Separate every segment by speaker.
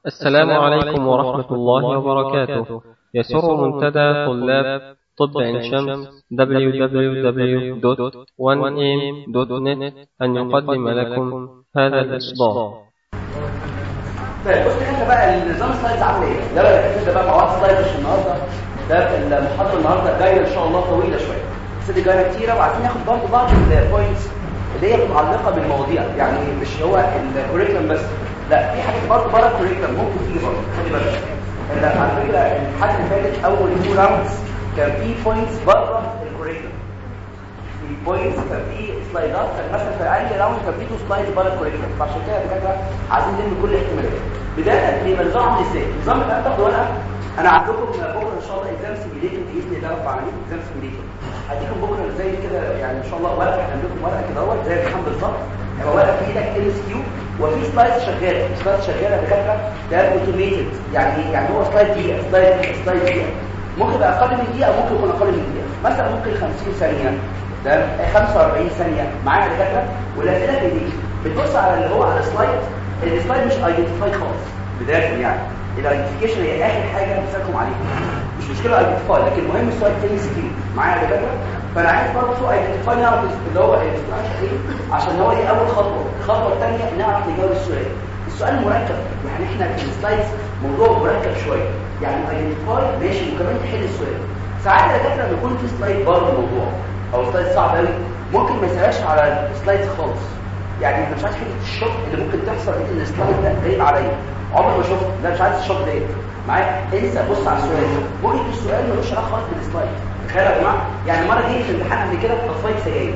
Speaker 1: السلام عليكم ورحمة الله وبركاته يسر منتدى طلاب طب عين شمس www.1am.net أن يقدم لكم هذا الإصدار
Speaker 2: طيب بص كده بقى النظام السلايدز عامل ايه ده بقى كده بقى مواد سلايدز النهارده ده المحاضره النهارده جايه ان شاء الله طويله شويه بس دي جايه كتيره وعايزين ناخد برضه بعض البوينتس اللي هي متعلقه بالمواضيع يعني مش هو الكوريكولم بس لا في حاجات برضه بره الكوريكولم ممكن تيجي برضه خلي بالك لا على فكره الحاجه اللي فاتت اول تو راوندز كان في بوينتس بره الكوريكولم في بوينتس كان في سلايدات كان مثلا في اي راوند كان في تو سلايدز بره الكوريكولم فعشان كده بجد عايزين نلم كل الاحتمالات بدايه بيبقى النظام عامل ازاي النظام بتاع تاخدوا ورقه انا عندكم بكره ان شاء الله اكزام سيميليتد باذن الله رب العالمين اكزام سيميليتد هديكم بكره زي كده يعني ان شاء الله ورقه هعمل لكم ورقه كده اهوت زي الامتحان بالظبط هيبقى ورقه في ايدك ام اس كيو وفي سلايد شغاله سلايد شغاله دكاتره ده اوتوميتد يعني يعني هو سلايد دقيقه سلايد دقيقه سلايد دقيقه ممكن يبقى اقل من دقيقه ممكن يكون اقل من دقيقه مثلا ممكن 50 ثانيه ده 45 ثانيه معايا دكاتره والاسئله دي بتبص على اللي هو على السلايد السلايد مش ايدنتيفاي خالص بدايه يعني الايدنتيفيكيشن هي اخر حاجه بنسالكم عليها مش مشكله ايدنتيفاي لكن المهم السؤال تاني سكيل معايا يا دكاتره فانا عايز برضه ايدنتيفاي نعرف اللي هو ايه عشان هو دي اول خطوه الخطوه الثانيه نعرف نجاوب السؤال السؤال مركب يعني احنا في السلايدز موضوع مركب شويه يعني ايدنتيفاي ماشي وكمان تحل السؤال ساعات يا دكاتره لما يكون في سلايد بره الموضوع او سلايد صعب قوي ممكن ما يسالش على السلايدز خالص يعني انت مش عايز حته الشوك اللي ممكن تحصل ان السلايد ده غريب عليا عمري ما شفت لا مش عايز الشوك ده معايا انسى بص على السؤال ممكن السؤال ملوش علاقه خالص بالسلايد تخيل يا جماعه يعني مره جه في الامتحان قبل كده طفايه سجاير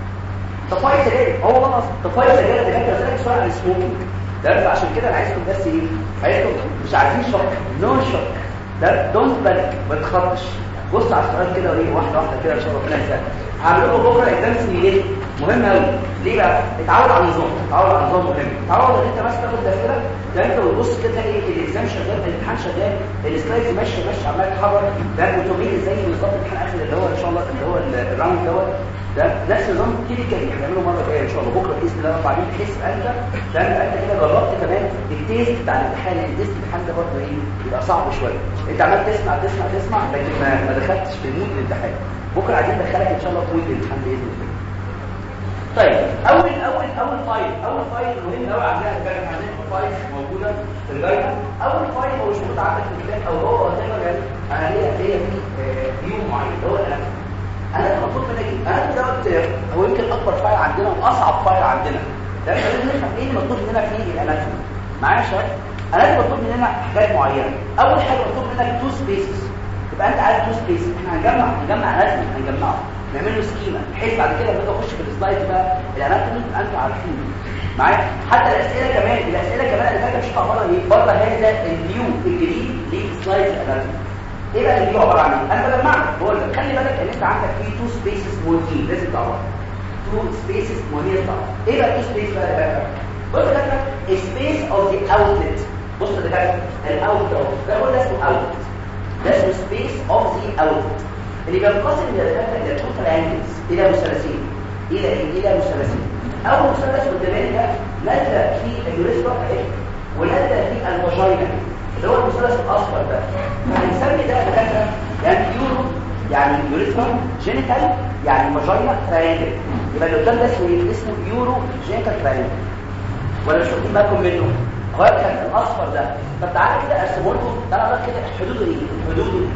Speaker 2: طفايه سجاير هو والله اصلا طفايه سجاير ده كان اسالك سؤال عن السموكينج ده عشان كده انا عايزكم بس ايه عايزكم مش عايزين شوك نو شوك ده دونت بانك ما تخطش بص على السؤال كده وايه واحده واحده كده ان شاء الله ربنا يسهل هعمل لكم بكره اكزام سيميليشن مهم قوي ليه بقى اتعود على النظام اتعود على النظام مهم اتعود ان انت بس تاخد الاسئله ده انت بتبص كده تلاقي الاكزام شغال الامتحان شغال السلايدز ماشيه ماشيه عمال تتحرك ده اوتوميتد زي بالظبط الامتحان اخر اللي هو ان شاء الله اللي هو الراوند دوت ده نفس النظام كلينيكال هنعمله مره جايه ان شاء الله بكره باذن الله رب العالمين تحس انت ده انت كده جربت كمان التيست بتاع الامتحان التيست الامتحان ده برضه ايه بيبقى صعب شويه انت عمال تسمع تسمع تسمع لكن ما, ما دخلتش في المود الامتحان بكره عايزين ندخلك ان شاء الله في الامتحان باذن الله طيب اول اول اول فايل اول فايل مهم قوي عندنا الجايد عندنا فايل موجوده في الجايد اول فايل هو مش موجود عندك في الكتاب او هو زي ما قال انا ليا ليا في فيو معين اللي هو انا انا المفروض منك انا دوت هو يمكن اكبر فايل عندنا واصعب فايل عندنا ده لازم نفهم ايه اللي مطلوب مننا فيه الاناتومي معايا يا شباب انا مطلوب مننا حاجات معينه اول حاجه مطلوب منك تو سبيسز يبقى انت عايز تو سبيسز احنا هنجمع هنجمع اناتومي هنجمعه نعمل له سكيما بحيث بعد كده لما اخش في السلايد بقى الاناتومي تبقى انتوا عارفين معايا حتى الاسئله كمان الاسئله كمان اللي فاتت مش عباره عن ايه بره هذا الفيو الجديد لسلايد الاناتومي ايه بقى الفيو عباره عن ايه انا بجمعك بقول لك خلي بالك ان انت عندك في تو سبيسز مهمين لازم تعرفها تو سبيسز مهمين تعرفها ايه بقى تو سبيس بقى ده بص يا دكتور سبيس اوف ذا اوتلت بص يا دكتور الاوت ده هو ده اسمه اوت ده اسمه سبيس اوف ذا اوتلت اللي بينقسم الى الى تو تريانجلز الى مثلثين الى الى مثلثين اول مثلث قدامنا ده نازله في اليوريثرا اهي ونازله في الفاجينا اللي هو المثلث الاصفر ده فهنسمي ده دكاتره يعني يورو يعني يوريثرا جينيتال يعني فاجينا تريانجل يبقى اللي قدام ده اسمه ايه اسمه يورو جينيتال تريانجل ولا مش واخدين بالكم منه هو كان الاصفر ده طب تعالى كده ارسمه لكم تعالى كده حدوده ايه حدوده ايه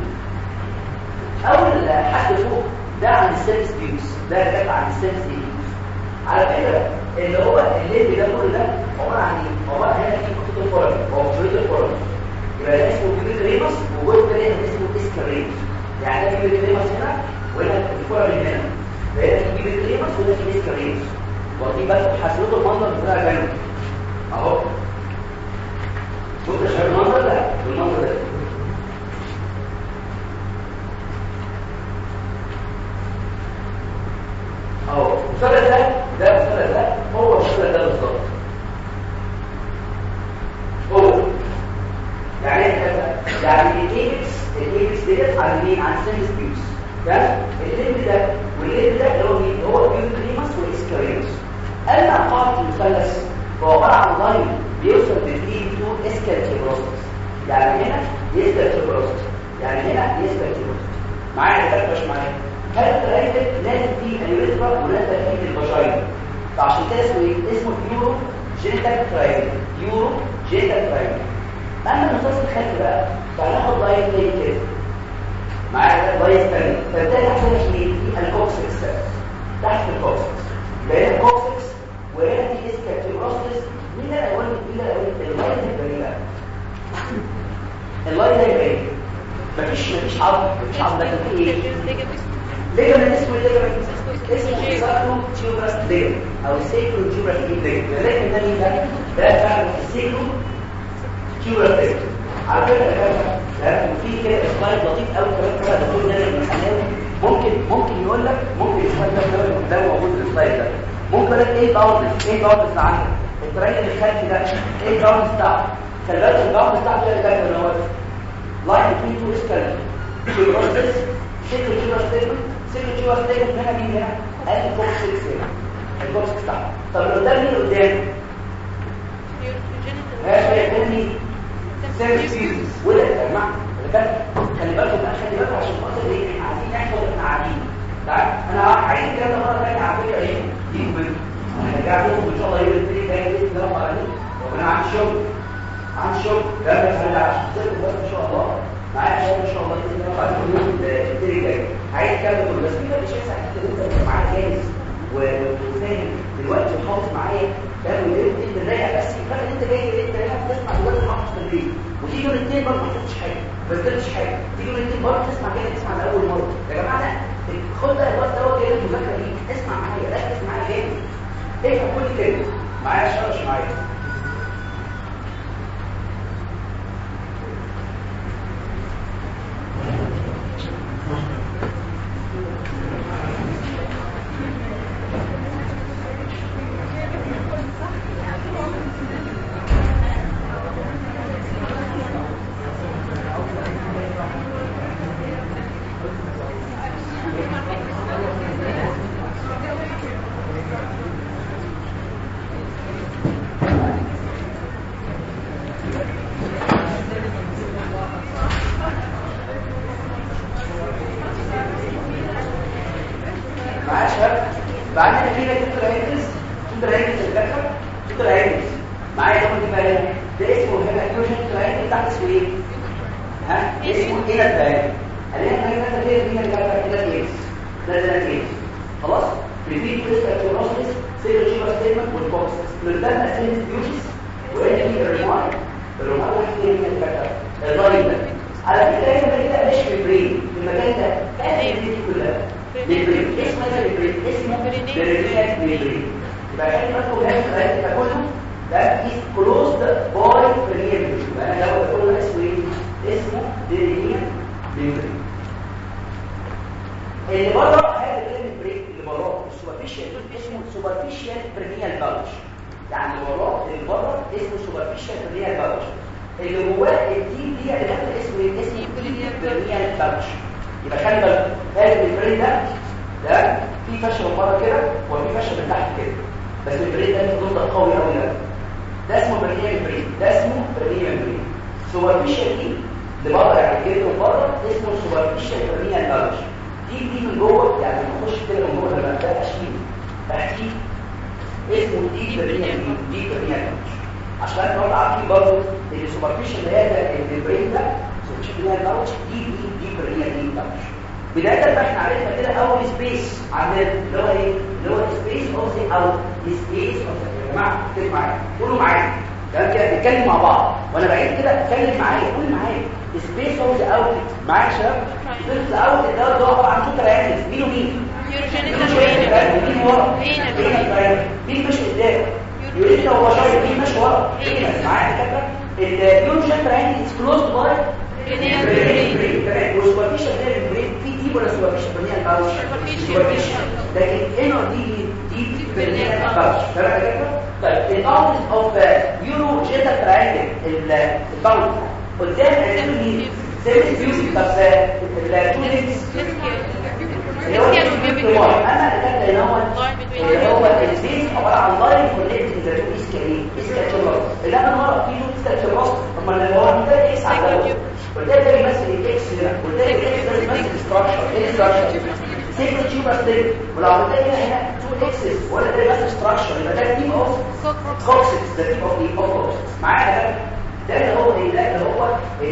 Speaker 2: اول حد فوق ده عن السيرفس بيوس ده جاي عن السيرفس بيوس على فكره اللي هو الليل ده كله ده عباره عن ايه عباره هنا في خطوط الفرج او خطوط الفرج يبقى ده اسمه بيبي ريموس وجوه ده اسمه اسكاريموس يعني ده بيبي ريموس هنا وهنا الفرج هنا فهنا في بيبي ريموس وهنا في اسكاريموس واخدين بالكم حسنوا المنظر بتاع جنب اهو بص شايف المنظر ده المنظر ده اهو المثلث ده ده المثلث ده هو المثلث ده بالظبط هو يعني يعني الايبكس الايبكس ديت على مين على السيمس بيوس ده الليمب ده والليمب ده اللي هو مين هو بيوكريمس واسكاريمس اما قاعده المثلث فهو عباره عن لاين بيوصل بالدي تو اسكال يعني هنا يثبت البروست يعني هنا يثبت البروست معايا ده مش معايا هذا الترايتد لازم فيه اليوريثرا ولازم فيه الفاجينا فعشان كده اسمه ايه اسمه يورو جينيتال ترايتد يورو جينيتال ترايتد اما النصوص الخلفي بقى فهناخد لاين تاني كده معايا لاين تاني فبالتالي تحت هنا في الكوكسكس تحت الكوكسكس بين الكوكسكس وهنا في اسكاتيبروستس مين اللي هيقول مين اللي هيقول اللاين ده يبقى اللاين ده يبقى ايه مفيش مفيش عظم مفيش عظم لكن في ايه ليجمنت اسمه ليجمنت اسمه ساكرو تيوبراس ليجمنت او سيكرو تيوبراس ليجمنت لكن ده مين ده ده فعلا السيكرو تيوبراس ليجمنت على فكره يا جماعه في كده سلايد لطيف قوي كمان كده دكتور نادر الحناوي ممكن ممكن يقول لك ممكن السلايد ده ده موجود في السلايد ده ممكن يقول لك ايه باوندز ايه باوندز اللي عندك الترايل الخلفي ده ايه الباوندز بتاعه خلي بالك الباوندز بتاعته اللي جاي من اهوت لاين بين تو اسكال تيوبراس سيكرو تيوبراس ليجمنت سيكرو تيوبراس ليجمنت هنا مين هنا قال الكوكس 6 هنا الكوكس بتاعه طب اللي قدام مين قدام ماشي قدامي سيرفيس وده يا جماعه اللي كان خلي بالكم بقى خلي بالكم عشان خاطر ايه احنا عايزين نحفظ احنا قاعدين تمام انا عايز الكلام ده مره ثانيه على فكره ايه دي من هرجع لكم ان شاء الله يوم الاثنين جاي باذن الله قاعدين ربنا عندي شغل عندي شغل ده بس انا عشان تصيروا بس ان شاء الله معايا شغل ان شاء الله باذن الله قاعدين يوم الاثنين جاي عايز الكلام كله بس في مش هيسع انت انت معايا جاهز وفاهم دلوقتي وحافظ معايا فاهم وليه انت رايح بس فاهم انت جاي انت هنا بتسمع دلوقتي محافظ في البيت وتيجي يوم الاثنين برضه ما حفظتش حاجه ما ذاكرتش حاجه تيجي يوم الاثنين برضه تسمع كده تسمع لاول مره يا جماعه ده خد بقى الوقت دوت جاي المذاكره دي اسمع معايا ركز معايا جامد افهم كل كلمه معايا شرش معايا معايا شباب بعدين في لك دكتور هيدرس دكتور هيدرس الفكره دكتور هيدرس معايا ده ممكن بقى ده اسمه هنا فيوجن دكتور هيدرس تحت اسمه ايه ها اسمه ايه ده بقى اللي احنا كده كده دي اللي بقى كده كيس ده ده كيس خلاص ريبيت كريستال كيروسيس سيرو جيبا ستيتمنت والبوكس ده اسمه فيوجن وهنا في الريمار الريمار واحد من الفكره الرايت ده على فكره هنا كده مش في برين في المكان ده كان دي كلها ميبرين اسمه ايه ميبرين اسمه برينيات ميبرين يبقى خلي بالكم ده الكلام ده كله ده از كلوزد باي برينيات يبقى انا لو بقول له اسمه ايه اسمه برينيات ميبرين اللي بره هذا الميبرين اللي بره السوبرفيشال اسمه سوبرفيشال برينيال باوتش يعني بره اللي بره اسمه سوبرفيشال برينيال باوتش اللي جواه الدي دي اللي اسمه ايه اسمه برينيال باوتش يبقى خلي بالك هذا البرين ده ده في فشل من بره كده وفي فشل من تحت كده بس البرين ده بيفضل قوي قوي ده ده اسمه برينيال برين ده اسمه برينيال برين سوبرفيشال دي اللي بره يعني كده من بره اسمه سوبرفيشال برينيال بالش دي دي من جوه يعني لما تخش كده من جوه لما ابدا اشيل تحتيه اسمه دي برينيال دي برينيال بالش عشان احنا عارفين برضه ان السوبرفيشال اللي هي البرين ده سوبرفيشال بالش دي دي دي برينيال دي بالش بدايه بقى احنا عرفنا كده اول سبيس عندنا اللي هو ايه اللي هو سبيس اوف ذا او سبيس اوف يا جماعه اكتبوا معايا قولوا معايا تمام كده نتكلم مع بعض وانا بعيد كده اتكلم معايا قول معايا سبيس اوف ذا اوت معايا يا شباب سبيس اوت ده ده عباره عن شوكه عينس مين ومين مين ورا مين مش قدام يورينا هو شايف مين ماشي ورا مين معايا كده اليورجن عينس كلوز باي والسوبرفيشال ده البرين في دي ولا سوبرفيشال برنيال باوش سوبرفيشال لكن انه دي دي برنيال باوش تمام كده طيب الاوتس اوف يورو جيتا تراينجل الباوش قدام الاسم سيرفيس فيوز بس التوليكس اللي هو انا اللي كان هو اللي هو البيس عباره عن لاين كونكت ذا تو اسكالين اسكالين اللي انا مره في تو اسكالين اما اللي هو ده اكس على وده ده بيمثل الاكس هنا وده الاكس ده بيمثل ستراكشر ايه ستراكشر سيكل تيوبر ستيك ولو عملت هنا هنا تو اكسس ولا ده بيمثل ستراكشر يبقى ده تيم اوف كوكسكس ده تيم اوف ايه اوف معايا ده ده اللي هو ايه ده اللي هو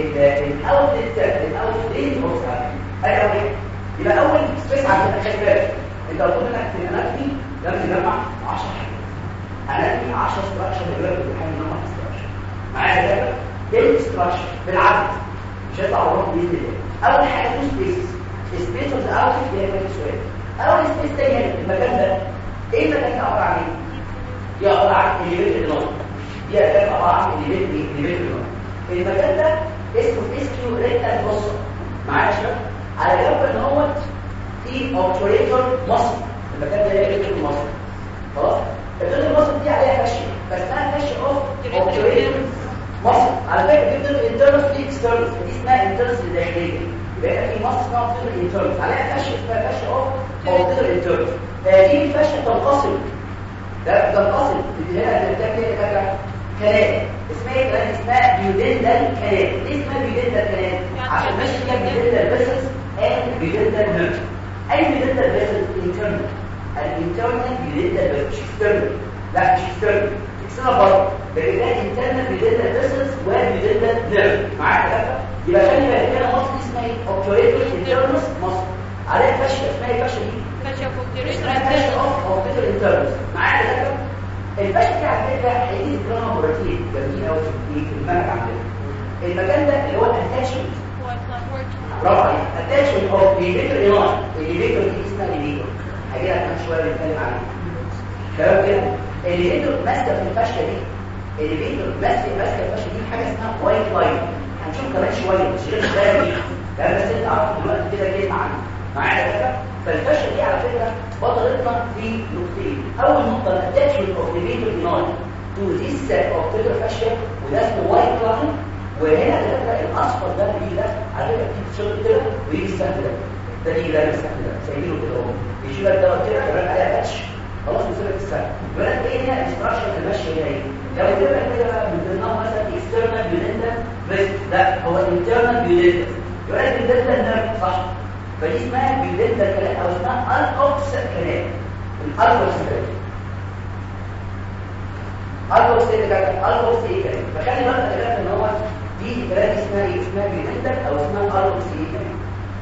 Speaker 2: الاوتلت الاوتلت اوف ايوه يبقى اول سبيس عندنا خلي بالك انت لو قلنا لك في الاناتومي لازم تجمع 10 حاجات اناتومي 10 ستراكشر اللي بيقول لك نمبر ستراكشر معايا ده ايه ستراكشر بالعدد مش هيطلع وراك باذن الله اول حاجه تو سبيسز سبيس اوف ذا اوتلت اللي هي كانت سؤال اول سبيس تاني المكان ده ايه المكان ده عباره عن ايه؟ دي عباره عن اليفيتد نوت دي عباره عن اليفيتد اليفيتد نوت المكان ده اسمه اس كيو ريكتال بص معايا يا شباب على جنب ان هو في اوبتوريتور مصر المكان ده هي ريكتال مصر خلاص الريكتال مصر دي عليها فاشيه بس اسمها فاشيه اوف اوبتوريتور مصر على فكره دي بتبقى انترنس دي اكسترنس دي اسمها انترنس داخليه يبقى في مصر اسمها اوبتوريتور انترنس عليها فاشيه اسمها فاشيه اوف اوبتوريتور انترنس دي الفاشيه تنقسم ده تنقسم هنا ده كده كلام اسمها ايه كلام اسمها بيودندال كلام ليه اسمها بيودندال كلام عشان ماشي فيها بيودندال بيسلز and بيودندال نيرف اي بيودندال بيسلز انترنال الانترنال بيودندال بيسلز مش اكسترنال لا مش اكسترنال اكسترنال برضه لكن ده انترنال بيودندال بيسلز وبيودندال نيرف معايا كده يبقى خلي بالك هنا مصر اسمها ايه اوبتوريتور انترنس مصر عليها فاشيه اسمها ايه فاشيه دي
Speaker 3: فاشيا
Speaker 2: اسمها فاشيه اوف اوبتوريتور انترنس معايا كده الفاشل دي على فكره هيجي الدراما مرتين جميل قوي في المنهج عندنا المكان ده اللي هو الاتاشمنت برافو عليك اتاشمنت اوف ليفيتور ايلاين الليفيتور دي اسمها ليفيتور هجي لك كمان شويه نتكلم عليه تمام كده الليفيتور ماسكه في الفاشيه دي الليفيتور ماسكه ماسكه الفاشيه دي حاجه اسمها وايت لاين هنشوف كمان شويه مش غير شويه دي ده بس انت عارف دلوقتي كده كلمه عنه معايا كده فالفاشل دي على فكره بطلتنا في نقطتين اول نقطه الاتاتشمنت اوف ليفيتور ايلاين تو ذيس اوبتيكر فاشيا وده اسمه وايت لاين وهنا ده الاصفر ده بيجي ده على فكره بتيجي تشوف كده ويجي السهم ده ده بيجي ده السهم ده سايبينه كده اهو يجي لك ده كده كمان عليها باتش خلاص بيسيبك السهم يبقى لك ايه هنا الاستراكشر الماشيه هنا ايه لو جبنا كده من ضمنها مثلا اكسترنال بيودنتا بس لا هو انترنال بيودنتا يبقى لك بيودنتا نيرف صح فدي اسمها بيودنتا كلام او اسمها الكوكس كلام الالكوكس كلام الكوكس ايه كده الكوكس ايه كلام فخلي بالك كده ان هو دي كلام اسمها ايه اسمها بيودنتا او اسمها الكوكس ايه كلام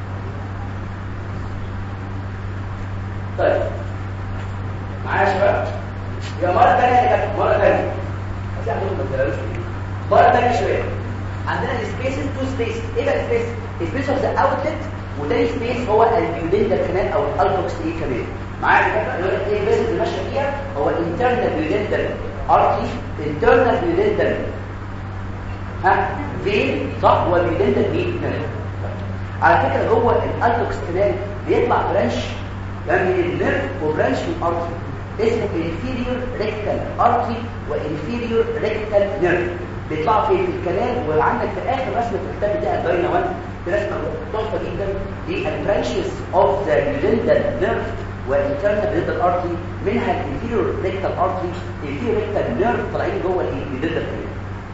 Speaker 2: طيب معايا يا شباب يا مره ثانيه كده مره ثانيه بس احنا ما بنتكلمش مره ثانيه شويه عندنا السبيسز تو سبيس ايه بقى السبيس السبيس اوف ذا اوتلت وتاني سبيس هو البيودنتال كمان او الالكوكس ايه كمان معايا كده اللي هو ايه البيس اللي ماشيه فيها هو الانترنال بيودنتال ارتي انترنال بيودنتال ها فين صح هو البيودنتال فين على فكره جوه الالكوكس كمان بيطلع برانش من النيرف وبرانش من ارتي اسمه inferior rectal artery وانفيريور rectal nerve بيطلعوا في الكلام وعندك في اخر رسمه الكتاب بتاع الداينا 1 دي رسمه تحفه جدا دي البرانشز اوف ذا يودنتال نيرف والانترنال يودنتال ارتري منها الانفيريور ريكتال ارتري الانفيريور ريكتال نيرف طالعين جوه اليودنتال كلام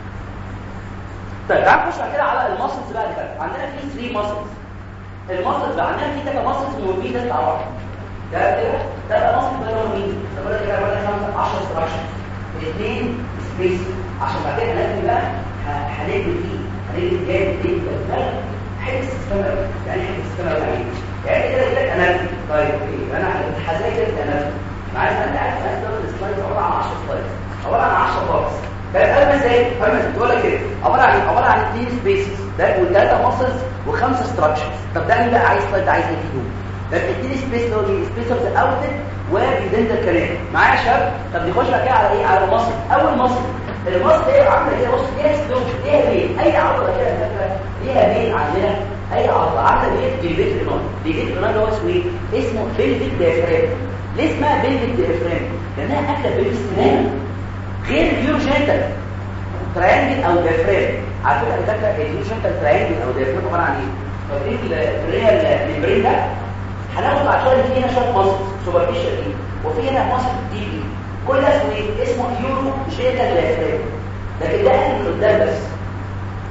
Speaker 2: طيب تعال نخش كده على الماسلز بقى كده عندنا في 3 ماسلز الماسلز بقى عندنا في ثلاثه ماسلز مهمين لازم تعرفهم ده كده ده بقى ماسل ده هو مين ده بقى كده بقى 10 ستراكشر الاثنين سبيس عشان بعد كده هنبني بقى هنبني فيه هنبني جامد جدا ده حته السماء يعني حته السماء يعني يعني كده يقول لك انا طيب ايه انا هزاي كده انا معايا انت عارف انا ده السلايد عباره عن 10 سلايد عباره عن 10 بوكس ده قبل ازاي قبل تقول لك كده عباره عن عباره عن اثنين سبيسز ده وثلاثه ماسلز وخمسه ستراكشرز طب ده مين بقى عايز سلايد عايز ايه فيهم ده بتديني سبيس اللي هو سبيس اوف ذا اوتلت وبيدنت الكلام معايا يا شباب طب نخش بقى كده على ايه على المصل اول مصل المصل ايه عامله ايه بص ليها سلوك ليها بين اي عضله كده فاكره ليها بين عندنا اي عضله عامله ايه ديبيت رينال ديبيت رينال اللي هو اسمه ايه اسمه بيلفيك ديافرام ليه اسمها بيلفيك ديافرام لانها اكله بين السنان غير اليوروجينتال تريانجل او ديافرام على فكره فاكره اليوروجينتال تريانجل او ديافرام عباره عن ايه فاكرين الريال ميمبرين ده هناخد بعد شويه في هنا شويه مصر سوبرفيشال دي وفي هنا مصر دي دي كل ده اسمه ايه اسمه يورو جيتا جلاسريم لكن ده اقل من قدام بس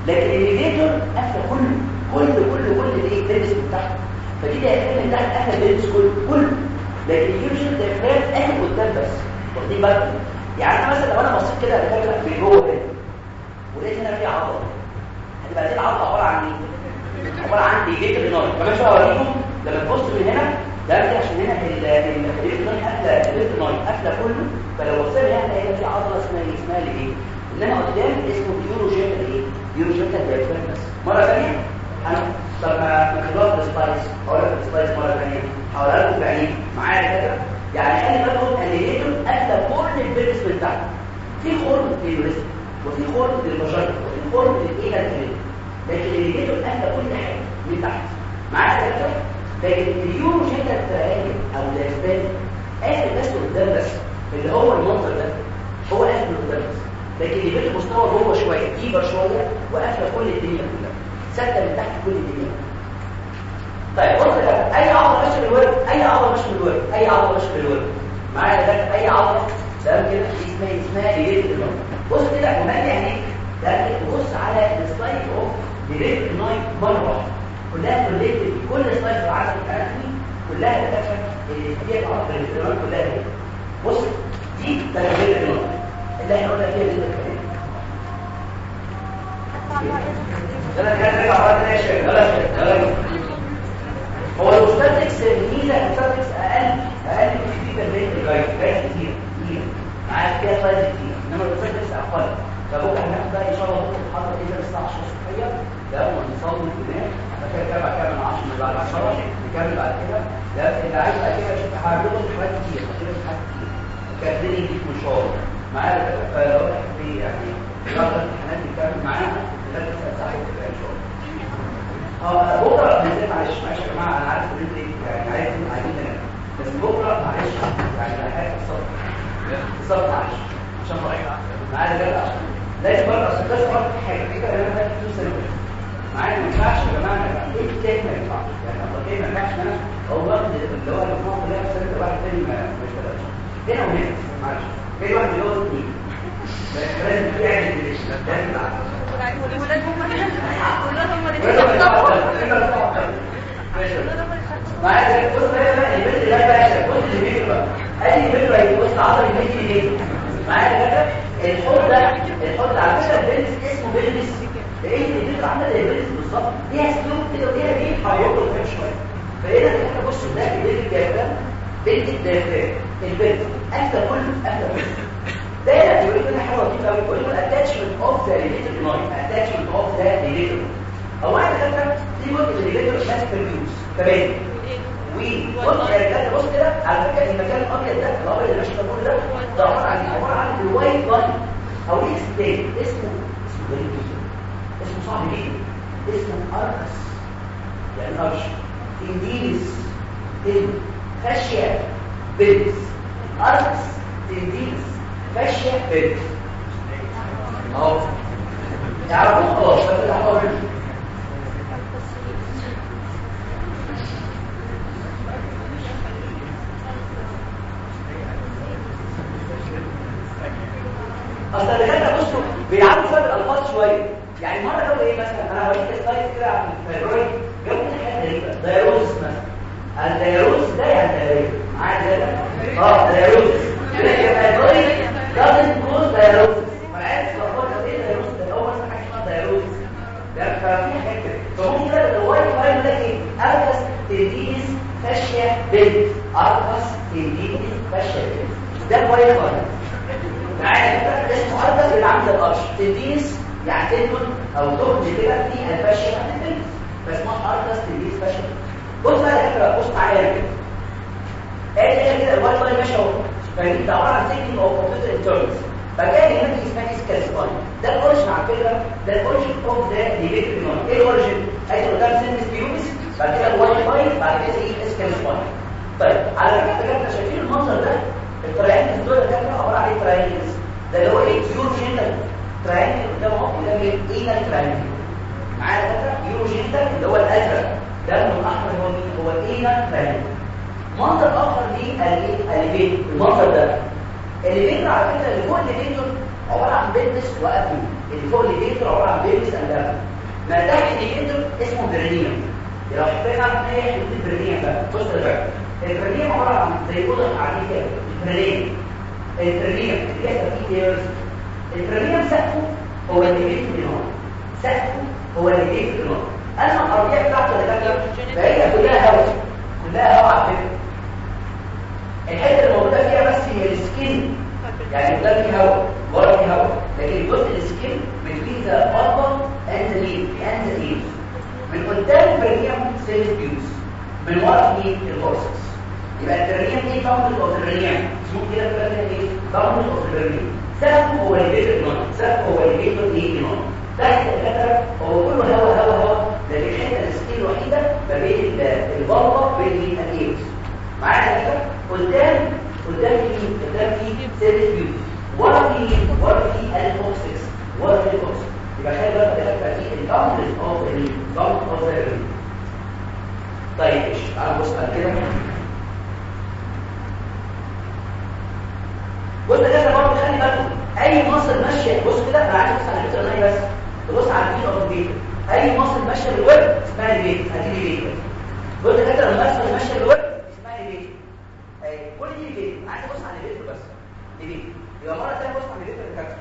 Speaker 2: لكن الليفيتور قافله كله كل كل كل الايه بيلبس من تحت فدي دايفرام من تحت قافله بيلبس كله كله لكن اليوجن دايفرام قافل قدام بس واخدين بالكم يعني انا مثلا لو انا بصيت كده لفكره من جوه كده ولقيت هنا في عضله هتبقى دي العضله عباره عن ايه عباره عن ليفيتور نار كمان شويه اوريكم لما تبص من هنا ده دي عشان هنا الليفيتور نار قافله الليفيتور نار قافله كله فلو بصينا هنا هيبقى في عضله اسمها ايه اسمها الايه انما قدام اسمه يوروجينال ايه يوروجينال دايفرام بس مره ثانيه انا طب ما نخلوها في السلايس هقول لك السلايس مره ثانيه هقولها لكم بعيد معايا كده يعني خلي بالكم ان الليتون قافله كل البيرس من تحت في خرم في الريست وفي خرم في البشره وفي خرم في الايد الجلد لكن الليتون قافله كل حاجه من تحت معايا كده لكن اليوروجينال تراجل او الاسبان قافل بس قدام بس اللي هو المنظر ده هو قافل قدام بس لكن اللي بيت المستوى جوه شويه كبر شويه وقافله كل الدنيا كلها سته من تحت كل الدنيا طيب بص كده اي عضله ماشيه بالورد اي عضله ماشيه بالورد اي عضله ماشيه بالورد معايا ده اي عضله تمام كده اسمها اسمها ليليت النايت بص كده كمان يعني ده بص على السلايد اوف ليليت النايت مره واحده كلها كوليكتيف كل سلايد في العالم الاناتومي كلها دكاتره اللي فيها العضله الانترنال كلها هي بص دي تربيه النايت اللي احنا قلنا فيها دي الكلام انا كده راجع على ده يا شيخ لا لا هو الاوستاتكس الميزه الاوستاتكس اقل اقل في تمرين الجاي جاي كتير كتير معاك فيها سلايد كتير انما الاوستاتكس اقل فبكره هناخد بقى ان شاء الله بكره محاضره كده الساعه 10 الصبحيه ده اول ما نصلي الامام بعد كده نرجع كده من 10 من بعد 10 نكمل بعد كده ده اللي عايز بقى كده يشوف هعرضه حاجات كتير هعرضه حاجات كتير كاتبين ليك ان شاء الله معايا فلو في يعني نقدر امتحانات نكمل معانا لازم تساعد ان شاء الله اه بكره بالذات معلش معلش يا جماعه انا عارف ان انت يعني عايز عايزين ننام بس بكره معلش يعني انا حاجه الصبح الصبح معلش عشان فرق معايا ده عشان لازم برضه اصل بس برضه حاجه كده انا بقى في سنه معايا ما ينفعش يا جماعه ايه التاني ما ينفعش يعني التاني ما ينفعش انا او واخد اللي هو المجموعه كلها في سنه واحد تاني ما ما اشتغلش هنا وهنا معلش في واحد اللي هو اثنين لازم في عين لازم
Speaker 3: والولاد هم والولاد هم اللي
Speaker 2: معايا بص بقى البنت ده بقى بص اللي بيجي بقى ادي البنت بقى بص عضل البنت ليه معايا كده الحوض ده الحوض على فكره البنت اسمه بلبس لان البنت عامله زي البنت بالظبط ليها سلوك كده وليها ريح هيوصل فيها شويه فهنا احنا بص ده البنت الجايه بنت الدافئ البنت قافله كله قافله كله ده يقول لنا حاجه لطيفه قوي يقول لنا اتاتشمنت اوف ذا ريليتد نايت اتاتشمنت اوف ذا ريليتد او واحد كده في جزء من الريليتد ماسك الفيوز تمام وبص يا رجاله بص كده على فكره المكان الابيض ده الابيض اللي ماشي ده ده ده عباره عن عباره عن الوايت لاين او اكس تاني اسمه اسمه غريب جدا اسمه صعب جدا اسمه اركس يعني ارش انديلس تن فاشيا بيلز اركس تنديلس فاشيا بيلز اهو تعرفوا خلاص بس الحوار اصل الدكاتره بصوا بيلعبوا شويه بالالفاظ شويه يعني مره جابوا ايه مثلا انا هوريك سلايد كده عن الفيبرويد جابوا كده حاجه غريبه دايروز مثلا الدايروز ده يعني دايروز معايا ده اه دايروز الفيبرويد doesn't cause dialysis ما عارف لو ايه دايروز ده هو مثلا حاجه اسمها دايروز ده ففي حاجه كده فممكن كده الوايت لاين ده ايه اركس تنديس فاشيا بنت اركس تنديس فاشيا بنت ده الوايت لاين معايا كده اسمه اركس اللي عامل القرش تنديس يعني تندون او تهج كده في الفاشيا بتاعت البنت فاسمها اركس تنديس فاشيا بص بقى يا فكره بص معايا كده ادي كده الوايت لاين ماشي اهو فدي ده عباره عن سيكنج او كمبيوتر انترنز فجاي هنا دي اسمها اسكالسباين ده الاوريجن على فكره ده الاوريجن اوف ذا ديليتد نون ايه الاوريجن ادي قدام سن بيوبس بعد كده الوايت لاين بعد كده ايه اسكالسباين طيب على فكره احنا شايفين المنظر ده التراينجلز دول ده عباره عن ايه تراينجلز ده اللي هو ايه يوروجينال تراينجل قدام اهو قدام ايه اينال تراينجل معايا فكره يوروجينال اللي هو الازرق ده اللون الاحمر هو مين هو الاينال تراينجل منظر اخر للاليفيتور المنظر ده الليفيتور على فكره اللي فوق الليفيتور عباره عن بيلبس وابدو اللي فوق الليفيتور عباره عن بيلبس اند ابدو ما تحت الجدر اسمه برينيوم لو حطينا في ناحيه البرينيوم بقى بص بقى البرينيوم عباره عن زي اوضه عاديه كده برينيوم البرينيوم اللي هي فيه البرينيوم سقفه هو اللي بيجي النار سقفه هو اللي بيجي النار اما الارضيه بتاعته اللي كانت فهي كلها هواء كلها هواء على فكره الحته اللي موجوده فيها بس هي السكين يعني ده فيه هواء ورا فيه هواء لكن جزء السكين between the bottom and the leaf and the leaves من قدام برينيوم سيل بيوز من ورا فيه الهورسس يبقى البرينيوم ايه ضمن اوف البرينيوم اسمه كده كده ايه ضمن اوف البرينيوم سقف هو اللي بيجي النار سقف هو اللي بيجي ايه النار تحت الكتر هو كله هواء هواء هواء لكن الحته السكين الوحيده ما بين البلطه بين الايوس معايا كده قدام قدام في قدام في سيريس بيوت ورا في ورا في الفوكسكس ورا في الفوكس يبقى خلي بالك ده في الكامبلس اوف الكامب اوف طيب ايش تعال بص على كده بص كده برضه خلي بالك اي مصل ماشيه بص كده انا عايز ابص على الفكره الثانيه بس تبص على الفيل اوف البيت اي مصل ماشيه بالويب اسمها البيت ادي البيت بص كده لما مصل ماشيه بالويب اسمها البيت كل دي ليه عايز ابص على الليفر بس ليه يبقى مره ثانيه بص على الليفر الكابتن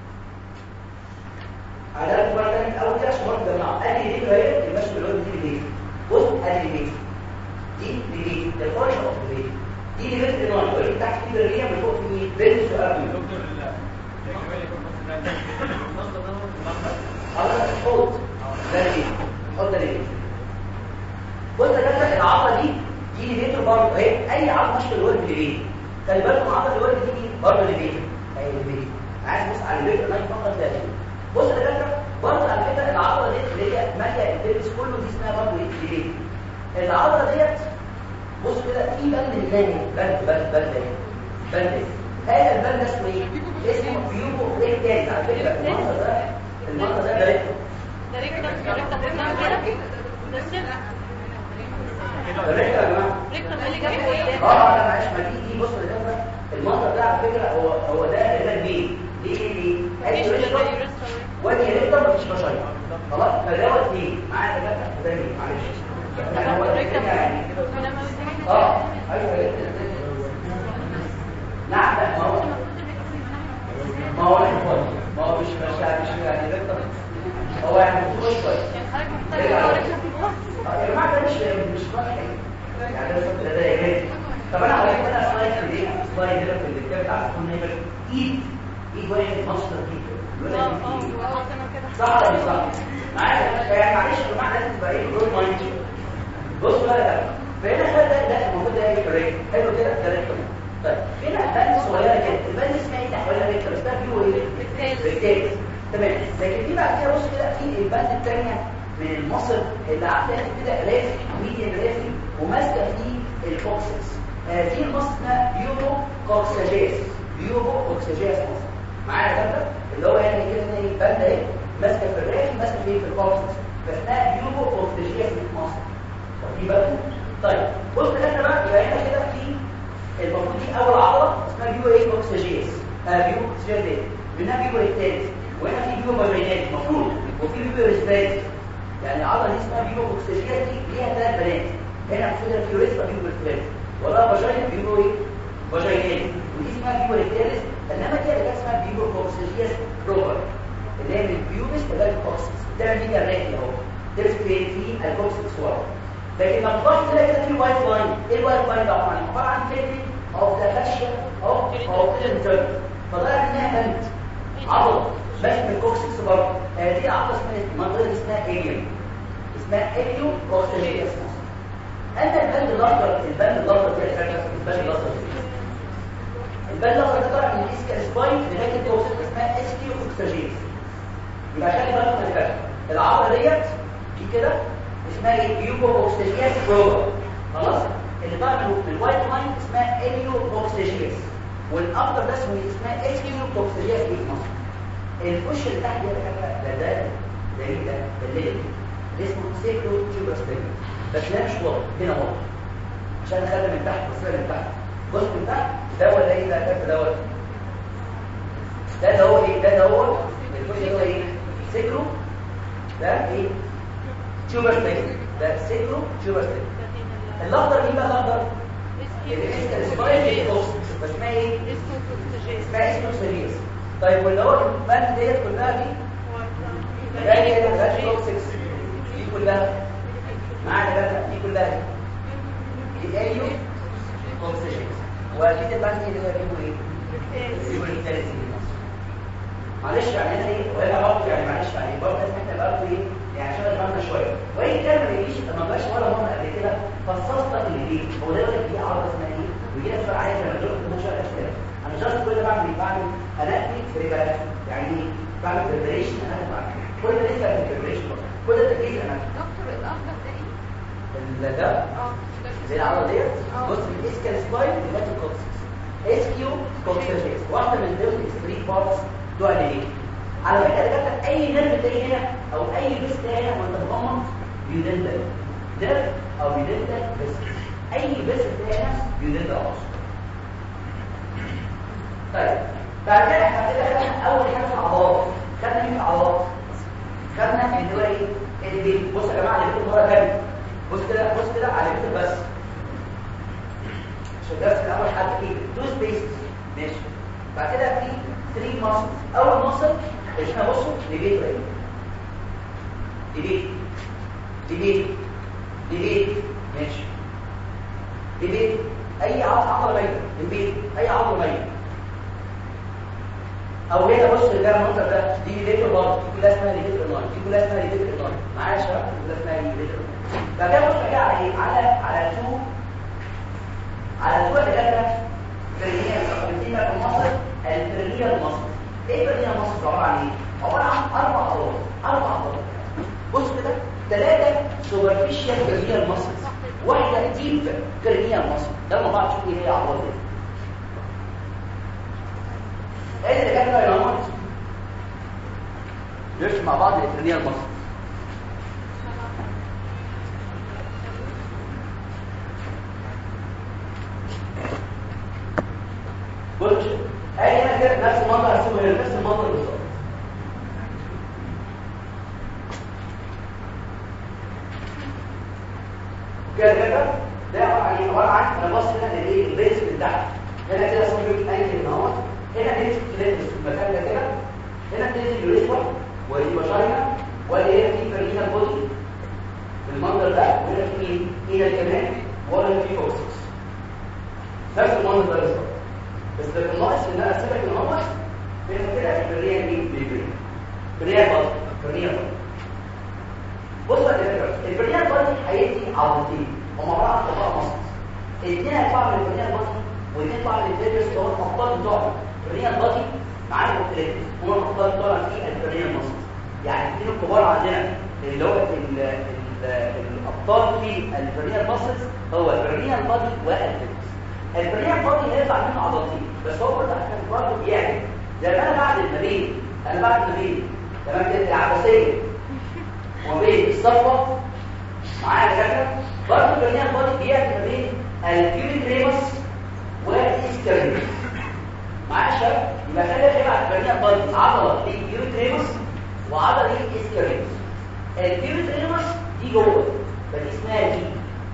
Speaker 2: على مره ثانيه اول كده عشان برضه جماعه ادي الليفر اهي المشي بالويب دي ليه بص ادي ليه دي ليه ده الفرش اوف ليه دي ليفر النار اللي تحت في بريه من فوق في بيلز وابي
Speaker 4: دكتور الاحتمال يكون
Speaker 2: خلاص حط ده ليه حط ده ليه بص يا جدع العضله دي دي ليفر برضه اهي اي عضله ماشيه بالويب ليه خلي بالكم عضله الويب دي برضه ليه اهي ليه عايز بص على الليفر لاين فقط لا غير بص يا جدع برضه على فكره العضله دي اللي هي ماليه البيلز كله دي اسمها برضه ايه ليه العضله ديت بص كده في بند هنا بند بند بند بند هذا البند اسمه ايه اسمه بيوبو ريكتال على فكره المنظر ده المنظر ده ده
Speaker 3: ده ريكتر ريكتر قدام كده ده السر
Speaker 2: الريكتال يا جماعه
Speaker 3: ريكتر اللي جنبه ايه
Speaker 2: اه انا معلش ما دي دي بص يا جماعه المنظر ده على فكره هو هو ده ده البيت ليه ليه ليه
Speaker 3: مفيش
Speaker 2: اي
Speaker 3: ولا
Speaker 2: ريكتال وادي ريكتال مفيش بشري خلاص فدوت ليه معايا يا جماعه ده مين معلش يعني هو
Speaker 3: ريكتر
Speaker 2: يعني
Speaker 3: ولما
Speaker 2: اه ايوه نعم لا ما هو ما هو مش فاضي ما هو مش مش مش يعني ريكتال هو يعني مش كويس
Speaker 3: يعني حضرتك محتاج تدور ريكتر في الباص
Speaker 2: يا جماعه ده مش مش صحي يعني ده ده ده ايه طب انا هوريك انا سلايد في ايه سلايد هنا في الكتاب بتاع كنا نعمل ايد ايد واحد ماستر كده
Speaker 3: اه اه وحطينا كده
Speaker 2: صح ولا مش صح معايا يعني معلش يا جماعه لازم تبقى ايه جروب مايند بص بقى ده فهنا خد ده ده المفروض ده ايه فريق حلو كده ده ريكتور طيب هنا بند صغيره كده البند اسمها ايه تحويلها ريكتور اسمها بيو ايه بالتالي تمام لكن في بعد كده بص كده في البند الثانيه من المصل اللي عامله كده رافي ميديان رافي وماسكه فيه الكوكسس هذه المصل اسمها بيوبو كوكساجيس بيوبو كوكساجيس مصل معايا ده اللي هو يعني كده ايه البند اهي ماسكه في الرافي ماسكه فيه في الكوكسس فاسمها بيوبو كوكساجيس مصل واخدين بالكم طيب بص احنا بقى يبقى هنا كده في المفروض دي اول عضله اسمها بيو ايه كوكساجيس اه بيو كوكساجيس منها بيو الثالث وهنا في بيو فاجينات المفروض وفي بيو ريسبيراتي يعني العضله دي اسمها بيو كوكساجيس دي ليها ثلاث بنات هنا المفروض الفيوريستا بيو ريسبيراتي ولا فاجينا بيو ايه فاجينات ودي اسمها بيو الثالث انما دي اللي اسمها بيو كوكساجيس بروبر اللي هي من البيوبس لغايه الكوكسس ده دي الراتي اهو ترس فين في الكوكسس ورا لكن لما تبص تلاقي كده في وايت لاين ايه الوايت لاين ده عباره عن فيلم او ذا فاشيا او او كلينتر فطلع انها بنت عضله ماشي من الكوكسكس برضه هذه العضله اسمها المنطقه دي اسمها اليوم اسمها اليوم كوكسيليس انت البند الاخضر البند الاخضر ده البند الاخضر البند الاخضر ده طالع من الاسكال سباين لغايه الكوكسكس اسمها اسكيو كوكساجيس يبقى خلي بالك من الفرق العضله ديت دي كده اسمها ايه بيوبو بوكسيجياس بروبر خلاص اللي طالع من الوايت لاين اسمها اليو بوكسيجياس والاخضر ده اسمه اسمها اسكيو بوكسيجياس ايه في مصر الفش اللي تحت ده ده ده ده ايه ده ده الليل اللي اسمه سيكلو تيوبرس بس ده مش واضح هنا واضح عشان اخلي من تحت بص من تحت بص من تحت ده ولا ايه ده ده دوت ده اللي هو ايه ده اللي هو الفش اللي هو ايه سيكلو ده ايه تيوبر ستيك ده سيكرو تيوبر ستيك الاخضر مين بقى الاخضر الاسكال سبايك بس اسمها ايه اسمها اسموكسيليز طيب واللي هو البان ديت كلها دي ده هي ده توكسيكس دي كلها معانا بقى دي كلها دي دي ايو توكسيكس واكيد البان دي اللي هو ايه يبقى الثالث معلش يعني انا ايه ولا برضه يعني معلش يعني برضه لازم احنا برضه ايه يعني عشان دماغنا شويه وان كان ما يجيش ما بقاش ولا مره قبل كده فصصت اللي ليه هو ده يقول لك دي عرض اسمها ايه ويجي لك سؤال عايز لما تروح تخش على الاسئله انا جاست كل اللي بعمل بعمل انقي بريبات يعني ايه بعمل بريبريشن انا بعمل كل ده لسه في البريبريشن كل ده تجهيز انا
Speaker 3: دكتور الاخضر ده ايه
Speaker 2: ال- ده
Speaker 3: اه
Speaker 2: زي العضله ديت
Speaker 3: آه.
Speaker 2: بص الاسكال سباين دلوقتي كوكسيس اس كيو كوكسيس واحده من ضمن الثري بارتس بتوع الايه على فكره يا دكاتره اي نيرف تلاقيه هنا او اي بس تلاقيه هنا وانت مغمض بيدندل نيرف او بيدندل بس اي بس تلاقيه هنا بيدندل اصلا طيب بعد كده احنا كده خدنا اول حاجه في العضلات خدنا مين في العضلات خدنا اللي هو ايه البيت بص يا جماعه اللي بيت مره ثانيه بص كده بص كده على البيت بس عشان ده في اول حاجه ايه تو سبيس ماشي بعد كده في 3 ماسل اول ماسل احنا بصوا لبيت ايه لبيت لبيت لبيت ماشي لبيت اي عضله عضله ميته لبيت اي عضله ميته او هنا بص ده المنظر ده دي ليتر برضه دي كلها اسمها ليتر لاين دي كلها اسمها ليتر لاين معايا يا شباب دي كلها اسمها ليتر بعد كده بص بقى على ايه على على تو على تو اللي جايه برينيال برينيال المصل البرينيال المصل ايه برينيال المصل عباره عن ايه عباره عن اربع عضلات اربع عضلات بص كده ثلاثه سوبرفيشال برينيال مصل واحده ديب برينيال مصل ده مع بعض شوف ايه هي العضلات دي ايه اللي كان يا نمط نرسم مع بعض الالكترونيه المصل بص اي هنا كده نفس المنظر هسيبه هنا نفس المنظر بالظبط كده كده ده عباره عن ايه عباره عن انا بص هنا للايه البيس من تحت هنا كده صفر اي هنا اهو هنا نمسك تلاتة في المكان ده كده هنا تنزل الريسور ودي بشاينا ودي هنا في فرينا بودي بالمنظر ده وهنا في هنا كمان وهنا في فوكسكس نفس المنظر ده بالظبط بس لكن ناقص ان انا اسيبك ان هو هنا كده الفرينا دي بيجري فرينا بودي فرينا بودي بص يا دكتور الفرينا بودي هيدي عضلتين هما عباره عن طبقه مصر الاثنين هيطلعوا من الفرينا بودي والاثنين طبعا الفيديوز اللي هو الابطال بتوعهم الفريق الباطي معانا مختلف هم الابطال بتوعنا في الفريق المصري يعني الاثنين الكبار عندنا اللي هو ال ال الابطال في الفريق المصري هو الفريق الباطي والفيديوز الفريق الباطي هيطلع منه عضلتين بس هو برضه عشان برضه بيعمل زي ما انا بعد المبين انا بعد المبين تمام كده العباسيه وبين الصفوه معايا يا جماعه برضه الفريق الباطي بيعمل ما بين الكيوريكريمس والإسكريمس معايا شباب يبقى خلي بالك على البنيه الضيق عضله لليوتريمس وعضله للإسكريمس اليوتريمس دي جوه فدي اسمها دي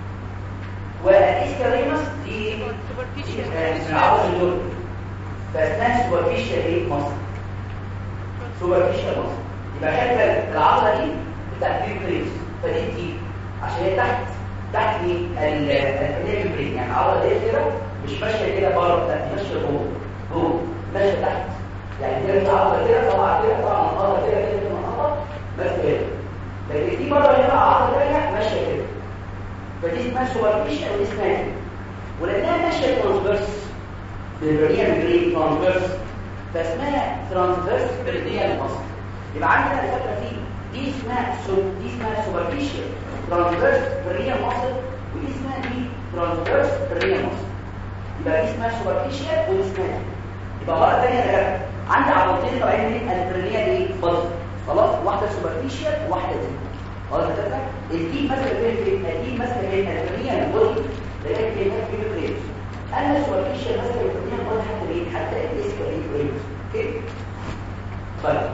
Speaker 2: والإسكريمس دي من عضله الجلد فاسمها سوبرفيشال ايه مصر سوبرفيشال مصر يبقى خلي بالك العضله دي بتاعت اليوتريمس فدي دي عشان هي تحت تحت ايه البرين يعني العضله دي كده مش ماشيه كده بره لا ماشيه جوه جوه ماشيه تحت يعني كده العضله كده طالعه كده طالعه من العضله كده كده من العضله بس كده لكن دي بره هنا عضله ثانيه ماشيه كده فدي اسمها سوبرفيشال ودي اسمها دي ولانها ماشيه ترانسفيرس بالبريان برين ترانسفيرس فاسمها ترانسفيرس بريان مصر يبقى عندنا الفكره فيه دي اسمها سو دي اسمها سوبرفيشال ترانسفيرس بريان مصر ودي اسمها دي ترانسفيرس بريان مصر يبقى دي اسمها سوبرفيشال ودي اسمها دي يبقى مره ثانيه يا جماعه عندي عضلتين طالعين من البريان ايه بلس خلاص واحده سوبرفيشال وواحده دي خلاص كده الدي مثلا فين فين الدي مثلا فين البريان بودي ده هي كده في بريان انا سوبرفيشال مثلا البريان بودي حتى ايه حتى الاسكال ايه اوكي طيب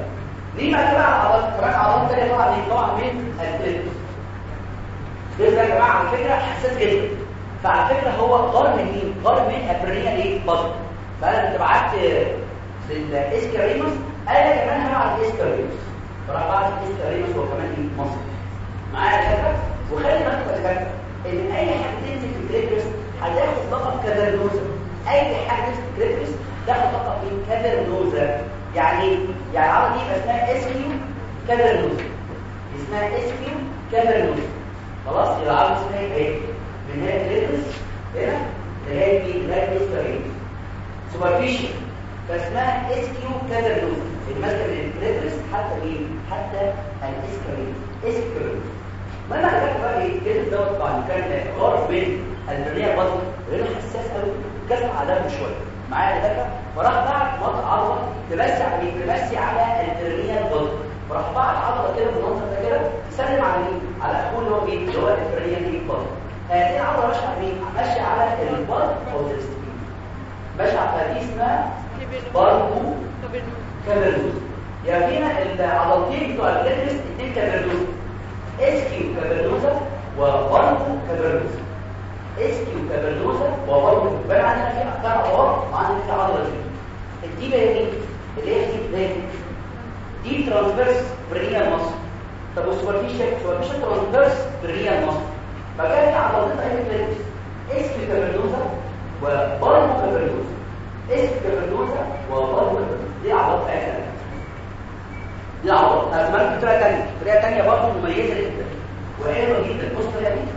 Speaker 2: ليه بقى كده على عضلات كمان عضلات تانية طبعا من طبعا من التريبس ده يا جماعه على فكره حساس جدا فعلى فكره هو غار من مين غار من ابرينيا ايه بطن فانا كنت بعت للاسكاريموس قال لي كمان هبعت الاسكاريموس فراح بعت الاسكاريموس هو كمان ايه مصر معايا كده وخلي بالك يا دكاتره ان اي حاجه تنزل في الكريبس هتاخد لقب كادرنوزا اي حاجه تنزل في الكريبس تاخد لقب ايه كادرنوزا يعني يعني العضله دي يبقى اسمها اس كيو كادرنوزا اسمها اس كيو كادرنوزا خلاص يبقى العضله اسمها ايه من هنا كريبس هنا لغايه ايه لغايه الاسكاريموس سوبرفيشن فاسمها اس كيو كادرنوزا اللي ماسكه من الكريبس حتى مين حتى الاسكاريموس اسكاريموس ما انا عرفت بقى ايه كده دوت طبعا كان غرض بين البريه بطن غير حساس قوي كسر على دم شويه معايا ده فراح بعت مط عضله تمسي على مين تمسي على البريه البطن فراح بعت عضله كده بالمنظر ده كده تسلم على مين على اخوه اللي هو مين اللي هو البريه دي البطن هذه العضله ماشيه على مين ماشيه على البطن او الستين ماشيه على دي اسمها برضو كابرنوز يعني فينا العضلتين بتوع الكترس اتنين كابرنوز اسكيو كابرنوزا وبرضو كابرنوزا اسكيو كابرنوزا وبرضو بقى عندنا في اكتر عضلات وعندنا في عضله دي الدي بقى ايه اللي هي دي دي دي ترانسفيرس برينيال ماسل طب والسوبرفيشال سوبرفيشال ترانسفيرس برينيال ماسل فكانت عضلتين ايه كليبس اسكيو كابرنوزا وبرضو كابرنوزا اسكيو كابرنوزا وبرضو كابرنوزا دي عضلات بتاعتنا دي عضلات هسمعك بطريقه ثانيه طريقه ثانيه برضه مميزه جدا وحلوه جدا بص الطريقه دي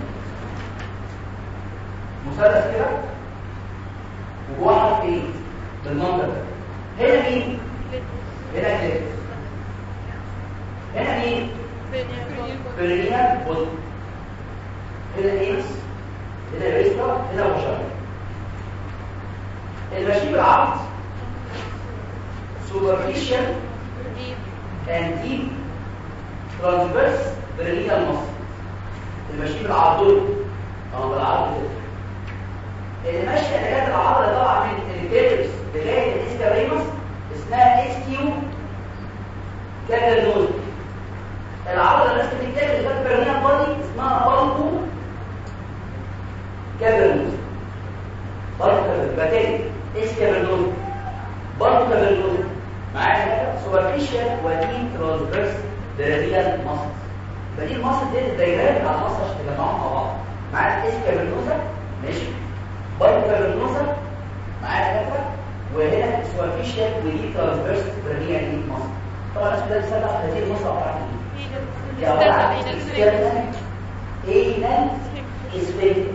Speaker 2: مثلث كده وجوه حرف ايه بالمنظر ده هنا مين هنا كده هنا مين برينيال بوز هنا ايس هنا ريستا هنا وشر المشي بالعرض superficial and deep transverse برينيال muscle المشي بالعرض اه بالعرض كده اللي ماشيه لغايه العضله طبعا من الكيرفس لغايه الاسكاريموس اسمها اس كيو كادرنوز العضله اللي ماسكه الكيرفس لغايه البرينيال بودي اسمها بالبو كادرنوز بالبو كادرنوز تاني اس كادرنوز بالبو كادرنوز معايا كده سوبرفيشال ودي ترانسفيرس برينيال ماسل فدي الماسل دي الدايرات على الماسل عشان تجمعهم مع بعض معايا اس كادرنوزا ماشي برضه كابرنوزا معايا كده وهنا سوبرفيشال ودي ترانسفيرس برينيال دي ماسل طبعا الناس كلها بتسال هذه الماسل عباره عن ايه؟ دي عباره عن اكسترنال اينال اسفنكتر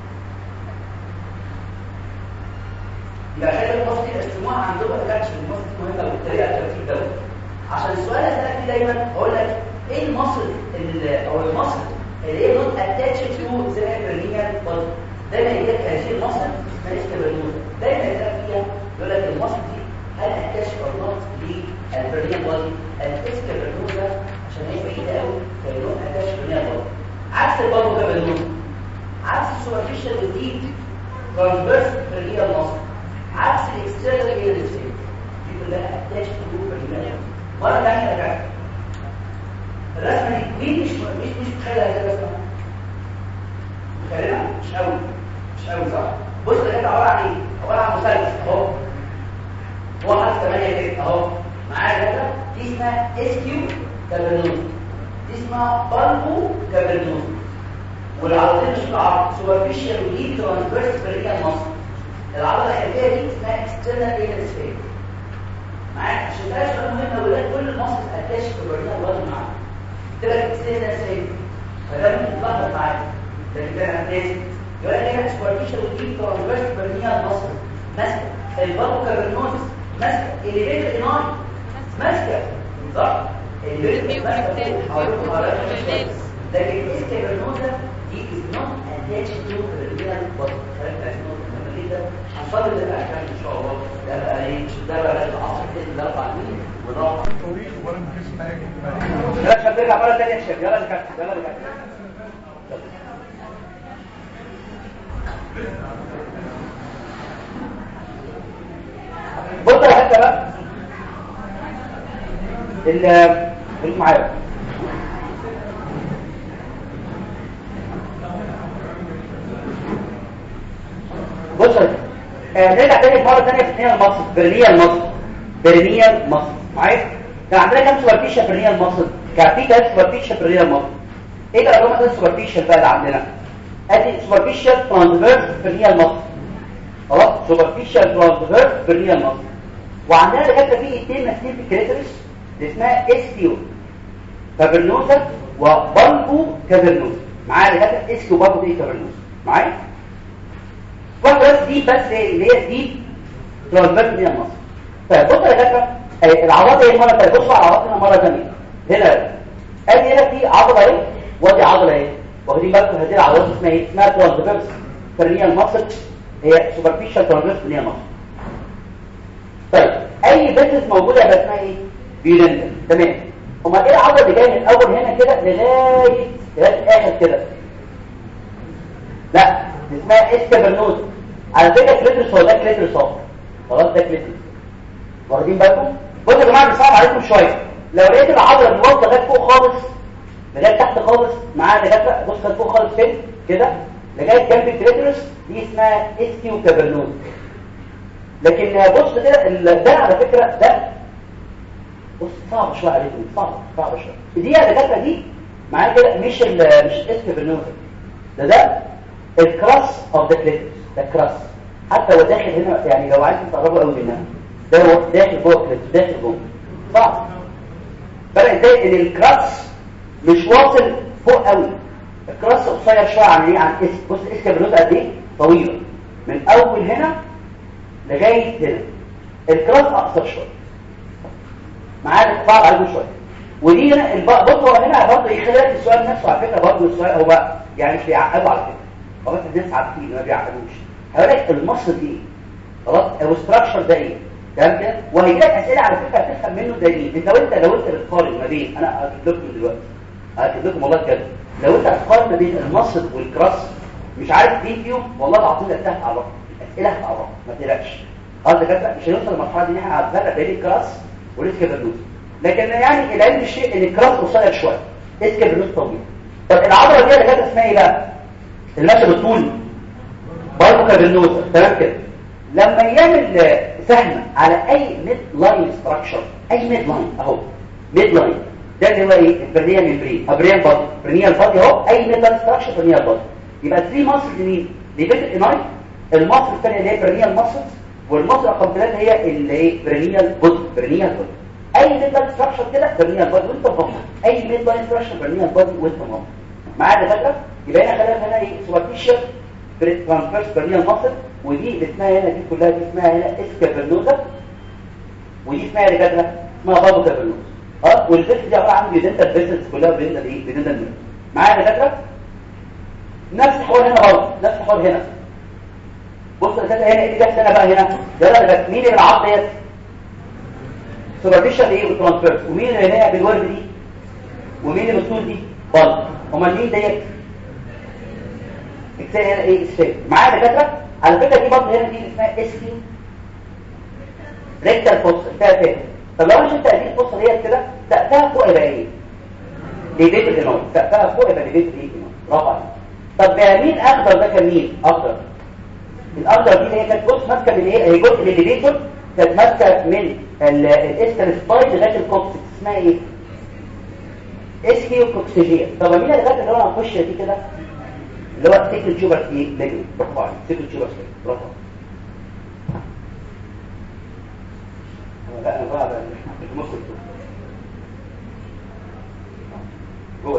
Speaker 2: يبقى عشان المصري الاستماع عندهم ما كانش المصري مهمه بالطريقه الترتيب دوت عشان السؤال اللي فيه دايما اقول لك ايه المصل او المصل اللي هي نوت اتاتش تو زي البرينيال بودي دايما يقول لك هذه المصل اسمها اسكابرنوزا دايما يقول فيها يقول لك المصل دي هل اتاتش اور نوت للبرينيال بودي الاسكابرنوزا عشان هي بعيده قوي فهي نوت اتاتش برينيال بودي عكس البابو كابرنوزا عكس السوبرفيشال والديب ترانسفيرس برينيال مصل عكس الاكسترنال ايرس دي كلها اتاتش تو برينيال مره ثانيه يا جماعه الرسمه دي مين مش مش مش متخيل هذه الرسمه متخيلها مش قوي مش قوي صح بص ده عباره عن ايه عباره عن مثلث اهو هو حرف 8 كده اهو معايا كده دي اسمها اس كيو كابرنوز دي اسمها بالبو كابرنوز والعضلتين مش بالعرض سوبرفيشال ودي ترانسفيرس برينيال ماسل العضله الخلفيه دي اسمها اكسترنال ايلس فيل معاك عشان ده سؤال مهم لو لقيت كل الماسل اتاش في برينيال وزن معاك تبقى اكسترنال سيل فده ممكن تلخبط معاك لكن ده اساسي يقول لك هنا سوبرفيشال ودي ترانسفيرس برينيال ماسل ماسكه البالبو كابرنوز ماسكه اليفيتر ايناي ماسكه صح اليفيتر ماسكه هقول لكم لكن الاسكابرنوزا دي از نوت اتاتش تو برينيال بودي خلينا جدا هنفضل الاحكام ان شاء الله ده بقى ايه ده بقى العصر كده ده اربع مين ونروح
Speaker 4: طويل ولا مفيش حاجه
Speaker 2: يلا شباب نرجع مره ثانيه يا شباب يلا نكمل يلا نكمل بص يا حته بقى ال خليك معايا بص آه، نرجع تاني مرة تانية في الثانية المصر برنية المصر برنية المصر معايا كان عندنا كام سوبرفيشال برنية المصر كان في ثلاث سوبرفيشال برنية المصر ايه بقى اللي هم ثلاث سوبرفيشال بقى اللي عندنا ادي سوبرفيشال ترانسفيرس برنية المصر خلاص سوبرفيشال ترانسفيرس برنية المصر وعندنا دكاتره في اثنين ماسكين في الكريترس اللي اسمها استيو كافرنوزا وبالبو كافرنوزا معايا دكاتره اسكيو وبالبو دي كافرنوزا معايا واحده بس دي بس اللي هي دي ترانسفيرس دي مصر طيب بصوا يا دكاتره آه، العضلات ايه مره ثانيه بصوا على عضلاتنا مره ثانيه هنا ادي هنا في عضله اهي وادي عضله اهي واخدين بالكم هذه العضلات اسمها ايه اسمها ترانسفيرس فرنيال ماسل هي سوبرفيشال ترانسفيرس فرنيال ماسل طيب اي بيزنس موجوده يبقى اسمها ايه بيولنتال تمام امال ايه العضله اللي جايه من الاول هنا كده لغايه لغايه الاخر كده لا دي اسمها اسكابرنوز على فكره كليترس هو ده كليترس اهو خلاص ده كليترس واخدين بالكم بصوا يا جماعه بيصعب عليكم شويه لو لقيت العضله اللي واصله لغايه فوق خالص لغايه تحت خالص معاها دكاتره بص لغايه فوق خالص فين كده لغايه جنب الكليترس دي اسمها اسكيو كابرنوز لكن بص كده ال- ده على فكرة ده بص صعب شوية عليكم صعب صعب شوية دي يا دكاترة دي معايا كده مش ال مش اسم بالنوزة ده ده الكراس اوف ذا كليتس ده كراس حتى لو داخل هنا يعني لو عايز تقربوا قوي منها ده هو داخل جوه الكليتس داخل جوه صعب فرق ازاي ان الكراس مش واصل فوق قوي الكراس قصير شويه عن ايه عن اس بص اس كابرنوز قد ايه طويله من اول هنا لغايه هنا الكراس اقصر شويه معاك صعب عليكم شويه ودي هنا الب- بص هو هنا برضه يخلق السؤال نفسه على فكره برضه السؤال هو يعني مش بيعقدوا على فكره هو بس الناس عارفين ما بيعقدوش هيقول لك المصل دي ايه خلاص الاستراكشر ده ايه تمام كده وهيجي لك اسئله على فكره هتفهم منه دليل انت وانت لو انت بتقارن ما بين انا هكتب لكم دلوقتي هكتب لكم والله كده لو انت هتقارن ما بين المصل والكراس مش عارف مين فيهم والله العظيم لا هتعرف الاسئله هتعرف ما تقلقش قصدك كده مش هنوصل للمرحله دي ان احنا هنفرق بين الكراس والاسكابرنوس لكن يعني العلم الشيء ان الكراس قصير شويه اسكابرنوس طويل طب العضله دي اللي كانت اسمها ايه بقى الماشي بالطول بايبو كابرنوسا تمام كده لما يعمل آه، سهم على اي ميد لاين ستراكشر اي ميد لاين اهو ميد لاين ده اللي هو ايه البرنيال ميمبرين ابريال بادي برنيال بادي اهو اي ميد لاين ستراكشر برنيال بادي يبقى 3 ماسل مين ليفيت اناي الماسل الثانيه اللي هي برنيال ماسل والماسل رقم 3 هي اللي هي برنيال بودي برنيال بودي اي ميد لاين ستراكشر كده برنيال بادي وانت فاهم اي ميد لاين ستراكشر برنيال بادي وانت فاهم معايا فاكره يبقى هنا خلينا هنا ايه سوبرفيشال ترانسفيرس برنيال ماسل ودي اللي اسمها هنا دي كلها دي اسمها هنا اسكابرنوزا ودي اسمها اللي كده اسمها بابو كابرنوزا اه والفيس دي عباره عن بيدنتال فيسلز كلها بيدنتال ايه بيدنتال نيرف معايا يا دكاتره نفس الحوار هنا برضه نفس الحوار هنا بص يا دكاتره هنا ايه اللي جت هنا بقى هنا ده لا ده مين اللي العض ديت سوبرفيشال ايه وترانسفيرس ومين اللي هنا بالورد دي ومين اللي بالطول دي برضه امال مين ديت اكسل هنا ايه اسفل معايا يا دكاتره على فكره دي برضه هنا دي اللي اسمها اسكي ريكتال فوس فيها فين طب لو انا شلت هذه الفوس ديت كده سقفها فوق يبقى ايه ليفيت الانوي سقفها فوق يبقى ليفيت ايه برافو عليك طب مين اخضر ده كان مين اخضر الاخضر دي اللي هي كانت بص ماسكه من ايه هي جزء من الليفيتور كانت ماسكه من الاستر سبايد لغايه الكوكسكس اسمها ايه اسكيو كوكسيجيا طب مين اللي لغايه اللي هو هنخش دي كده اللي هو سيكل تيوبر ايه ليجن برافو عليك سيكل تيوبر برافو لا انا بقى المخ جوه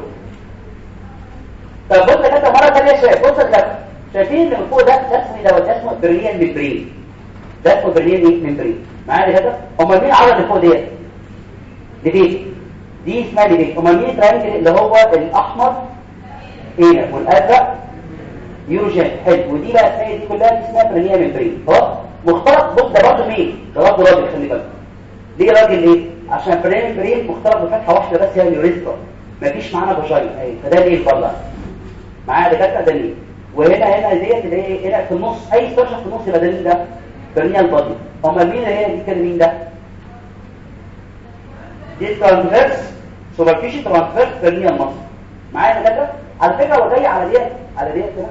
Speaker 2: طب بص كده مره ثانيه شايف بص كده شايفين اللي من فوق ده ده اسمه ايه ده اسمه برينيال ميمبرين ده اسمه برينيال ايه ميمبرين معايا كده امال مين العضله اللي فوق ديت دي دي اسمها دي امال مين الترينجل اللي هو الاحمر هنا والازرق يوروجين حلو ودي بقى اسمها دي كلها دي اسمها برينيال ميمبرين خلاص مختلط بص ده برضه مين ده برضه راجل خلي بالك ليه راجل ليه عشان برين برين مختلط بفتحه واحده بس هي اليوريثرا مفيش معانا فاجينا اهي فده ليه الفضل معايا دكاتره ده ليه وهنا هنا ديت اللي هي هنا في النص اي ستراكشر في النص يبقى ده ده برنيال بادي امال مين اللي هي دي كده مين ده دي ترانسفيرس سوبرفيشال ترانسفيرس برنيال مصر معايا يا دكاتره على فكره هو جاي على ديت على ديت كده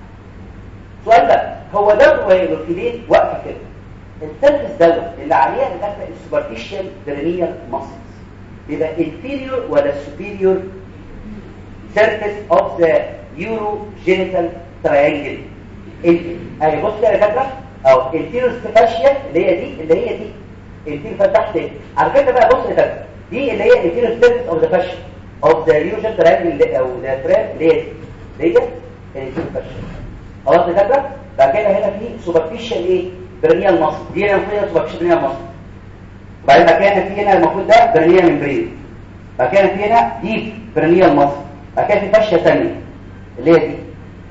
Speaker 2: السؤال ده هو ده الوركيدين واقفه كده السيرفس دوت اللي عليها دكاتره السوبرفيشال برنيال ماسلز يبقى inferior ولا superior surface of the urogenital triangle اهي بص كده يا دكاتره او inferior fascia اللي هي دي اللي هي دي inferior تحت على فكره بقى بص يا دكاتره دي اللي هي inferior surface of the fascia of the urogenital triangle او the triangle اللي هي دي دي inferior fascia خلاص يا دكاتره بعد كده هنا في superficial ايه برنيال مصل دي هنا المفروض superficial برنيال مصل بعد كده في هنا المفروض ده برنيال ممبرين بعد كده في هنا ديب برنيال مصل بعد كده في فاشيه ثانيه اللي هي دي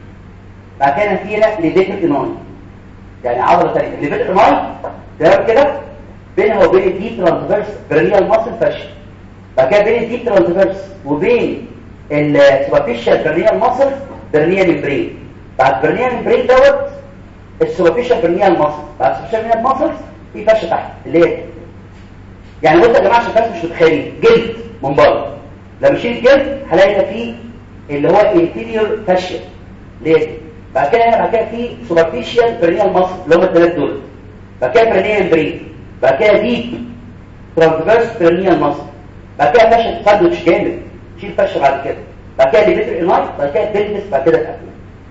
Speaker 2: بعد كده في هنا ليفيتر اناي يعني عضله ثانيه ليفيتر اناي تمام كده بينها وبين الديب ترانسفيرس برنيال مصل فاشيه بعد كده بين الديب ترانسفيرس وبين السوبرفيشال برنيال مصل برنيال ممبرين بعد برنيال ممبرين دوت السوبرفيشال برنيال مصل بعد السوبرفيشال برنيال مصل في فاشيه تحت اللي هي دي يعني بصوا يا جماعه عشان بس مش متخيلين جلد من بره لما اشيل الجلد هلاقي ده فيه اللي هو inferior fascia اللي هي دي بعد كده هنا بعد كده في superficial perennial muscle اللي هم الثلاث دول بعد كده perennial brain بعد كده deep transverse perennial muscle بعد كده فاشل ساندوتش جامد شيل فاشل بعد كده بعد كده ليفيتر انايت بعد كده بيلنس بعد كده الابل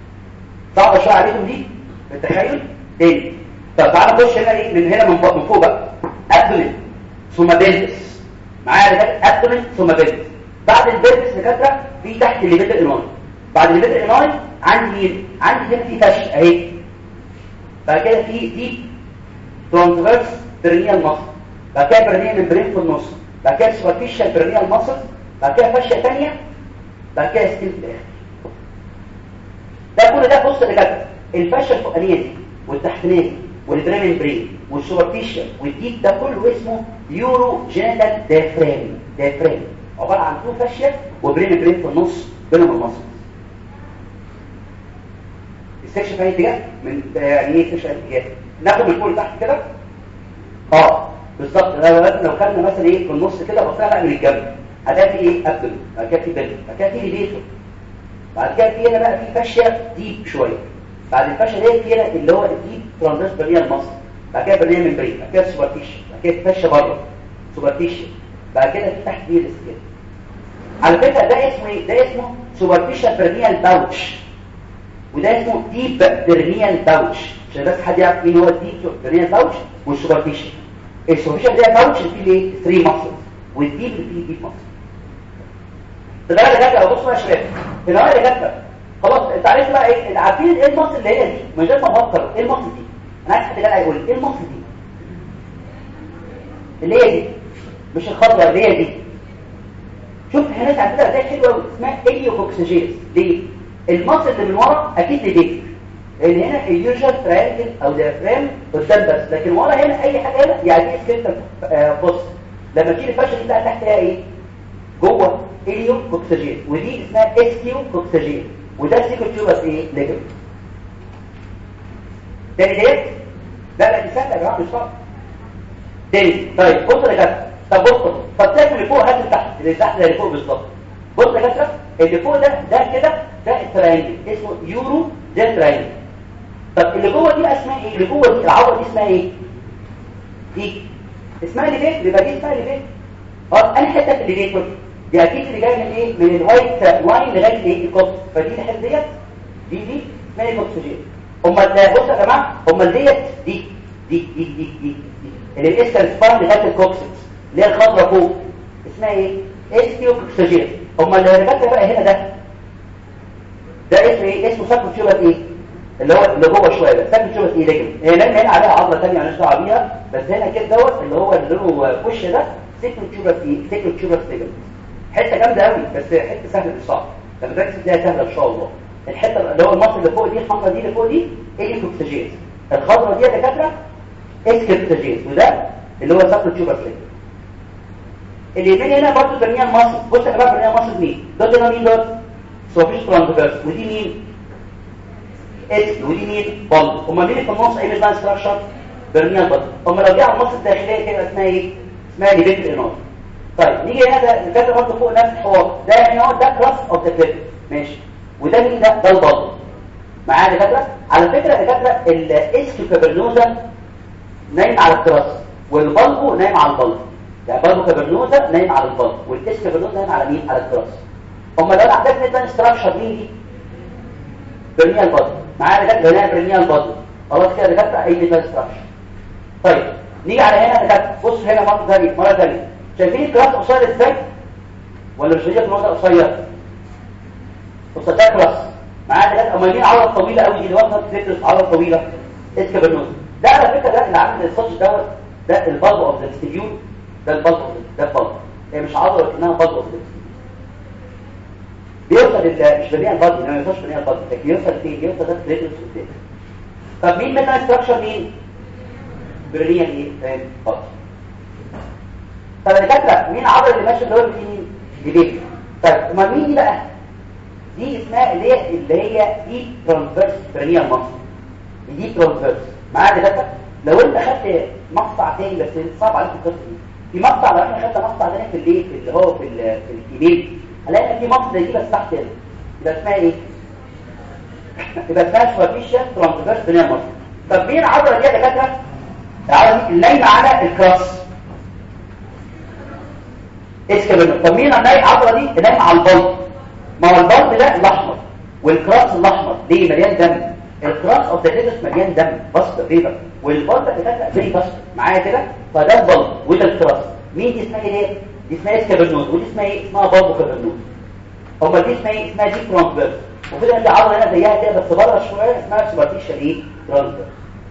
Speaker 2: صعبه شويه عليكم دي بالتخيل تاني طب تعالى نخش هنا ايه من هنا من فوق من فوق بقى ابدومين ثم بيلنس معايا دكاتره ابدومين ثم بيلنس بعد البيلنس دكاتره في تحت الليفيتر انايت بعد الليفيتر انايت عندي عندي هنا في فاشل اهي بعد كده في ديب ترانسفيرس برينيال ماسل بعد كده برينيال ممبرين في النص بعد كده سوبرفيشال برينيال ماسل بعد كده فاشيه ثانيه بعد كده ستيل في الاخر ده كل ده بص يا دكاتره الفاشيه الفوقانيه دي والتحتانيه دي والبرين برين والسوبرفيشال والديب ده كله اسمه يورو جينيتال ديافرام ديافرام عباره عن تو فاشيه وبرين برين في النص بينهم المصل السكشن في اي اتجاه من يعني ايه سكشن اتجاه ناخد من فوق لتحت كده اه بالظبط لو لو خدنا مثلا ايه في النص كده بصينا بقى من الجنب هتلاقي في ايه ابدن بعد كده في بلد بعد كده في ليفيتور بعد كده في هنا بقى في فاشيه ديب شويه بعد الفاشيه ديت في هنا اللي هو الديب ترانزيس بريال مصر بعد كده بريال ممبرين بعد كده سوبرفيشال بعد كده فاشيه بره سوبرفيشال بعد كده في تحت فيرس كده على فكره ده اسمه ايه ده اسمه سوبرفيشال بريال باوتش وده اسمه ديب بريال باوتش عشان بس حد يعرف مين هو الديب بريال باوتش والسوبرفيشال السوبرفيشال بريال باوتش اللي فيه ايه 3 ماسلز والديب اللي فيه ديب ماسل ده ده جاكا بصوا يا شباب النهارده جاكا خلاص انت عارف بقى ايه عارفين ايه الماسل اللي هي دي من غير ما افكر ايه الماسل دي انا عايز حد جدع يقول لي ايه الماسل دي اللي هي دي مش الخضراء اللي هي دي شوف هناك عندنا ازاي حلوه قوي اسمها اليوكوكسجينس ليه الماسل اللي من ورا اكيد ليه لان هنا اليوجوال تراينجل او ديافرام قدام بس لكن ورا هنا اي حاجه هنا يعني دي سكيلتال بص لما تيجي الفشل دي بقى تحتها ايه جوه اليو كوكسجين ودي اسمها اسكيو كوكسجين وده سيكوتيوبس ايه ليجمنت تاني ديت لا لا دي سهله يا جماعه مش صعب تاني طيب بص يا كابتن طب بص طب تاكل اللي فوق هات اللي تحت اللي تحت اللي فوق بالظبط بص يا كابتن اللي فوق ده ده كده ده التراينجل اسمه يورو ده تراينجل طب اللي جوه دي اسمها ايه اللي جوه دي العضله دي اسمها ايه دي اسمها ليفيت يبقى دي اسمها ليفيت اه انا حته في الليفيت دي اكيد اللي جايه من ايه من الوايت لاين لغايه الايه الكوكس فدي الحته ديت دي دي اسمها الاكسجين امال بص يا جماعه امال ديت دي دي دي دي دي, دي. اللي الاسكال سبان لغايه الكوكس اللي هي الخضراء فوق اسمها ايه اسكيو اكسجين امال اللي فاكره بقى هنا ده ده اسمه ايه اسمه ساكو تيوبر ايه اللي هو اللي جوه شويه بس ساكو تيوبر ايه لكن هنا هنا عليها عضله ثانيه مالناش دعوه بيها بس هنا كده دوت اللي هو اللي له وش ده سيكو تيوبر ايه سيكو تيوبر ليجمنت حته جامده قوي بس حته سهله مش صعبه لما تركز فيها سهله ان شاء الله الحته اللي هو المصل اللي فوق دي الحمراء دي اللي فوق دي ايكوكسجيز الخضراء دي يا دكاتره اسكيبتاجيز وده اللي هو ساكو تيوبر ليجمنت اليمين هنا برضه برنيال مصل بص يا جماعه برنيال مصل مين دوت هنا مين دوت سوفيش ترانسفيرس ودي مين اس ودي مين بلد امال مين في النص ايه البان ستراكشر برنيال بلد امال لو جه على النص الداخليه كده اسمها ايه اسمها ليفيت الانار طيب نيجي هنا ده الكاتب برضه فوق نفس الحوار ده يعني هو ده كلاس اوف ذا كليب ماشي وده مين ده ده البلب معايا يا دكاتره على فكره يا دكاتره الاسكيو كابرنوزا نايم على الكراس والبلبو نايم على البلب يعني بلبو كابرنوزا نايم على البلب والاسكيو كابرنوزا نايم على مين على الكراس اما لو انا عندك نبدا ستراكشر مين دي برنيال بلب معايا يا دكاتره هنا برنيال بلب خلاص كده يا دكاتره اي نبدا ستراكشر طيب نيجي على هنا يا دكاتره بص هنا مره ثانيه مره ثانيه شايفين الكراس قصير ازاي ولا مش شايفين الوضع قصير قصير ده كراس معايا دلوقتي اما مين عضله طويله قوي دي واخده تدرس عضله طويله اسكابرنوز ده على فكره ده اللي عامل السوتش دوت ده البلب اوف ذا ستيبيول ده البلب ده البلب هي مش عضله انها بلب اوف بيوصل ال- مش بنيه البلب ما يوصلش بنيه البلب لكن يوصل فين يوصل ده تدرس قدام طب مين مثلا ستراكشر مين برينيال ايه فاهم بلب طب يا دكاتره مين العضله اللي ماشيه دول دي مين دي بيبي طيب امال مين دي بقى دي اسمها اللي هي اللي هي دي ترانسفيرس برينيال ماسل دي ترانسفيرس معايا يا دكاتره لو انت خدت مقطع تاني بس صعب عليك القصه دي في مقطع لو احنا خدنا مقطع تاني في الايه في اللي هو في ال- في الايميل هنلاقي في مقطع زي دي بس تحت هنا يبقى اسمها ايه يبقى اسمها سوبرفيشال ترانسفيرس برينيال ماسل طب مين العضله دي يا دكاتره العضله دي اللي نايمه على الكراس اسكابينو طب مين النايم العضله دي نايمه على البلط ما هو البلط ده الاحمر والكراس الاحمر ليه مليان دم الكراس اوف ذا مليان دم بسط فيبر والبلط بتاعتها زي بسط معايا كده فده البلط وده الكراس مين دي اسمها ايه دي اسمها اسكابينوز ودي اسمها ايه اسمها بالبو كابينوز هما دي اسمها ايه اسمها دي ترانسفيرس وفي عندي عضله هنا زيها كده بس بره شويه اسمها سوبرفيشال ايه ترانسفيرس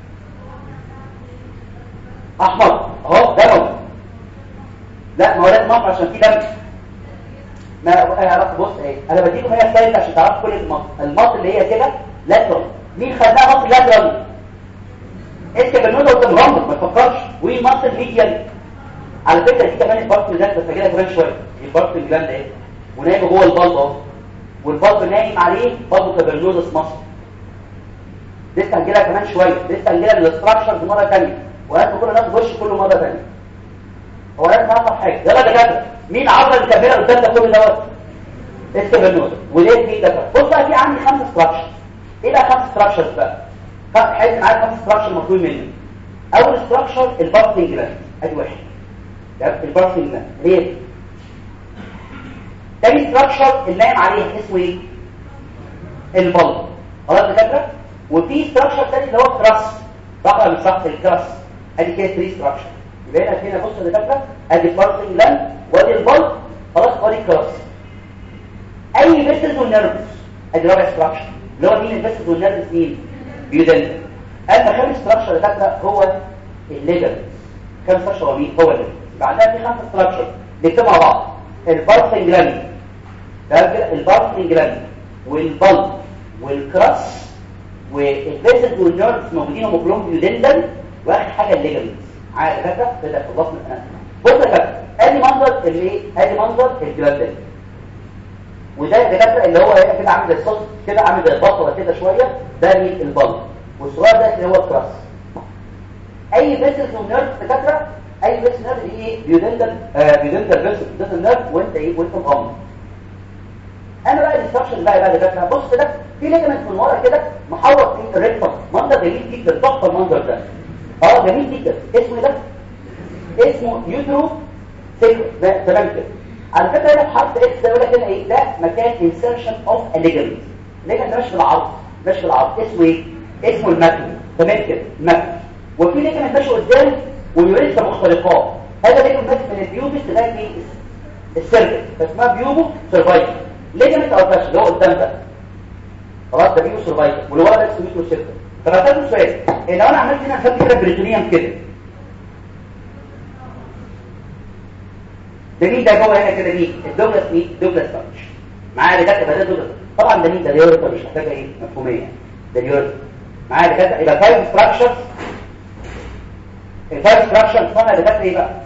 Speaker 2: احمر اهو دموي لا ما هو لازم احمر عشان في دم ما انا بص اهي انا بديكم هي سلايد عشان تعرفوا كل المط المط اللي هي كده لاترال مين خدناها مط لاترال اسكب النوده قدام غمض ما تفكرش ومط الميديال على فكره دي كمان البارت جلاند بس كده كمان شويه البارت جلاند اهي ونايم جوه البلب اهو والبلب نايم عليه بلب كابرنوزس مصر لسه هنجيلها كمان شويه لسه هنجيلها للاستراكشرز مره ثانيه وهات كل الناس وش كله مره ثانيه هو لازم نعرف حاجه يلا يا دكاتره مين عضله الكاميرا قدام ده كل دوت اسكابرنوزا وليه في ده بص بقى في عندي خمس ستراكشر ايه بقى خمس ستراكشرز بقى حد معايا خمس ستراكشر مطلوب مني اول ستراكشر البارتنج جلاند ادي واحد ده البارتنج جلاند ليه تاني ستراكشر اللي نايم عليه اسمه ايه البلب خلاص يا دكاتره وفي ستراكشر تاني اللي هو كراس صح ولا مش صح الكراس ادي كده 3 ستراكشر يبقى هنا هنا بص يا دكاتره ادي البارتنج جلاند وادي البلب خلاص وادي الكراس اي فيسلز والنيرفز ادي رابع ستراكشر اللي هو مين الفيسلز والنيرفز مين بيودنت اما خامس ستراكشر يا دكاتره هو الليجن خامس ستراكشر هو مين هو الليجن بعدها في خمس ستراكشر نكتبها مع بعض البارتنج جلاند البارتنج جلاند والبلب والكراس والفيسلز والنيرفز موجودين هم كلهم بيودنت واخر حاجه الليجن عارف فاكره كده خلصنا الان بص يا كابتن ادي منظر اللي ادي منظر الجلاند وده الدكاتره اللي هو هنا كده عامل زي الصوت كده عامل زي البطله كده شويه ده مين البلب والصغير ده اللي هو الكراس اي فيسلز ونيرف دكاتره اي فيسل نيرف دي ايه بيودنتال آه بيودنتال فيسل بيودنتال نيرف وانت ايه وانت مغمض انا بقى الانستراكشن بقى بقى دكاتره بص كده في ليجمنت من ورا كده محوط في الريكتم منظر جميل جدا تحفه المنظر ده اه جميل جدا اسمه ايه ده اسمه يوترو سيكو ده تمام كده على فكره هنا في حرف اكس ده يقول لك هنا ايه ده مكان انسرشن اوف ا ليجمنت ليجمنت ده مش في العرض مش في العرض اسمه ايه اسمه المكن تمام كده مكن وفي ليجمنت ماشي قدام ويوريث مختلقات هذا ليجمنت ماشي من البيوبس لغايه ايه السيرفس فاسمها بيوبو سيرفايكل ليجمنت او فاش اللي هو قدام ده خلاص ده بيوبو سيرفايكل واللي ورا ده اسمه ميكرو سيرفس طب هسألكم سؤال إيه لو انا عملت هنا خدت كده بريتونيوم كده ده مين ده جوه هنا كده مين الدوجلاس مين دوجلاس تاتش معايا دكاتره ده دوجلاس طبعا ده مين ده اليوريتا مش محتاجه ايه مفهوميه ده اليوريتا معايا دكاتره يبقى فايف ستراكشرز الفايف ستراكشرز اسمها دكاتره ايه بقى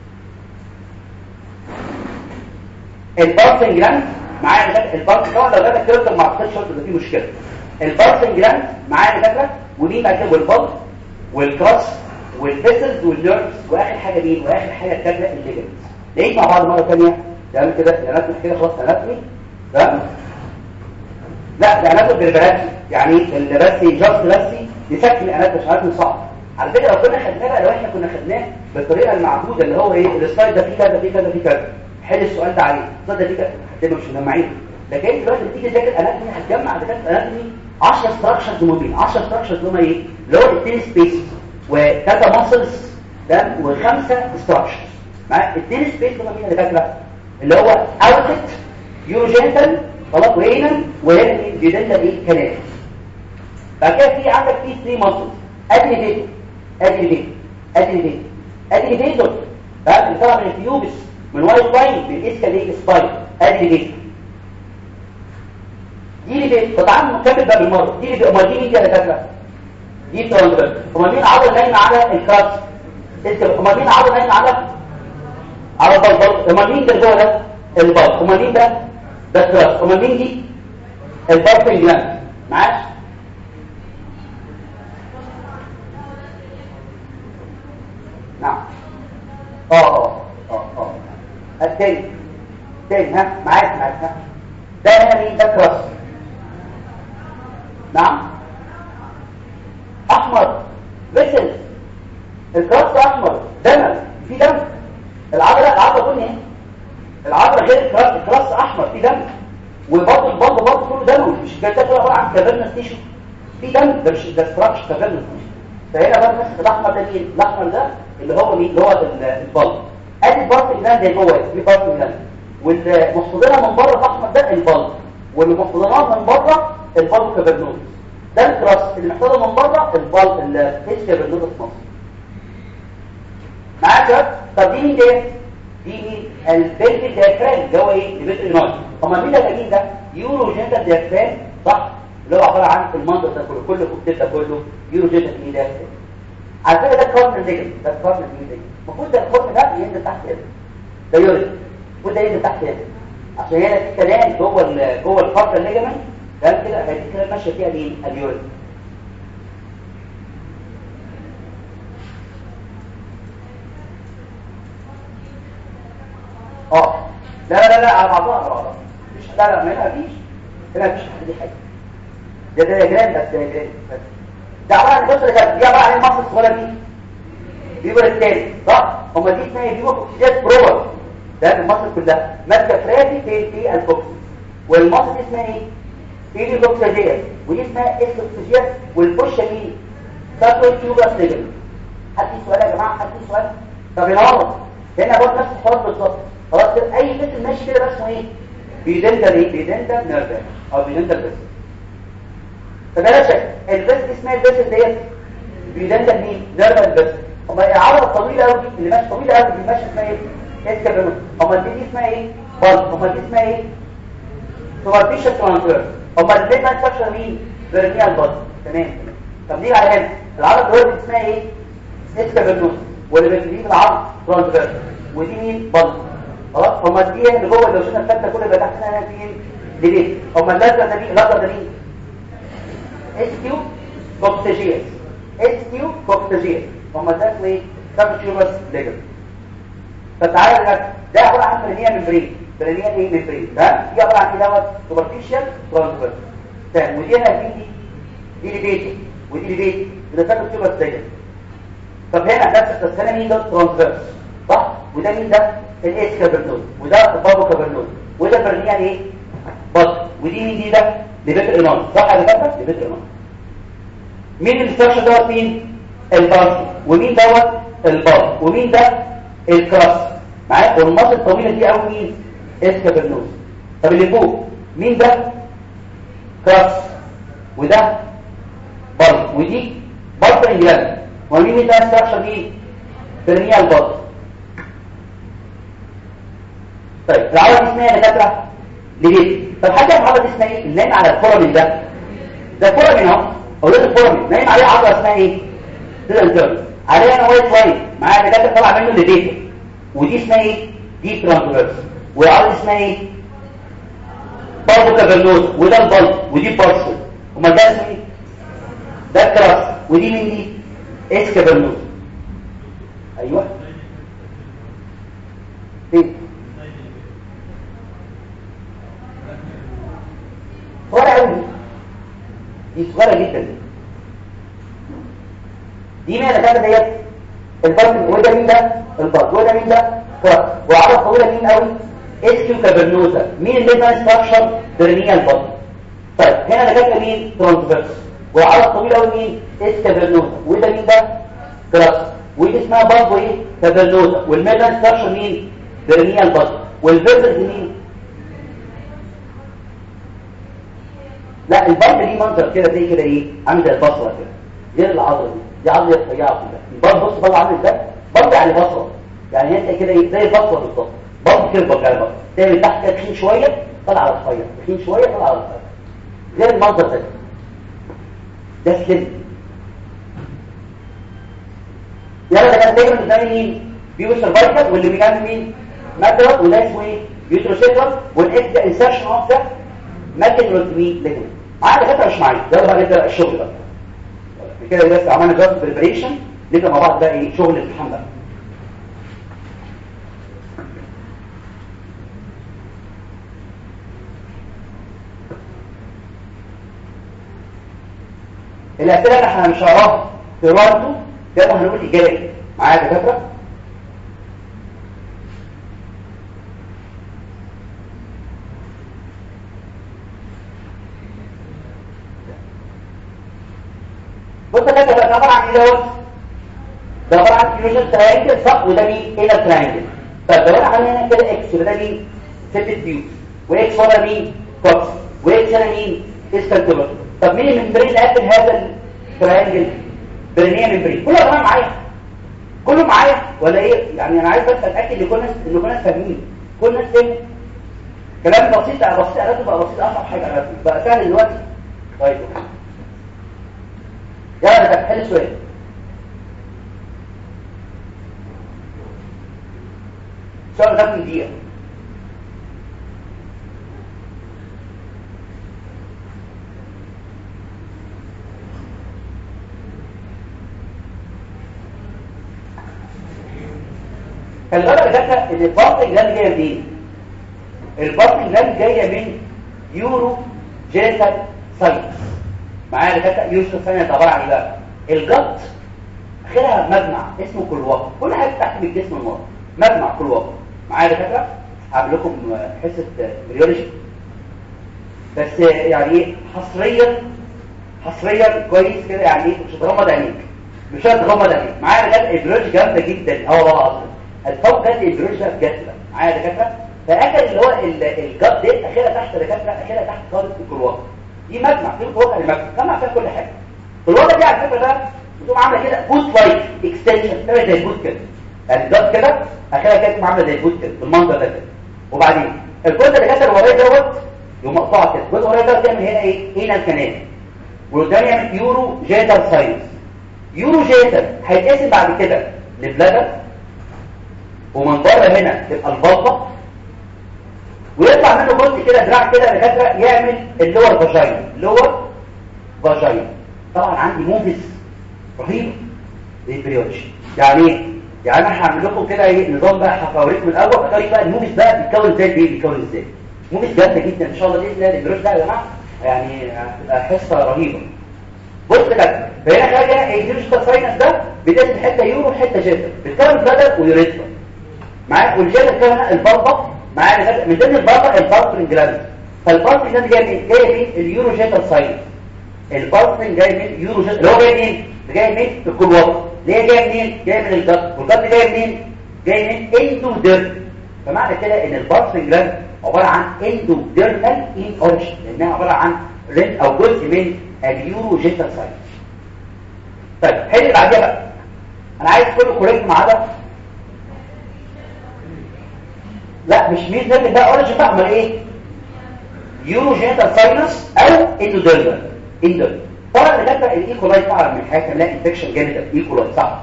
Speaker 2: البارتنج جلاند معايا دكاتره البارتنج طبعا لو جابك كده ما اعتقدش ده في مشكله البارتنج جلاند معايا دكاتره ودي بقى كده والبلط والكراس والفيسلز والنيرفز واخر حاجه مين واخر حاجه الدكاتره الليجمنتس نعيد مع بعض مره ثانيه تمام كده الاناتومي كده خلاص اناتومي تمام لا ده اناتومي بالبلاتي يعني اللي بس جاست بس يسكن الاناتومي مش عارف صعب على فكره لو كنا خدناه بقى لو احنا كنا خدناه بالطريقه المعهوده اللي هو ايه السلايد ده فيه كذا فيه كذا فيه كذا حل السؤال ده عليه السؤال ده فيه كذا هتبقى مش مجمعين لكن انت دلوقتي بتيجي تذاكر اناتومي هتجمع دكاتره اناتومي 10 ستراكشرز مهمين 10 ستراكشرز هم ايه اللي هو الاثنين سبيس وثلاثه ماسلز تمام وخمسه ستراكشرز معايا الاثنين سبيس هم مين يا دكاتره اللي هو اوتلت يوروجينتال خلاص وهنا وهنا جيدنتال ايه كنال بعد كده في عندك في 3 ماسلز ادريفيتور ادريفيتور ادريفيتور ادريفيتور بقى اللي طالع من الفيوبس من وايت لاين بالاسكاليك سباين ادريفيتور دي اللي بي... فتعال نكمل بقى بالمره دي اللي امال دي مين دي يا دكاتره دي ترانسفير امال مين عضله نايمه على الكراس امال مين عضله نايمه على على البلبل امال مين ده جوه ده البلب امال مين ده ده الكراس امال مين دي البلب جلاند معاش نعم اه اه اه اه التاني تاني ها معاك معاك ها ده هنا مين ده كراس نعم احمر مثل الكراس احمر دم في دم العضله العضله بني العضله غير الكراس الكراس احمر في دم وبرضه البلب برضه كله دم مش ده كده عباره عن كافيرنس تيشو في دم ده مش ده ستراكش كافيرنس تيشو فهنا بقى الناس الاحمر ده مين الاحمر ده اللي هو مين اللي هو البلب ادي البارت اللي زي جوه في بارت اللي والمحتضنه من بره الاحمر ده البلب والمحتضنات من بره البلب كافيرنوس ده الكراس اللي محتضن من بره البلب الفيس كافيرنوس في مصر معاك يا طب دي مين ديت دي مين البيت ديافرام اللي هو ايه البيت الناي هما مين اللي مين ده يورو جنتال ديافرام صح اللي هو عباره عن المنطقه ده كله كل الكوكتيل ده كله يورو جنتال ايه ده على فكره ده كورن ليجن ده كورن ليجن المفروض ده الكورن ده ينزل تحت كده ده يوري المفروض ده ينزل تحت كده عشان هنا في كلام جوه ال جوه الفقره الليجمنت ده كده هيدي كده ماشيه فيها مين اليوري اه لا لا لا على بعضها على بعضها مش لا لا ما فيش هنا مفيش دي حاجه ده ده جرام بس ده جرام بس ده عباره عن بص ده دي عباره عن المصل الصغيره دي بيبقى الثاني صح هما دي اسمها بيبقى اوكسيدات بروبر ده المصل كلها ماسكه فراتي في في الكوكس والمصل دي اسمها ايه في الاوكسيدات ودي اسمها الاوكسيدات والبوشه مين ساتو تيوبس ليجن حد في سؤال يا جماعه حد في سؤال طب ينور هنا برضه نفس الحوار بالظبط خلاص كده اي مثل ماشي كده بس اسمه ايه بيدنتال ايه بيدنتال نيرف او بيدنتال بس فبلاش البس اسمها البس ديت بيدنتال مين نيرف بس اما العضله الطويله قوي اللي ماشيه طويله قوي اللي ماشيه اسمها ايه اسكابينوس اما دي اسمها ايه بال اما دي اسمها ايه سوبرفيشال ترانسفير اما دي ما تفشل مين فيرنيال بال تمام طب نيجي على هنا العضله الطويله اسمها ايه اسكابينوس واللي بتجيب العضله ترانسفير ودي مين بال خلاص هما دي اللي جوه لو شفنا الفته كل اللي تحتنا هنا فين ليه هما اللزقه ده مين اللزقه ده مين اس كيو كوكتاجيس اس كيو كوكتاجيس هما ده اسمه ايه كابتشوبس ليجر فتعالى لك ده عباره عن برينيا ممبرين برينيا ايه ممبرين ده دي عباره عن ايه دوت سوبرفيشال ترانسفير تمام ودي هنا دي دي دي اللي بيتي ودي اللي بيتي وده كابتشوبس ليجر طب هنا نفس السنه مين ده ترانسفير صح وده مين ده الاس كابرنوز وده البابو كابرنوز وده برنيان ايه بط ودي مين دي ده لبيت الإمام صح يا دكاتره لبيت الإمام مين الاستراكشر دوت مين البارسي ومين دوت البار ومين ده الكراس معايا والمصل الطويله دي قوي مين اس كابرنوز طب اللي فوق مين ده كراس وده بار ودي بطن الجلد ومين ده استراكشر مين برنيال بطن طيب العضله دي اسمها يا دكاتره ليه طب حاجه العضله دي اسمها ايه نايم على الفورامين ده ده فورامين اهو او ده الفورامين نايم عليه عضله اسمها ايه ده الانترن عليها انا وايت وايت معايا دكاتره طالع منه لديتا ودي اسمها ايه دي ترانسفيرس والعضله اسمها ايه برضه كافرنوز وده البلط ودي بارسل امال ده اسمه ايه ده الكراس ودي مين دي اس كافرنوز ايوه ايه دي صغيره جدا دي دي مين اللي كانت ديت البطن وده مين ده البطن وده مين ده كراس وعرض طويله مين قوي اسكيو كابرنوزا مين اللي بقى ستراكشر برنيال البطن طيب هنا انا كاتب مين ترانسفيرس وعرض طويل قوي مين اس كابرنوزا وده مين ده كراس ودي اسمها برضه ايه كابرنوزا والميدان ستراكشر مين برنيال البطن والفيربرز مين لا البطن دي منظر كده زي كده ايه عامل زي البصره كده غير العضله دي دي عضله رفيعه كده البطن بص بقى عامل ازاي برضه يعني بصره يعني انت كده ايه زي البصره بالظبط برضه كده بقى بقى تعمل تحت كده تخين شويه طلع على رفيع تخين شويه طلع على رفيع غير المنظر ده ده سلم يلا ده كان دايما قدامي مين بيو سيرفايكال واللي بيكمل مين ماترات وده اسمه ايه يوتروسيكال والاكس ده انسرشن اوف ذا ماكن مين ليجمنت معايا دكاتره مش معايا ده بقى نبدا الشغل بقى كده بس عملنا جاست بريبريشن نبدا مع بعض بقى ايه شغل الامتحان بقى الاسئله اللي احنا مش هنقراها في روايته يلا هنقول اجابه ايه معايا يا دكاتره بص يا دكاتره ده عباره عن ايه دوت ده عباره عن فيوجن تراينجل صح وده مين هنا تراينجل طب لو انا عامل هنا كده اكس يبقى ده مين سيبت فيو واكس ورا مين كوكس واكس هنا مين اسكالتوبر طب مين الممبرين اللي قافل هذا التراينجل برينيه ممبرين كله تمام معايا كله معايا ولا ايه يعني انا عايز بس اتاكد ان كل الناس ان كل الناس فاهمين كل الناس فاهم كلام بسيط بسيط عرفت بقى بسيط اصعب حاجه عرفت بقى سهل دلوقتي طيب يلا ده حل السؤال السؤال ده من دقيقه فالغرض ده ان الباطن جلاند جايه منين الباطن جلاند جايه من يورو جينيتال سايت معايا دكاتره يورو سايت عباره عن ايه بقى الجت اخرها مجمع اسمه كلواق كل حاجه تحت الجسم المرض مجمع كلواق معايا دكاتره هعمل لكم حصه بيولوجي بس يعني ايه حصريا حصريا كويس كده يعني ايه مش هتغمض عينيك مش هتغمض عينيك معايا دكاتره البيولوجي جامده جدا اه والله العظيم الفوق جت البروش ده بجد بقى معايا دكاتره فاخر اللي هو الجد دي اخرها تحت دكاتره اخرها تحت خالص الكلواقه دي مجمع في الكلواقه المجمع جمع فيها كل حاجه الكلواقه دي على فكره ده بتقوم عامله كده بوت لايك اكستنشن تعمل زي البوت كده يعني الجد كده اخرها كده عامله زي البوت كده بالمنظر ده كده وبعدين الجزء اللي كانت ورايا دوت يقوم مقطوع كده الجزء ورايا دوت يعمل هنا ايه هنا الكنال والقدام يعمل يورو جيتر ساينس يورو جيتر هيتقسم بعد كده لبلادر ومن بره هنا تبقى البلطه ويطلع منه جزء كده دراع كده لفتره يعمل اللور فاجينا اللور فاجينا طبعا عندي موفيز رهيبه للبريولوجي يعني ايه يعني انا هعمل لكم كده ايه نظام بقى هفوريكم الاول هوريك بقى الموفيز بقى بيتكون ازاي ايه بيتكون ازاي موفيز جامده جدا ان شاء الله باذن الله البريولوجي ده يا جماعه يعني هتبقى حصه رهيبه بص كده فهنا حاجه الديجيتال ساينس ده بتقسم حته يورو وحته جيتا بتكون بلدر ويوريثرا معاك والجيتا كمان البلطه معايا من ضمن البلطه البالفرنج جلاند فالبالفرنج جلاند جاي من جاي من اليورو جيتا ساينس البالفرنج جاي من يورو جيتا اللي هو جاي منين جاي من الكلوات ليه جاي منين جاي من الجت والجت جاي منين جاي من اندوديرم فمعنى كده ان البالفرنج جلاند عباره عن اندوديرمال ان اوريجن لانها عباره عن رين او جزء من اليورو جيتا ساينس طيب حل اللي بعديها بقى انا عايز كله كوريكت ما عدا لا مش مين ده ده اوريجن بقى امال ايه يورو جينيتال ساينس او اندوديرمال اندوديرمال طبعا اللي كانت الايكولاي طبعا من حياتنا لا انفكشن جينيتال ايكولاي صح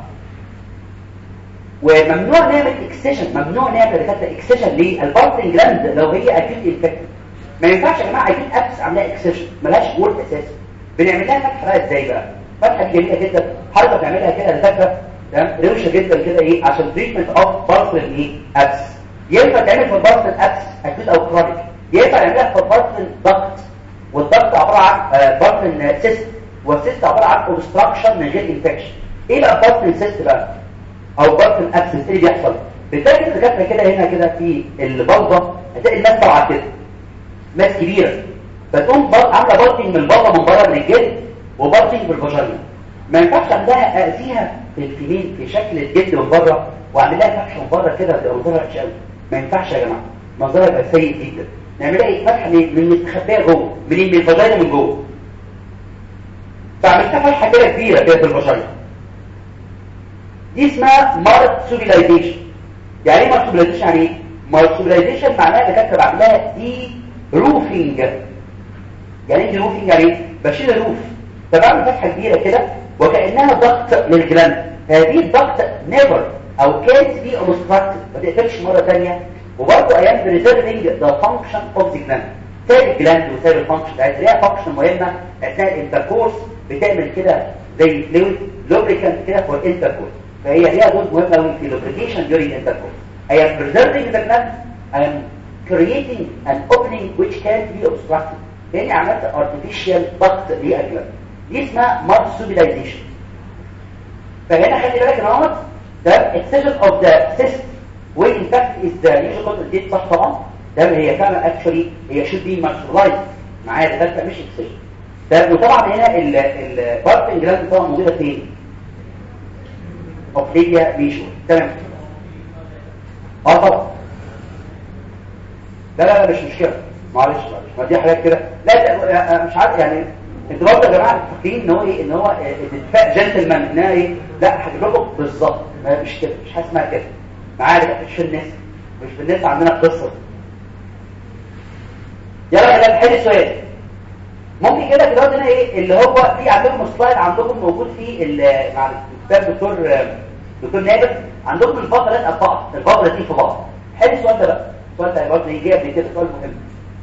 Speaker 2: وممنوع نعمل اكسيشن ممنوع نعمل دكاتره اكسيشن ليه البارتنج جلاند لو هي اكيد انفكت ما ينفعش يا جماعه عايزين ابس عاملاها اكسيشن ملهاش وورد اساسا بنعمل لها فتحه بقى ازاي بقى فتحه دي جميله جدا حركه بنعملها كده دكاتره تمام روشه جدا كده ايه عشان تريتمنت اوف بارتنج ايه ابس ينفع تعمل في البارتن ابس اكيد او كرونيك ينفع نعملها في البارتن ضغط والضغط عباره عن بارتن سيست والسيست عباره عن اوبستراكشن من غير انفكشن ايه بقى بارتن سيست بقى او بارتن ابسس ايه اللي بيحصل بتلاقي الدكاتره كده هنا كده في البلطه هتلاقي الماس طالعه كده ماس كبيره فتقوم عامله بارتنج من البلطه من بره من الجلد وبارتنج بالفاجينا ما ينفعش عندها اذيها في الفيمين في شكل الجلد من بره واعمل لها فتحه من بره كده تبقى منظرها وحش قوي ما ينفعش يا جماعه منظرها يبقى سيء جدا نعملها ايه فتحه من مستخبيه جوه من من الفاجينا من جوه فعملتها فتحه كده كبيره كده في الفاجينا دي اسمها مارت سوبيلايزيشن يعني ايه مارت سوبيلايزيشن يعني ايه مارت سوبيلايزيشن معناها دكاتره بعملها دي روفينج يعني ايه روفينج يعني ايه بشيل الروف فبعمل فتحه كبيره كده وكانها ضغط للجلاند هذه الضغط نيفر او كانت بي اوبستراكت ما تقفلش مره ثانيه وبرضه ايام بريزيرفنج ذا فانكشن اوف ذا جلاند سايب الجلاند وسايب الفانكشن بتاعتها ليها فانكشن مهمه اثناء الانتركورس بتعمل كده زي فلويد لوبريكانت كده فور انتركورس فهي ليها دور مهم قوي في lubrication during intercourse I am preserving the gland I am creating an opening which can't be obstructed لاني عملت artificial ضغط للجلاند دي اسمها marsupialization فهنا خلي بالك ان اهوت ده excision of the cyst when in fact is the usual content date صح طبعا ده هي فعلا actually هي should be marsupialized معايا ده ده مش excision ده وطبعا هنا البارتنج جلاند طبعا موجوده فين اوبليجيا ميشو تمام اه طبعا لا لا لا مش مشكله معلش معلش ما دي حاجات كده لا لا مش عارف يعني انتوا برضه يا جماعه فاكرين ان هو ايه ان هو الاتفاق جنتلمان ان ايه لا هجيب لكم بالظبط مش كده مش حاجه اسمها كده معايا مش في الناس مش في الناس عندنا القصه دي يلا يا نحل السؤال ممكن كده دلوقتي هنا ايه اللي هو في عندكم سلايد عندكم موجود في مع الكتاب دكتور دكتور نادر عندكم الفقرات قد بعض الفقره دي في بعض حل السؤال ده بقى السؤال ده برضه يجي قبل كده سؤال مهم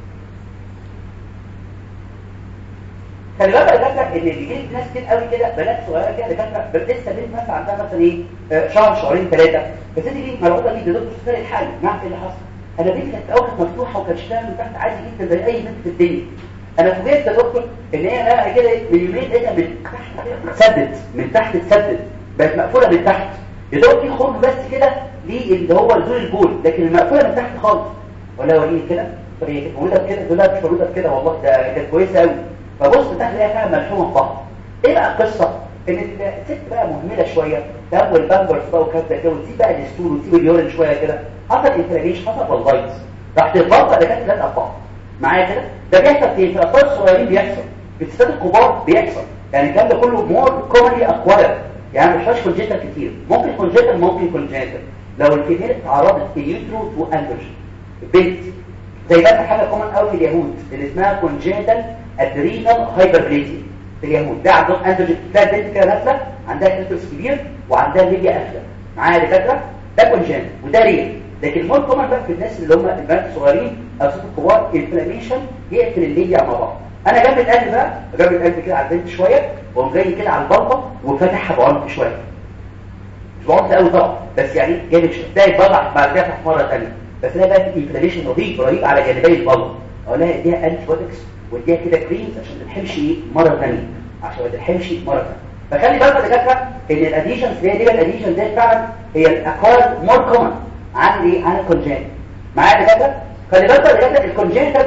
Speaker 2: خلي بالك يا دكاتره ان بيجي لي ناس كتير قوي كده بنات صغيره كده دكاتره لسه بنت مثلا عندها مثلا ايه شهر شهرين ثلاثه بس دي مرعوبه جدا دكتور سكري الحالي نعم ايه اللي حصل انا بنتي كانت اول مفتوحه وكانت شغاله من تحت عادي جدا زي اي بنت في الدنيا انا فوجئت يا دكتور ان هي لا كده من يومين لقيتها من تحت اتسدت من تحت اتسدت بقت مقفوله من تحت يا دوب في خرم بس كده اللي هو نزول البول لكن المقفوله من تحت خالص ولا وريني كده طب هي كانت موجوده بكده دول مش موجوده بكده والله ده كانت كويسه قوي فبص تحت لقيها فعلا ملحومه في بعض ايه بقى القصه ان الست بقى مهمله شويه تهوى البامبرز بقى وكذا كده وتسيب بقى الستول وتسيب اليورين شويه كده حصل انفلاميشن حصل فالفايتس راح تتبطل ده كانت لازقه في بعض معايا كده ده بيحصل في في الاطفال الصغيرين بيحصل في الستات الكبار بيحصل يعني الكلام ده كله مور كومنلي اكوارد يعني مش فيهاش كونجيتال كتير ممكن كونجيتال ممكن كونجيتال لو الفيميل اتعرضت اليوترو تو انرجي بنت زي بقى حاجه كومن قوي في اليهود اللي اسمها كونجيتال ادرينال هايبربليزيا في اليهود ده عندهم اندروجين تلاقي بنت كده نازله عندها كليتوس كبير وعندها ليبيا قافله معايا دكاتره ده كونجيتال وده ريل لكن المور كومن بقى في الناس اللي هم البنات الصغيرين او الست الكبار انفلاميشن يقتل الليبيا مع بعض انا جنب القلب بقى جنب القلب كده على البنت شويه واقوم جاي كده على البلطه وفاتحها بعمق شويه مش بعمق قوي طبعا بس يعني جانب شويه ده يتبلع بعد كده تحت مره ثانيه بس انا بقى في انفلاميشن رهيب رهيب على جانبي البلطه اقول لها اديها انتي بايوتكس واديها كده كريمز عشان ما تلحمش ايه مره ثانيه عشان ما تلحمش مره ثانيه فخلي بالك يا دكاتره ان الاديشنز اللي هي دي الاديشن دي فعلا هي الاكوارد مور كومن عن ايه عن الكونجنت معايا يا دكاتره خلي بالك يا دكاتره الكونجنت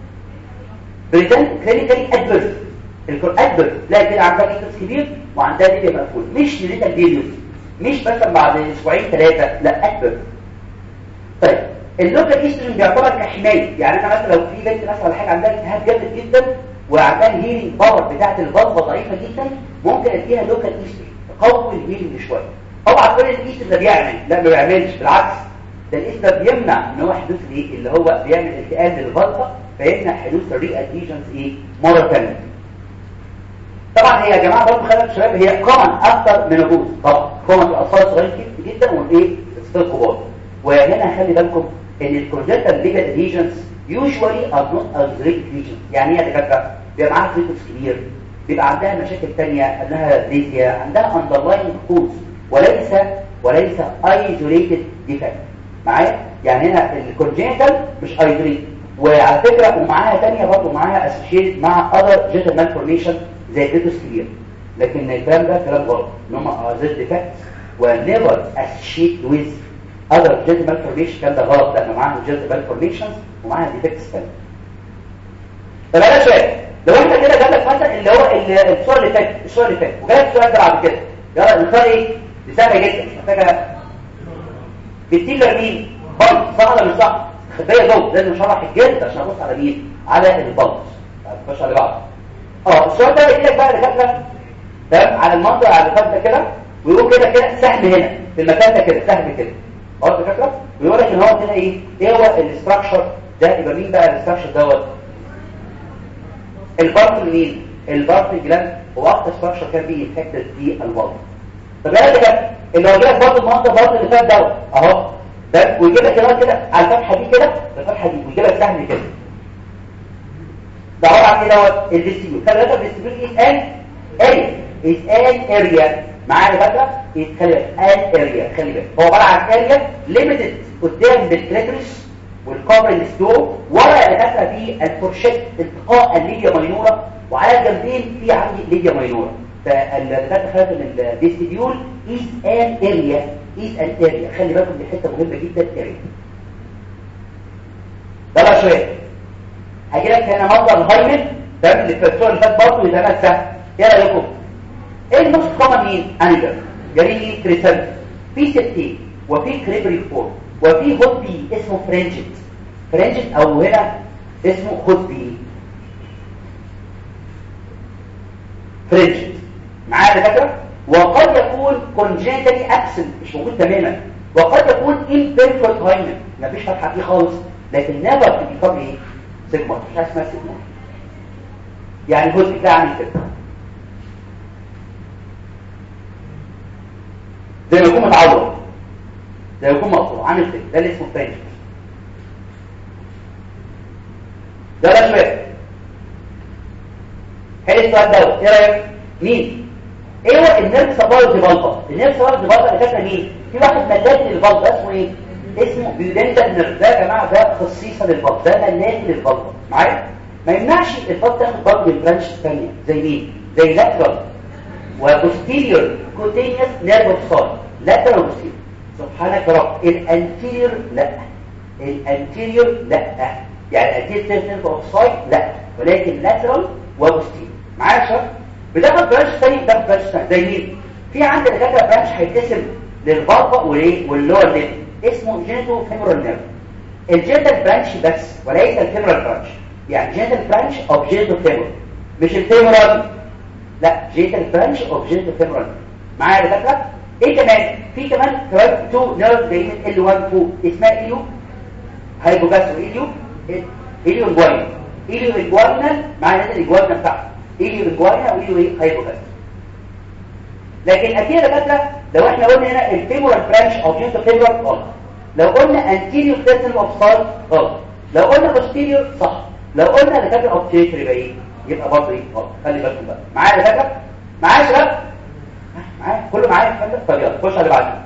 Speaker 2: بريزنت كلينيكالي ادفيرس الادفيرس تلاقي كده عندها كيتوس كبير وعندها ليبيا مقفول مش ليتال بيريود مش مثلا بعد اسبوعين ثلاثه لا ادفيرس طيب اللوكال ايستروجين بيعتبر كحمايه يعني انا مثلا لو في بنت مثلا ولا حاجه عندها التهاب جامد جدا وعندها الهيلينج باور بتاعه البلبه ضعيفه جدا ممكن اديها لوكال ايستروجين تقوي الهيلينج شويه طبعا كل الايستروجين ده بيعمل لا ما بيعملش بالعكس ده الايستروجين بيمنع ان هو حدوث ايه اللي هو بيعمل التئام للبلبه فيمنع حدوث الري اديشنز ايه مره ثانيه طبعا هي يا جماعه برضه خلي الشباب هي كومن اكتر من الجوز طبعا كومن في الاطفال الصغيرين كتير جدا والايه الستات الكبار وهنا خلي بالكم ان الكونجنتال ليجال اديشنز يوجوالي ار نوت ازريك ليجنز يعني ايه يا دكاتره بيبقى معاها فيتوس كبير بيبقى عندها مشاكل ثانيه انها ليزيا عندها اندرلاين كوز وليس وليس ايزوليتد ديفكت معايا يعني هنا الكونجنتال مش ايزوليتد وعلى فكره ومعاها ثانيه برضه معاها اسوشيت مع اذر جيتال مالفورميشن زي البيتوس كبير لكن الكلام ده كلام غلط ان هم زي ديفكتس ونيفر اسوشيت ويز اذر جيتال مالفورميشن الكلام ده غلط لان معاها جيتال مالفورميشنز ومعاها ديفكتس ثانيه طب انا سؤال لو انت كده جاب لك مثلا اللي هو ال- الصوره اللي فاتت الصوره اللي فاتت وجالك السؤال ده بعد كده يلا نختار ايه دي سهله جدا مش محتاجه بتيجي مين بلط صح ولا مش صح خبايه ضوء لازم نشرح الجلد عشان ابص على مين على البلط نخش على بعض اه السؤال ده يجي لك بقى دكاتره تمام على المنطقه على الفات ده كده ويقول كده كده سهم هنا في المكان ده كده سهم كده خلاص يا دكاتره ويقول لك ان هو كده ايه ايه هو الاستراكشر ده يبقى مين بقى الاستراكشر دوت البارت مين البارت جلاند هو اكتر ستراكشر كان بيه انفكتد في البلط طب يا كده اللي هو جالك برضه المنطقه برضه اللي فات دوت اهو ده ويجي لك كده كده على الفتحه دي كده الفتحه دي ويجي لك سهم كده ده عباره عن ايه دوت الديستريبيوت خلي بالك الديستريبيوت از ان اريا از ان اريا معايا فاكره خلي بالك ان اريا خلي بالك هو عباره عن اريا ليميتد قدام بالكريترس والكوبرنج ستو ورا اللي داخله فيه الفرشات التقاء الليبيا ماينوره وعلى الجنبين في عندي ليبيا ماينوره فالدكاتره خدت ان الديستريبيول از ان اريا از ان اريا خلي بالكم دي حته مهمه جدا اريا ده بقى شويه هجي لك هنا مصدر الهايمن تمام اللي في الصوره اللي فات برضه يبقى سهل ايه رايكم ايه الموست كومن مين انيجر جريني كريسنت في ستين وفي كريبري فور وفي هوت بي اسمه فرنجت فرنجت او هنا اسمه هوت بي فرنجت معايا دكاتره وقد يكون كونجنتالي ابسنت مش موجود تماما وقد يكون imperfect هايمن مفيش فتحه فيه خالص لكن نيفر تبقى ايه سيجما مش حاجه اسمها سيجما يعني الجزء ده عامل كده زي ما يكون متعور زي ما يكون مقطوع عامل كده ده اللي اسمه فرنجت ده بقى شويه حل السؤال دوت ايه رايك مين ايه هو النيرف سبلاي ديفلوبر النيرف سبلاي ديفلوبر اللي كاتبه مين في واحد ملاك للبلب اسمه ايه اسمه بيودنتا نيرف ده يا جماعه ده خصيصه للبلب ده ملاك للبلب معايا ما يمنعش البلب تاخد برضه البرانش الثانيه زي مين زي لاترال وبوستيريور كوتينيوس نيرف سايد لاترال وبوستيريور سبحانك يا رب الانتيريور لا الانتيريور لا يعني الانتيريور نيرف سايد لا ولكن لاترال وبوستيريور معايا يا شباب بتاخد برانش ثاني بتاخد برانش ثاني زي مين في عندنا دكاتره برانش هيتقسم للبلبه والايه واللور ليف اسمه جينيتو فيمورال نيرف الجينيتال برانش بس وليس الفيمورال برانش يعني جينيتال برانش اوف جينيتو فيمورال مش الفيمورال لا جينيتال برانش اوف جينيتو فيمورال معايا يا دكاتره ايه كمان في كمان كمان تو نيرف جايين ال 1 فوق اسمها ايليو هايبوجاسترو ايليو ايليو انجوينا ايليو انجوينا معنى ان الانجوينا بتاعته ايليو انجوينا وايليو ايه هايبوجاسترو لكن اكيد يا دكاتره لو احنا قلنا هنا الفيمورال برانش او جينيتال فيمورال غلط لو قلنا انتيريور فيرسن اوف سايد غلط لو قلنا بوستيريور صح لو قلنا دكاتره اوف تيتر يبقى ايه يبقى برضه ايه غلط خلي بالكم بقى معايا يا دكاتره معايا يا شباب معايا كله معايا طب يلا خش على اللي بعده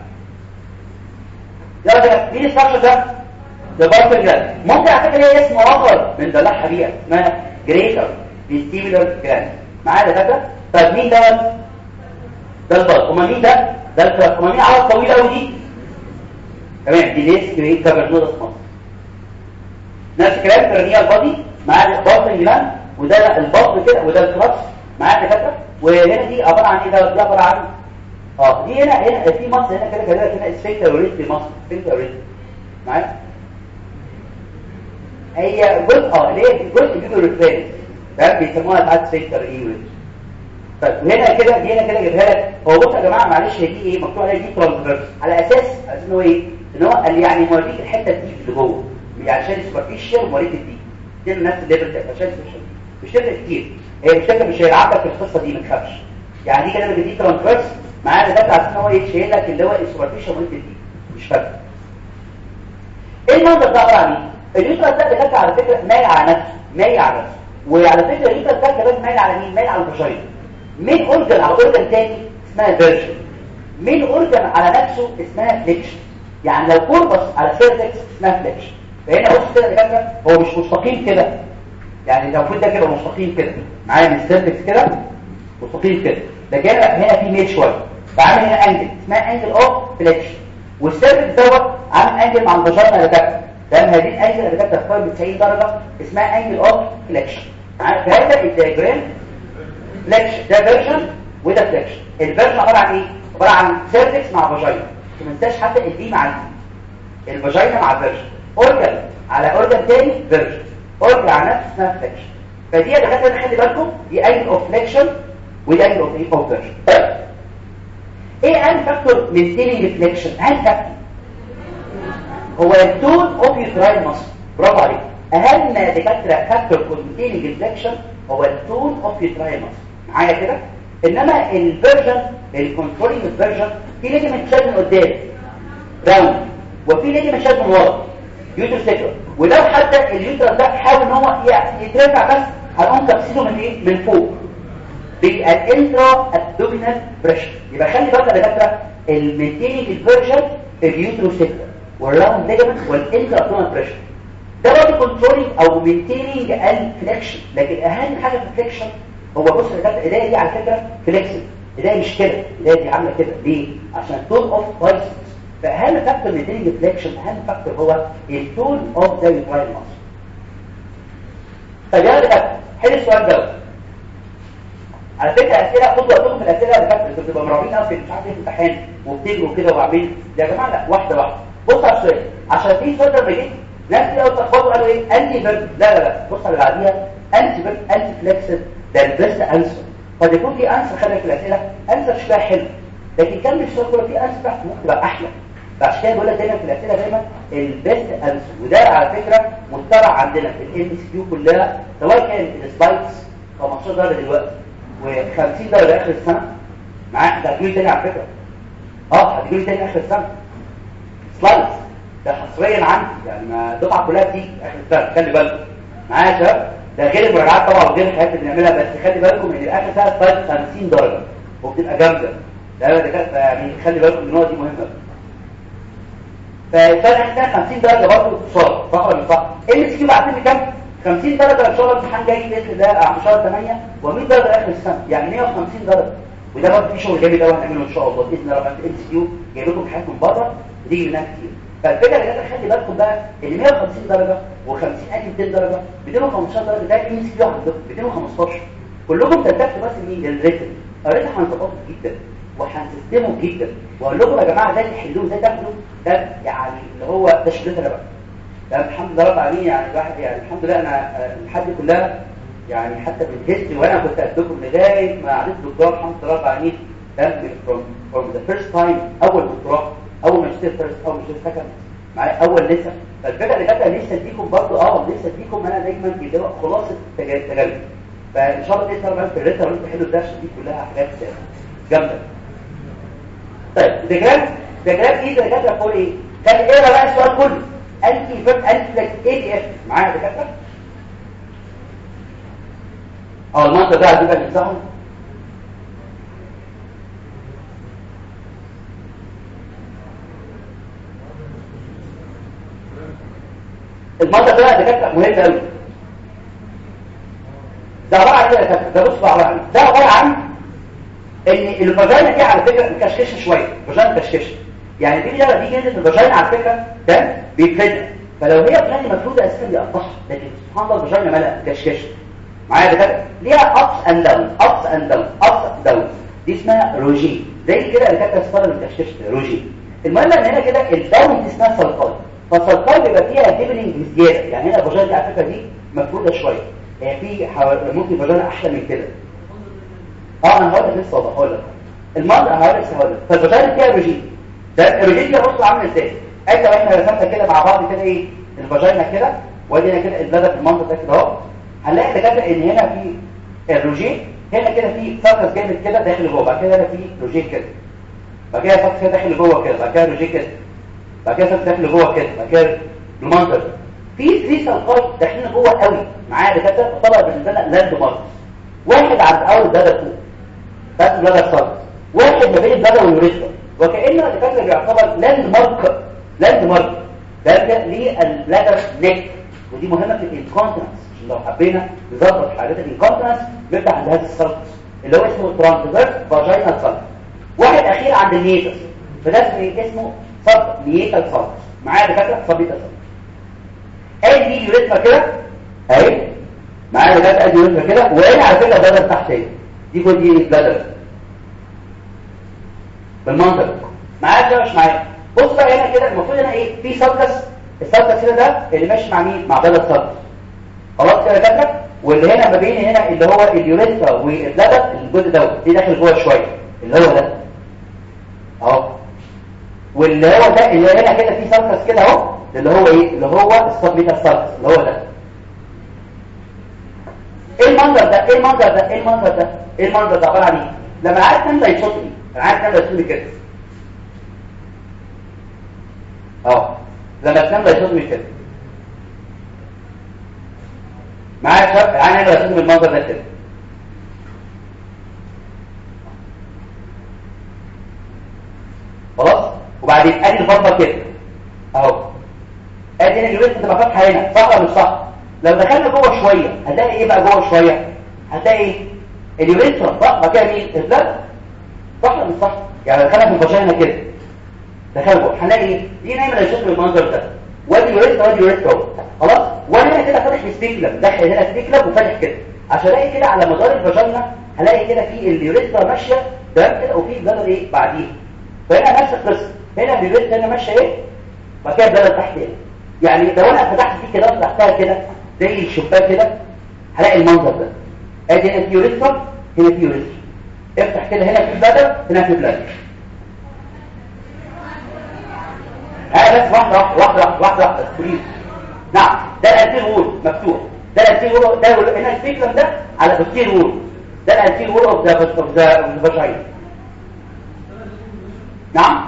Speaker 2: يلا كده مين الستراكشر ده ده بارت جلاند ممكن على فكره ليها اسم اخر من دلعها بيها اسمها جريتر فيستيبولار جلاند معايا يا دكاتره طب مين دوت ده البط امال مين ده ده الفراخ امال مين عضله طويله قوي دي تمام دي ليس جريت كابرنودس مصر نفس الكلام كرنيال بادي مع البطن جلاند وده البطن كده وده الكراتش معايا يا دكاتره وهنا دي عباره عن ايه ده دي عباره عن اه دي هنا هنا في مصر هنا كده كده هنا اسفنكتر وريد في مصر اسفنكتر وريد معايا هي جزء اه اللي هي جزء بيجو ريفرنس تمام بيسموها ساعات اسفنكتر ايه وريد طيب وهنا كده دي هنا كده جايبها لك هو بص يا جماعه معلش هي دي ايه مكتوب عليها دي ترانسفيرس على اساس على اساس ان هو ايه ان هو قال يعني موريك الحته دي اللي جوه يعني عشان سوبرفيشال وموريك دي دي نفس الليفل ده عشان مش تفرق كتير هي مش تفرق مش هيلعب لك في القصه دي ما تخافش يعني دي كده دي ترانسفيرس معاه ده عشان هو يشيل لك اللي هو السوبرفيشال وموريك دي مش فارق ايه المنظر ده عباره عن ايه اليوترس ده ده على فكره مايل على نفسه مايل على نفسه وعلى فكره اليوترس ده كمان مايل على مين مايل على الفاجينا مين اورجن على اورجن تاني اسمها فيرجن مين اورجن على نفسه اسمها فليكشن يعني لو كوربس على سيرفكس اسمها فليكشن فهنا بص كده يا دكاتره هو مش مستقيم كده يعني لو المفروض ده كده مستقيم كده معايا من السيرفكس كده مستقيم كده لكن هنا في ميل شويه فعامل هنا انجل اسمها انجل اوف فليكشن والسيرفكس دوت عامل انجل مع الفاجينا يا دكاتره لان هذه الانجل يا دكاتره بتختار ب 90 درجه اسمها انجل اوف فليكشن فهذا الدياجرام فليكشن ده فيرجن وده فليكشن الفيرجن عباره عن ايه عباره عن سيرفكس مع فاجينا ما تنساش حتى الدي مع الدي الفاجينا مع الفيرجن اورجن على اورجن تاني فيرجن اورجن على نفس اسمها فليكشن فدي يا دكاتره خلي بالكم دي انجل اوف فليكشن ودي انجل اوف ايه اوف فيرجن ايه اهم فاكتور مينتيننج ريفليكشن اهم فاكتور هو التون اوف يوتراين ماسل برافو عليك اهم دكاتره فاكتور مينتيننج ريفليكشن هو التون اوف يوتراين ماسل معايا كده انما الفيرجن الكنترولينج فيرجن في ليجمنت شاد من قدام راوند وفي ليجمنت شاد من ورا يوتر سيكر ولو حتى اليوتر ده حاول ان هو يترفع بس هنقوم تفسيره من ايه من فوق بالانترا ابدومينال بريشر يبقى خلي بالك يا دكاتره المينتيننج الفيرجن اليوتروسيكلر والراوند ليجمنت والانترا ابدومينال بريشر ده برضه كنترولينج او مينتيننج الفليكشن لكن اهم حاجه في الفليكشن هو بص يا دكاتره ايديا دي على فكره فليكسبل ايديا مش كده ايديا دي عامله كده ليه عشان تون اوف بايسبس فاهم فاكتور مينتيننج فليكشن اهم فاكتور هو التون اوف ذا يوتراين ماسل طب يا دكاتره حل السؤال ده على فكره اسئله خدوا وقتكم في الاسئله اللي فاتت انتوا بتبقوا مرعوبين قوي مش عارف ايه في الامتحان وبتجروا كده وعاملين يا جماعه لا واحده واحده بص على السؤال عشان في سؤال لما جيت ناس كده اتلخبطوا قالوا ايه انتي فيرب لا لا لا بص على اللي بعديها انتي فيرب انتي فليكسد ده البيست انسر قد يكون في انسر خلي في الاسئله انسر شويه حلو لكن كان مش كله في انسر تحت ممكن تبقى احلى فعشان كده بقول لك دايما في الاسئله دايما البيست انسر وده على فكره متبع عندنا في الام اس كيو كلها سواء كان السلايدز 15 درجه دلوقتي و50 درجه اخر السنه معاك هتجيب تاني على فكره اه هتجيب تاني اخر السنه سلايدز ده حصريا عندي يعني ما الدفعه كلها بتيجي اخر السنه خلي بالكم معايا يا شباب ده غير المراجعات طبعا وغير الحاجات اللي بنعملها بس خلي بالكم ان اخر سنه سلايد 50 درجه وبتبقى جامده ده ده كده يعني خلي بالكم ان النقطه دي مهمه فالسنه اخر سنه 50 درجه برضه اتصال صح ولا مش صح ام اس كيو بعتين لي كام 50 درجه ان شاء الله الامتحان جاي باذن الله في شهر 8 و100 درجه اخر السنه يعني 150 درجه وده برضه في شغل جامد قوي هنعمله ان شاء الله باذن الله ربنا في ام سي كيو جايب لكم حاجات من بره بتيجي منها كتير فالفكره اللي جايه خلي بالكم بقى ان 150 درجه و50 ادي 200 درجه 215 درجه ده ام سي كيو عندكم 215 كلكم تلتفتوا بس مين للريتم الريتم هنظبطه جدا وهنسستمه جدا واقول لكم يا جماعه ده اللي تحلوه ازاي تاخدوا ده يعني اللي هو ده شغلتنا بقى ده الحمد لله رب العالمين يعني الواحد يعني الحمد لله انا الحد كلها يعني حتى في الهيستوري وانا كنت ادكم لغايه ما عرفت دكتوراه الحمد لله رب العالمين ده from from the first time اول دكتوراه اول ماجستير فيرست اول ماجستير سكند معايا اول لسه فالفكره اللي كانت لسه اديكم برضه اه لسه اديكم انا دايما بيديها خلاصه تجارب فان شاء الله باذن الله في الريتم وانت حلو الدرس دي كلها حاجات جامده طيب ديجرام ديجرام ايه ده كده فوق ايه كان ايه بقى السؤال كله انتي فيرب انتي فلك اي دي اف معايا دكاتره اه المنطقه ده دي بقى نمسحه المنطقه ده دكاتره مهم قوي ده عباره عن ايه ده بص بقى عباره عن ده عباره عن ان الفاجينا دي على فكره مكشكشه شويه فاجينا مكشكشه يعني في لغه دي جنس الفاجينا على فكره ده بيتفرد فلو هي فاجينا مفروضه اساسا بيقطعها لكن سبحان الله الفاجينا مالها مكشكشه معايا ده ليها ابس اند داون ابس اند داون ابس داون دي اسمها روجي زي كده اللي كانت الصلاه مكشكشه روجي المهم ان هنا كده الداون دي اسمها سلقاي فالسلقاي بيبقى فيها ديبلنج بزياده يعني هنا الفاجينا دي على فكره دي مفروضه شويه هي في ممكن فاجينا احلى من كده اه انا هقول لك لسه هقول لك المنطقه هقول لك هقول لك فالفاجينا فيها روجين ده الروجين ده بص عامل ازاي انت واحنا رسمنا كده مع بعض كده ايه الفاجينا كده وادي هنا كده البلد في المنطقه ده كده اهو هنلاقي دكاتره ان هنا في الروجين هنا كده في فاكس جامد كده داخل جوه بعد كده هنا في روجين كده بعد كده فاكس كده داخل جوه كده بعد كده روجين كده بعد كده فاكس داخل جوه كده بعد كده المنظر في ثري سلقات داخلين جوه قوي معايا دكاتره طلع بالنسبه لنا لاند ماركس واحد عند اول بلد فوق بس بلد صدر واحد ما بين البلد واليوريثرا وكأنه الدكاتره بيعتبر لاند مارك لاند مارك ده ده ليه البلادر نيك ودي مهمه في الانكونتنس عشان لو حبينا نظبط حالات الانكونتنس نفتح عند هذا السلط اللي هو اسمه ترانسفيرس فاجينال سلط واحد اخير عند النيتس فده اسمه اسمه سب نيتال سلط معايا دكاتره سب نيتال سلط ادي يوريثما كده اهي معايا دكاتره ادي يوريثما كده وهنا على فكره بلادر تحت اهي دي كل دي بلادر بالمنظر ده. معايا كده مش معايا بص بقى هنا كده المفروض هنا ايه في سلكس السلكس هنا ده اللي ماشي مع مين مع بلد سلكس خلاص كده كده واللي هنا ما بين هنا اللي هو اليوريثرا والبلد الجزء دوت دي داخل جوه شويه اللي هو ده اهو واللي هو ده اللي هنا كده في سلكس كده اهو اللي هو ايه اللي هو السبميتال سلكس اللي هو ده ايه المنظر ده ايه المنظر ده ايه المنظر ده ايه المنظر ده عباره عن ايه لما عارف كام ده يصوتني انا عارف كام ده يصوتني كده اه لما تنام ده يصوتني كده معايا شرط يعني انا رسمه بالمنظر ده كده خلاص وبعدين ادي الفضه كده اهو ادي هنا اليوريث تبقى فاتحه هنا صح ولا مش صح لو دخلنا جوه شويه هتلاقي ايه بقى جوه شويه هتلاقي ايه اليوريثرا صح بعد كده مين البلد صح ولا مش صح يعني دخلنا في الفاجينا كده دخلنا جوه هنلاقي ايه دي نايمه يشوف بالمنظر ده وادي يوريثرا وادي يوريثرا خلاص وانا هنا كده فاتح ستيكلم داخل هنا ستيكلم وفاتح كده عشان الاقي كده على مدار الفاجينا هلاقي كده في اليوريثرا ماشيه ده كده وفي البلد ايه بعديه فهنا نفس القصه هنا اليوريثرا هنا ماشيه ايه بعد كده البلد تحت هنا يعني لو انا فتحت دي كده وفتحتها كده زي الشباك كده هلاقي المنظر ده ادي هنا في يوريثرا هنا في يوريثرا افتح كده هنا في البلد هنا في البلد ها بس واحده واحده واحده واحده واحده بليز نعم ده الانتير وول مفتوح ده الانتير وول ده هنا السبيكلم ده على الانتير وول ده الانتير وول اوف ذا اوف ذا فاجينا نعم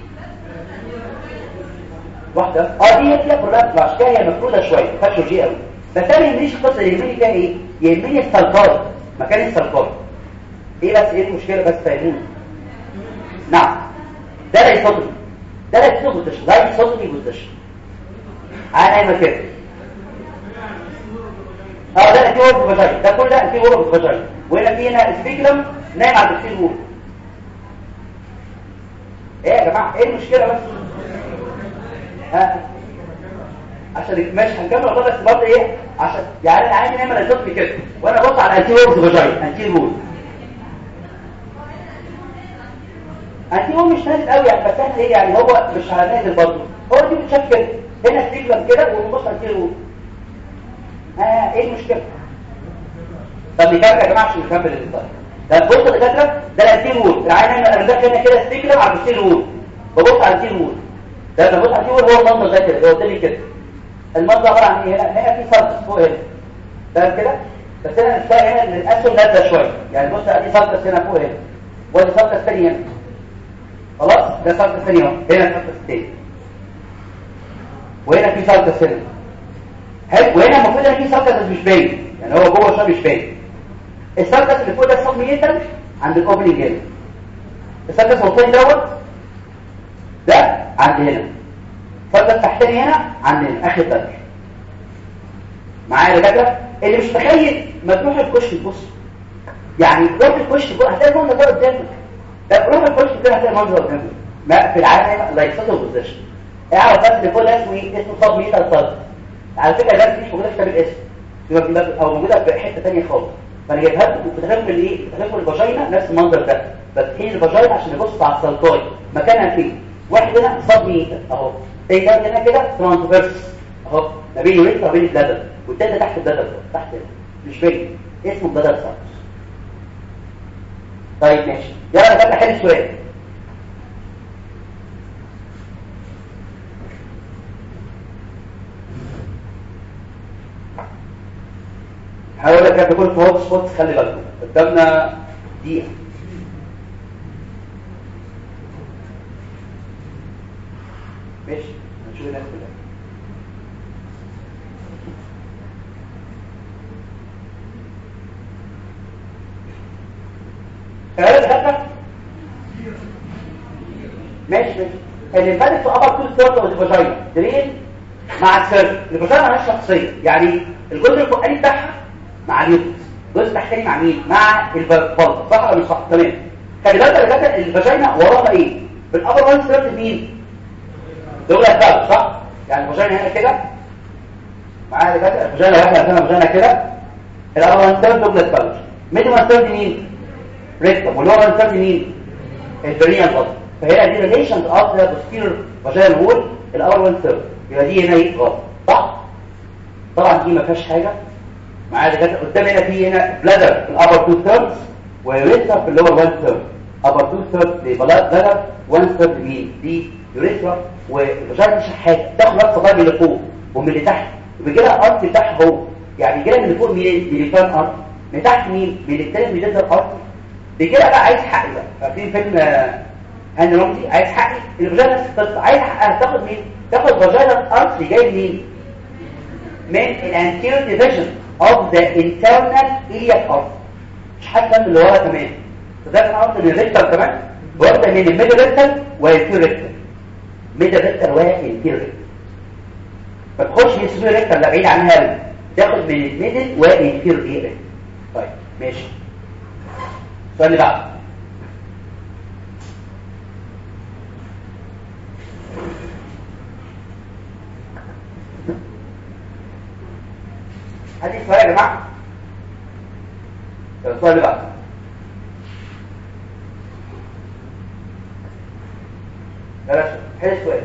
Speaker 2: واحده اه دي هي برولابس عشان كده هي مفروده شويه فاشو جي قوي بس انا يهمنيش القصه اللي يهمني فيها ايه يهمني السلفايد مكان السلفايد ايه بس ايه المشكله بس فاهمين نعم ده لا يصدق ده لا يصدق بوزيشن لا يصدق بوزيشن انا نايمه كده اه ده انتي وورد فاجاي ده كل ده انتي وورد فاجاي وهنا في هنا سبيكلم نايم على الدكتين وورد ايه يا جماعه ايه المشكله بس ها عشان ماشي هنكمل والله بس برضه ايه عشان يعني انا عايز نعمل الطفل كده وانا بص على الانتي وورد فاجاي انتي وورد انتي وورد مش نازل قوي يعني بس احنا ايه يعني هو مش على نازل برضه هو دي بتشاف كده هنا ستيجلم كده ونبص على الانتي وورد ها ايه المشكله طب نكمل يا جماعه عشان نكمل الانتظار ده بص يا دكاتره ده الانتي وورد العين انا داخل هنا كده ستيجلم على الانتي وورد ببص على الانتي وورد ده لما ببص على الانتي وورد هو المنظر ده كده اللي قدامي كده المنظر عباره عن ايه هنا هنا في سلطس فوق هنا تمام كده بس انا مش هنا ان الاسهم نازله شويه يعني بص ادي سلطس هنا فوق هنا وادي سلطس ثاني هنا خلاص ده سلطس ثاني اهو هنا سلطس ثاني وهنا في سلطس هنا حلو وهنا المفروض ان في سلطس بس مش باين يعني هو جوه شويه مش باين السلطس اللي فوق ده السبميتال عند الاوبننج هنا السلطس اللي فوق دوت ده عند هنا السلطس تحتاني هنا عند هنا اخر بدر معايا يا دكاتره اللي مش متخيل ما تروح الكشك تبص يعني روح الكشك تبص هتلاقي المنظر ده قدامك لا روح الكشك كده هتلاقي المنظر قدامك ما في العالم لا يصدق بوزيشن اعرف بس اللي فوق ده اسمه ايه اسمه سب ميتال سلطس على فكره ده مش موجوده في كتاب الاسم يبقى في باب او موجوده في حته ثانيه خالص فانا جايبها لكم في تخيل الايه في تخيل الفاجينا نفس المنظر ده بس هي الفاجينا عشان نبص على السلطاي مكانها فين واحد هنا سب ميتال اهو تاني ده هنا كده ترانسفيرس اهو ما بين الوريث وما بين البلدر والتاني ده تحت البلدر تحت هنا مش باين اسمه البلدر سلطس طيب ماشي يلا انا بقى حل السؤال هقول لك كده كل هوت سبوتس خلي بالكم قدامنا دقيقه ماشي هنشوف الناس كلها خلاص خدنا ماشي ماشي اللي فاتت في ابر تو ثيرد اوف ذا فاجينا درين مع السيرف الفاجينا مالهاش شخصيه يعني الجزء الفوقاني بتاعها مع اليوتس الجزء التحتاني مع مين مع البلطه صح ولا مش صح تمام خلي بالك يا جدع الفاجينا وراها ايه بالابر وان سيرف مين دول الباب صح يعني الفاجينا هنا كده معايا يا جدع الفاجينا واحده هنا فاجينا كده الابر وان سيرف دول الباب ميديم وان سيرف مين ريكتم واللور وان سيرف مين البريان بطن فهي دي ريليشن اوف ذا بوستيريور فاجينال وول الابر وان سيرف يبقى دي هنا ايه غلط صح طبعا دي ما فيهاش حاجه معايا دكاتره قدام هنا في هنا بلادر في الابر تو ثيردز ويوريثرا في اللور 1 ثيرد ابر تو ثيردز بلادر 1 ثيرد مين دي يوريثرا والفاجينا مش حاجه تاخد بس طبعا من اللي فوق ومن اللي تحت وبيجي لها الارض بتاعها هو يعني بيجي لها من اللي فوق مين من الفان ارض من تحت مين من الثالث من الارض بيجي لها بقى عايز حق بقى فاكرين فيلم هاني رمزي عايز حقي الفاجينا نفس القصه عايز حقها تاخد مين تاخد فاجينا الارض اللي جاي منين من الانتيريور ديفيجن of the internal iliac artery مش حتى من اللي ورا كمان فده كان عرض من الريكتر كمان واخده من الميدل ريكتر والانتيريور ريكتر ميدل ريكتر والانتيريور ريكتر ما تخش من السوبر ريكتر لا بعيد عنها قوي تاخد من الميدل والانتيريور ريكتر طيب ماشي السؤال اللي بعده هذه السؤال يا جماعه السؤال اللي بعده بلاش حل السؤال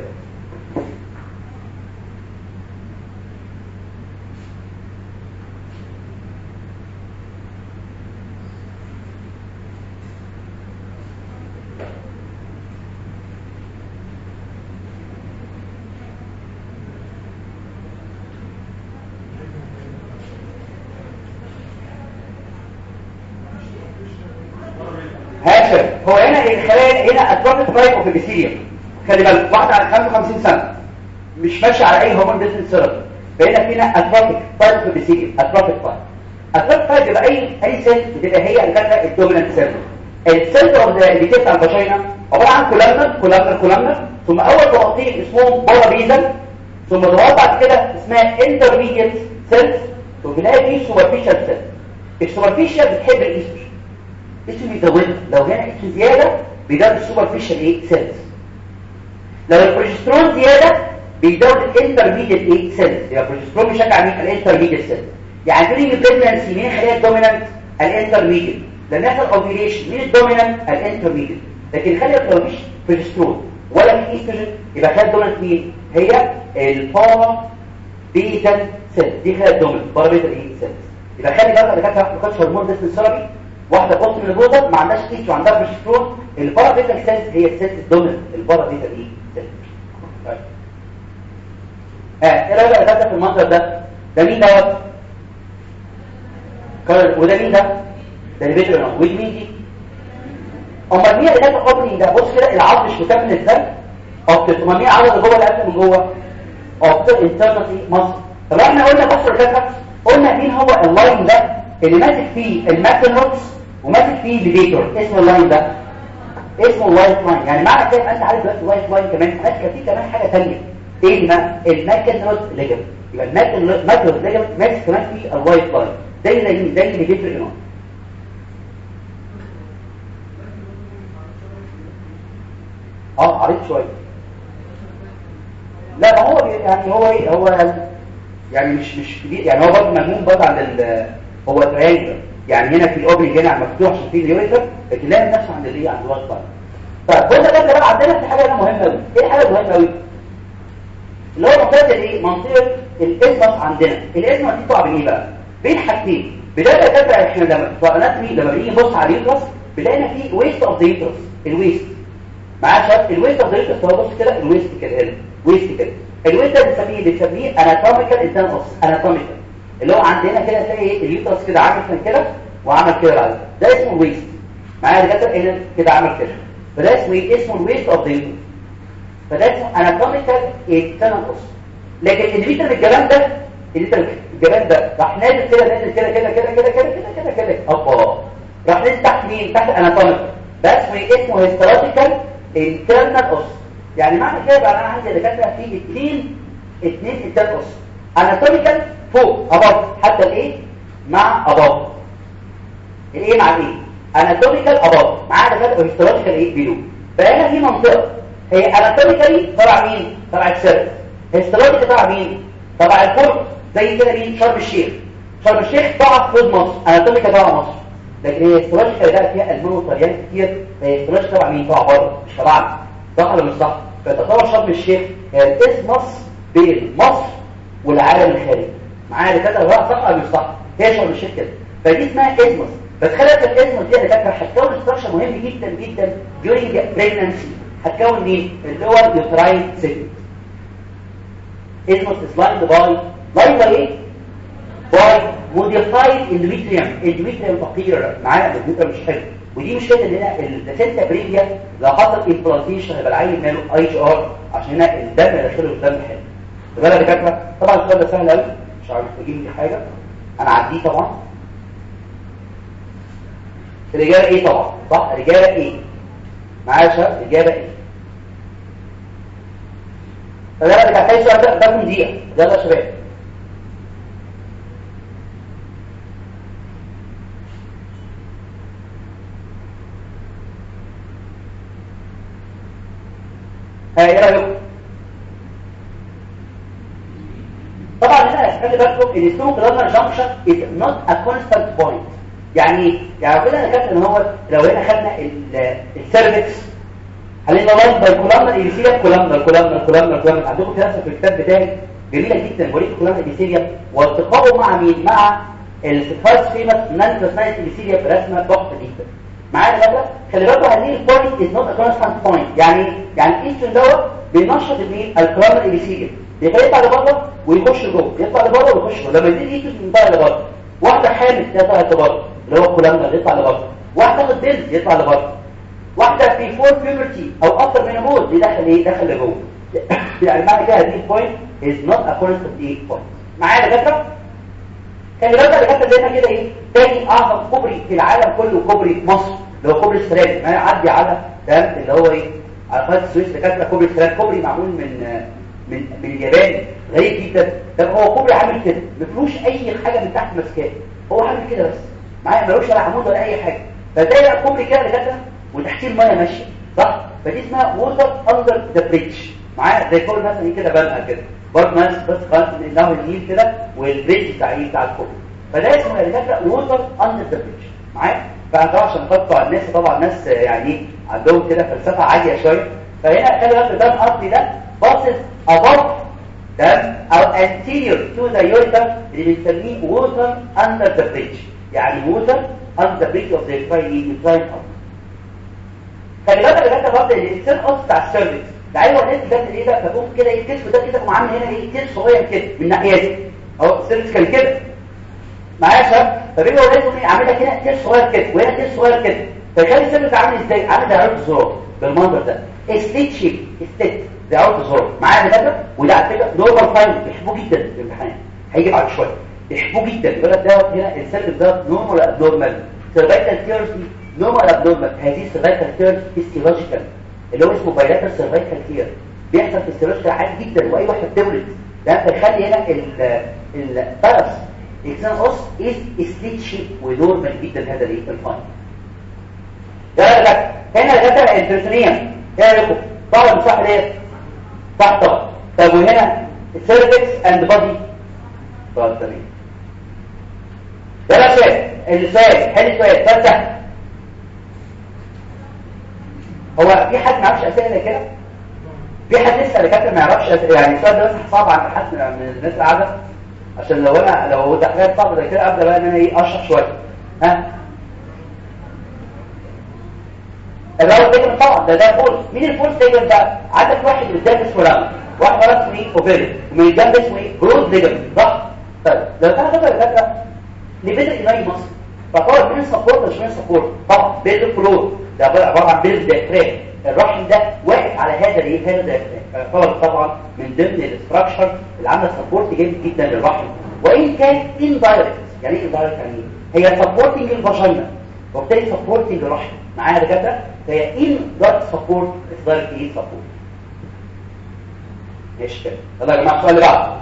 Speaker 2: هاشم هو هنا الخلايا هنا اتروفيك تايب اوف ابيثيليوم خلي بالك واحده على 55 سنه مش ماشيه على اي هرمون ديسنت ثيرابي فهنا فينا اتروفيك تايب اوف ابيثيليوم اتروفيك تايب اتروفيك تايب يبقى اي اي سيل بتبقى هي اللي كانت الدومينانت سيل السيل اوف ذا اللي بتاع الفاجينا عباره عن كولامنر كولامنر كولامنر ثم اول طبقتين اسمهم بارابيزل ثم طبقات بعد كده اسمها انترميديت سيلز وبنلاقي في سوبرفيشال سيل السوبرفيشال بتحب الايستروجين اسمه بيزودها لو هنا اسمه زيادة بيزود السوبرفيشال ايه سيلز لو البروجسترون زيادة بيزود الانترميديت ايه سيلز يبقى البروجسترون بيشجع مين الانترميديت سيلز يعني during البريجنسي مين خليها الدومينانت الانترميديت لما يحصل اوفيليشن مين الدومينانت الانترميديت لكن خلي لو مفيش بروجسترون ولا في ايستروجين يبقى خلي الدومينانت مين هي البارا بيتا سيلز دي خلي الدومينانت بارا بيتا ايه سيلز يبقى خلي بالك ده كانت ما كانتش هرمون ديسن ثيرابي واحده قلت من الجوزر ما عندهاش ايش وعندها بروجسترون البارا بيتا سيلز هي السيلز الدومينانت البارا بيتا ايه سيلز طيب اه ايه رايك ده في المنظر ده ده مين دوت كارل وده مين ده ده البيتر ودي مين دي امال مين اللي كانت اوبننج ده بص كده العظم مش مكمل ازاي اوبتيك امال مين العظم اللي جوه القلب من جوه اوبتيك انترنال مصر طب احنا قلنا بص كده قلنا مين هو اللاين ده اللي ماسك فيه الماكل نوتس وماسك فيه الليفيتور اسمه اللاين ده اسمه الوايت لاين يعني معنى كده انت عارف دلوقتي الوايت لاين كمان ماسكه فيه كمان حاجه ثانيه ايه بقى الماكل نوت ليجمنت يبقى الماكل ماكل ليجمنت ماسك كمان فيه الوايت لاين زي زي زي الليفيتور هنا اه عريض شويه لا ما هو يعني هو ايه هو يعني مش مش كبير يعني هو برضه ملموم برضه عند ال هو تريانجل يعني هنا في الاوبننج هنا مفتوح عشان فيه اليوريتر لكن لا نفسه عند الايه عند الوسط طيب بص ده بقى عندنا في حاجه مهمه قوي ايه الحاجه المهمه قوي اللي هو منطقه الايه منطقه الاسمس عندنا الاسمس دي طبعا بايه بقى بين حاجتين بدايه كده احنا لما في اناتومي لما بنيجي نبص على اليوترس بنلاقي فيه ويست اوف ذا يوترس الويست معايا شباب الويست اوف ذا يوترس هو بص كده الويست كده هنا ويست كده الويست ده بنسميه بنسميه اناتوميكال انسان اوس اناتوميكال اللي هو عندنا كده تلاقي ايه اليوترس كده عامل كده وعمل كده بعد ده اسمه ويست معايا دكاتره هنا كده عمل كده فده اسمه ايه اسمه الويست اوف ذا يوترس فده اسمه اناتوميكال انسان اوس لكن اللي الجبان ده اللي الجبان ده راح نازل كده نازل كده كده كده كده كده كده كده كده الله راح نازل تحت مين تحت اناتوميكال ده اسمه ايه اسمه هيستراتيكال انترنال اوس يعني معنى كده بقى انا عندي دكاتره في اثنين اثنين انتاج اس اناتوميكال فوق اباف حتى الايه مع اباف الايه مع الايه اناتوميكال اباف معانا كده هيستولوجيكال ايه بيلو فهنا في منطقه هي اناتوميكالي تبع مين تبع السيرفس هيستولوجيكال تبع مين تبع الكورت زي كده مين شرم الشيخ شرم الشيخ تبع فوز مصر اناتوميكال تبع مصر لكن هي هيستولوجيكال ده فيها المان وطليان كتير فهي هيستولوجيكال تبع مين تبع بره مش تبعنا صح ولا مش صح فتطور شرم الشيخ هي الاسمس بين مصر والعالم الخارجي معايا كده بقى صح ولا مش صح هي شرم الشيخ كده فدي اسمها اسمس بس خلي بالك الاسمس دي دكاتره هتكون ستراكشر مهم جدا جدا during pregnancy هتكون مين اللي هو اليوتراين سيجمنت اسمس سلايد باي لاين باي ايه باي موديفايد اندوميتريوم اندوميتريوم فقير معانا الاندوميتريوم مش حلو ودي مشكله ان هنا البلاسينتا بريفيا لو حصل امبلانتيشن هيبقى العيل ماله اي جي ار عشان هنا الدم داخله الدم حلو يبقى يا دكاتره طبعا السؤال ده سهل قوي مش عارف اجيب لي حاجه انا عديه طبعا الاجابه ايه طبعا صح الاجابه ايه معايا يا شباب الاجابه ايه فده اللي كان السؤال ده ده من دقيقه يلا يا شباب ها ايه رايكم طبعا هنا خلي بالكم ان السمو كلامر جانكشن از نوت ا كونستانت بوينت يعني يعني كده انا كاتب ان هو لو هنا خدنا السيرفكس هنلاقي لاين باي كولامر ايبيثيليا كولامر كولامر كولامر كولامر عندكم كده في الكتاب بتاعي جميله جدا بوريك كولامر ايبيثيليا والتقائه مع مين مع السيفايس فيمس نان بلاسمايت ايبيثيليا برسمه تحفه جدا معايا بقى خلي بالكم هذه البوينت از نوت ا كونستانت بوينت يعني يعني الانسولين دوت بينشط مين الكولامر ايبيثيليا يطلع لبره ويخش جوه يطلع لبره ويخش جوه لما يزيد يجي يطلع لبره واحده حامل تطلع لبره اللي هو كولامنا يطلع لبره واحده تاخد بيلز يطلع لبره واحده في فور بيوبرتي او اكتر من موت دي دخل ايه دخل لجوه يعني معنى كده هذه البوينت از نوت ا كونستانت ايه بوينت معايا يا دكاتره كان بالك يا دكاتره زي كده ايه تاني اعظم كوبري في العالم كله كوبري في مصر اللي هو كوبري السراد ما يعدي على تمام اللي هو ايه على قناه السويس دكاتره كوبري السراد كوبري معمول من من من اليابان غريب جدا طب هو كوبري عامل كده ما فيهوش اي حاجه من تحت ماسكاه هو عامل كده بس معايا ملوش ولا عمود ولا اي حاجه فتلاقي بقى كوبري كده كده وتحتيه الميه ماشيه صح فدي اسمها ووتر اندر ذا بريدج معايا زي كوبري مثلا كده بنقل كده برضه ناس بس خلاص انه النيل كده والبريدج بتاع ايه بتاع الكوبري فده اسمه يا دكاتره ووتر اندر ذا بريدج معايا فطبعا عشان خاطر الناس طبعا ناس يعني عندهم كده فلسفه عاليه شويه فهنا خلي بالك ده الارض ده باصص above تمام او anterior to the ureter اللي بنسميه water under the bridge يعني water under the bridge of the uterine artery خلي بالك يا جماعه برضه الانسان اصلا بتاع السيرفكس ده ايوه الناس جت ايه ده فبقوم كده ايه الكتف ده كده عامل هنا ايه كتف صغير كده من الناحيه دي اهو السيرفكس كان كده معايا يا شباب فبيبقى لازم ايه عاملها كده كتف صغير كده وهنا كتف صغير كده فيخلي السيرفكس عامل ازاي عامل زي عرض الزرار بالمنظر ده ستيت شيب ستيت زي عرض الزرار معايا ده وده على فكره نورمال فاين بيحبوه جدا في الامتحان هيجي بعد شويه بيحبوه جدا يقول لك دوت هنا السيرفكس دوت نورمال ولا ابنورمال سيرفايكال تيرز نورمال ابنورمال هذه السيرفايكال تيرز فيسيولوجيكال اللي هو اسمه بايلاتر سيرفايكال تير بيحصل في السيرفايكال عادي جدا واي واحده بتولد ده بيخلي هنا البارس اكسان اوس از سليت شيب ونورمال جدا هذا الايه الفاين ده لك هنا ده الانترسونيه ايه رايكم طبعا صح ليه صح طبعا طب وهنا السيرفكس اند بادي طبعا تمام ده بقى سؤال السؤال حل السؤال سؤال سهل هو في حد ما يعرفش اسئله كده في حد لسه دكاتره ما يعرفش اسئله يعني السؤال ده بس صعب عند حد من الناس العادة عشان لو انا لو ده حاجات صعبه زي كده ابدا بقى ان انا ايه اشرح شويه ها الراوند تيجن طبعا ده ده فولس مين الفولس تيجن بقى عندك واحد قدام اسمه رام واحد ورا اسمه ايه اوفيري ومن الجنب اسمه ايه جروز ليجن صح طيب لو كان فاكر الفكره لبدء ايماني مصر فطبعا مين سبورت مش مين سبورت طبعا بيد فلور ده عباره عن بيد ديافرام الرحم ده واقف على هذا الايه هذا الديافرام فطبعا طبعا من ضمن الاستراكشر اللي عامله سبورت جامد جدا للرحم وان كان اندايركت يعني ايه اندايركت يعني ايه هي سبورتنج الفاجينا وبالتالي سبورتنج الرحم معايا دكاتره فهي ان دارك سبورت دارك ايه سبورت ماشي كده يلا يا جماعه السؤال اللي بعده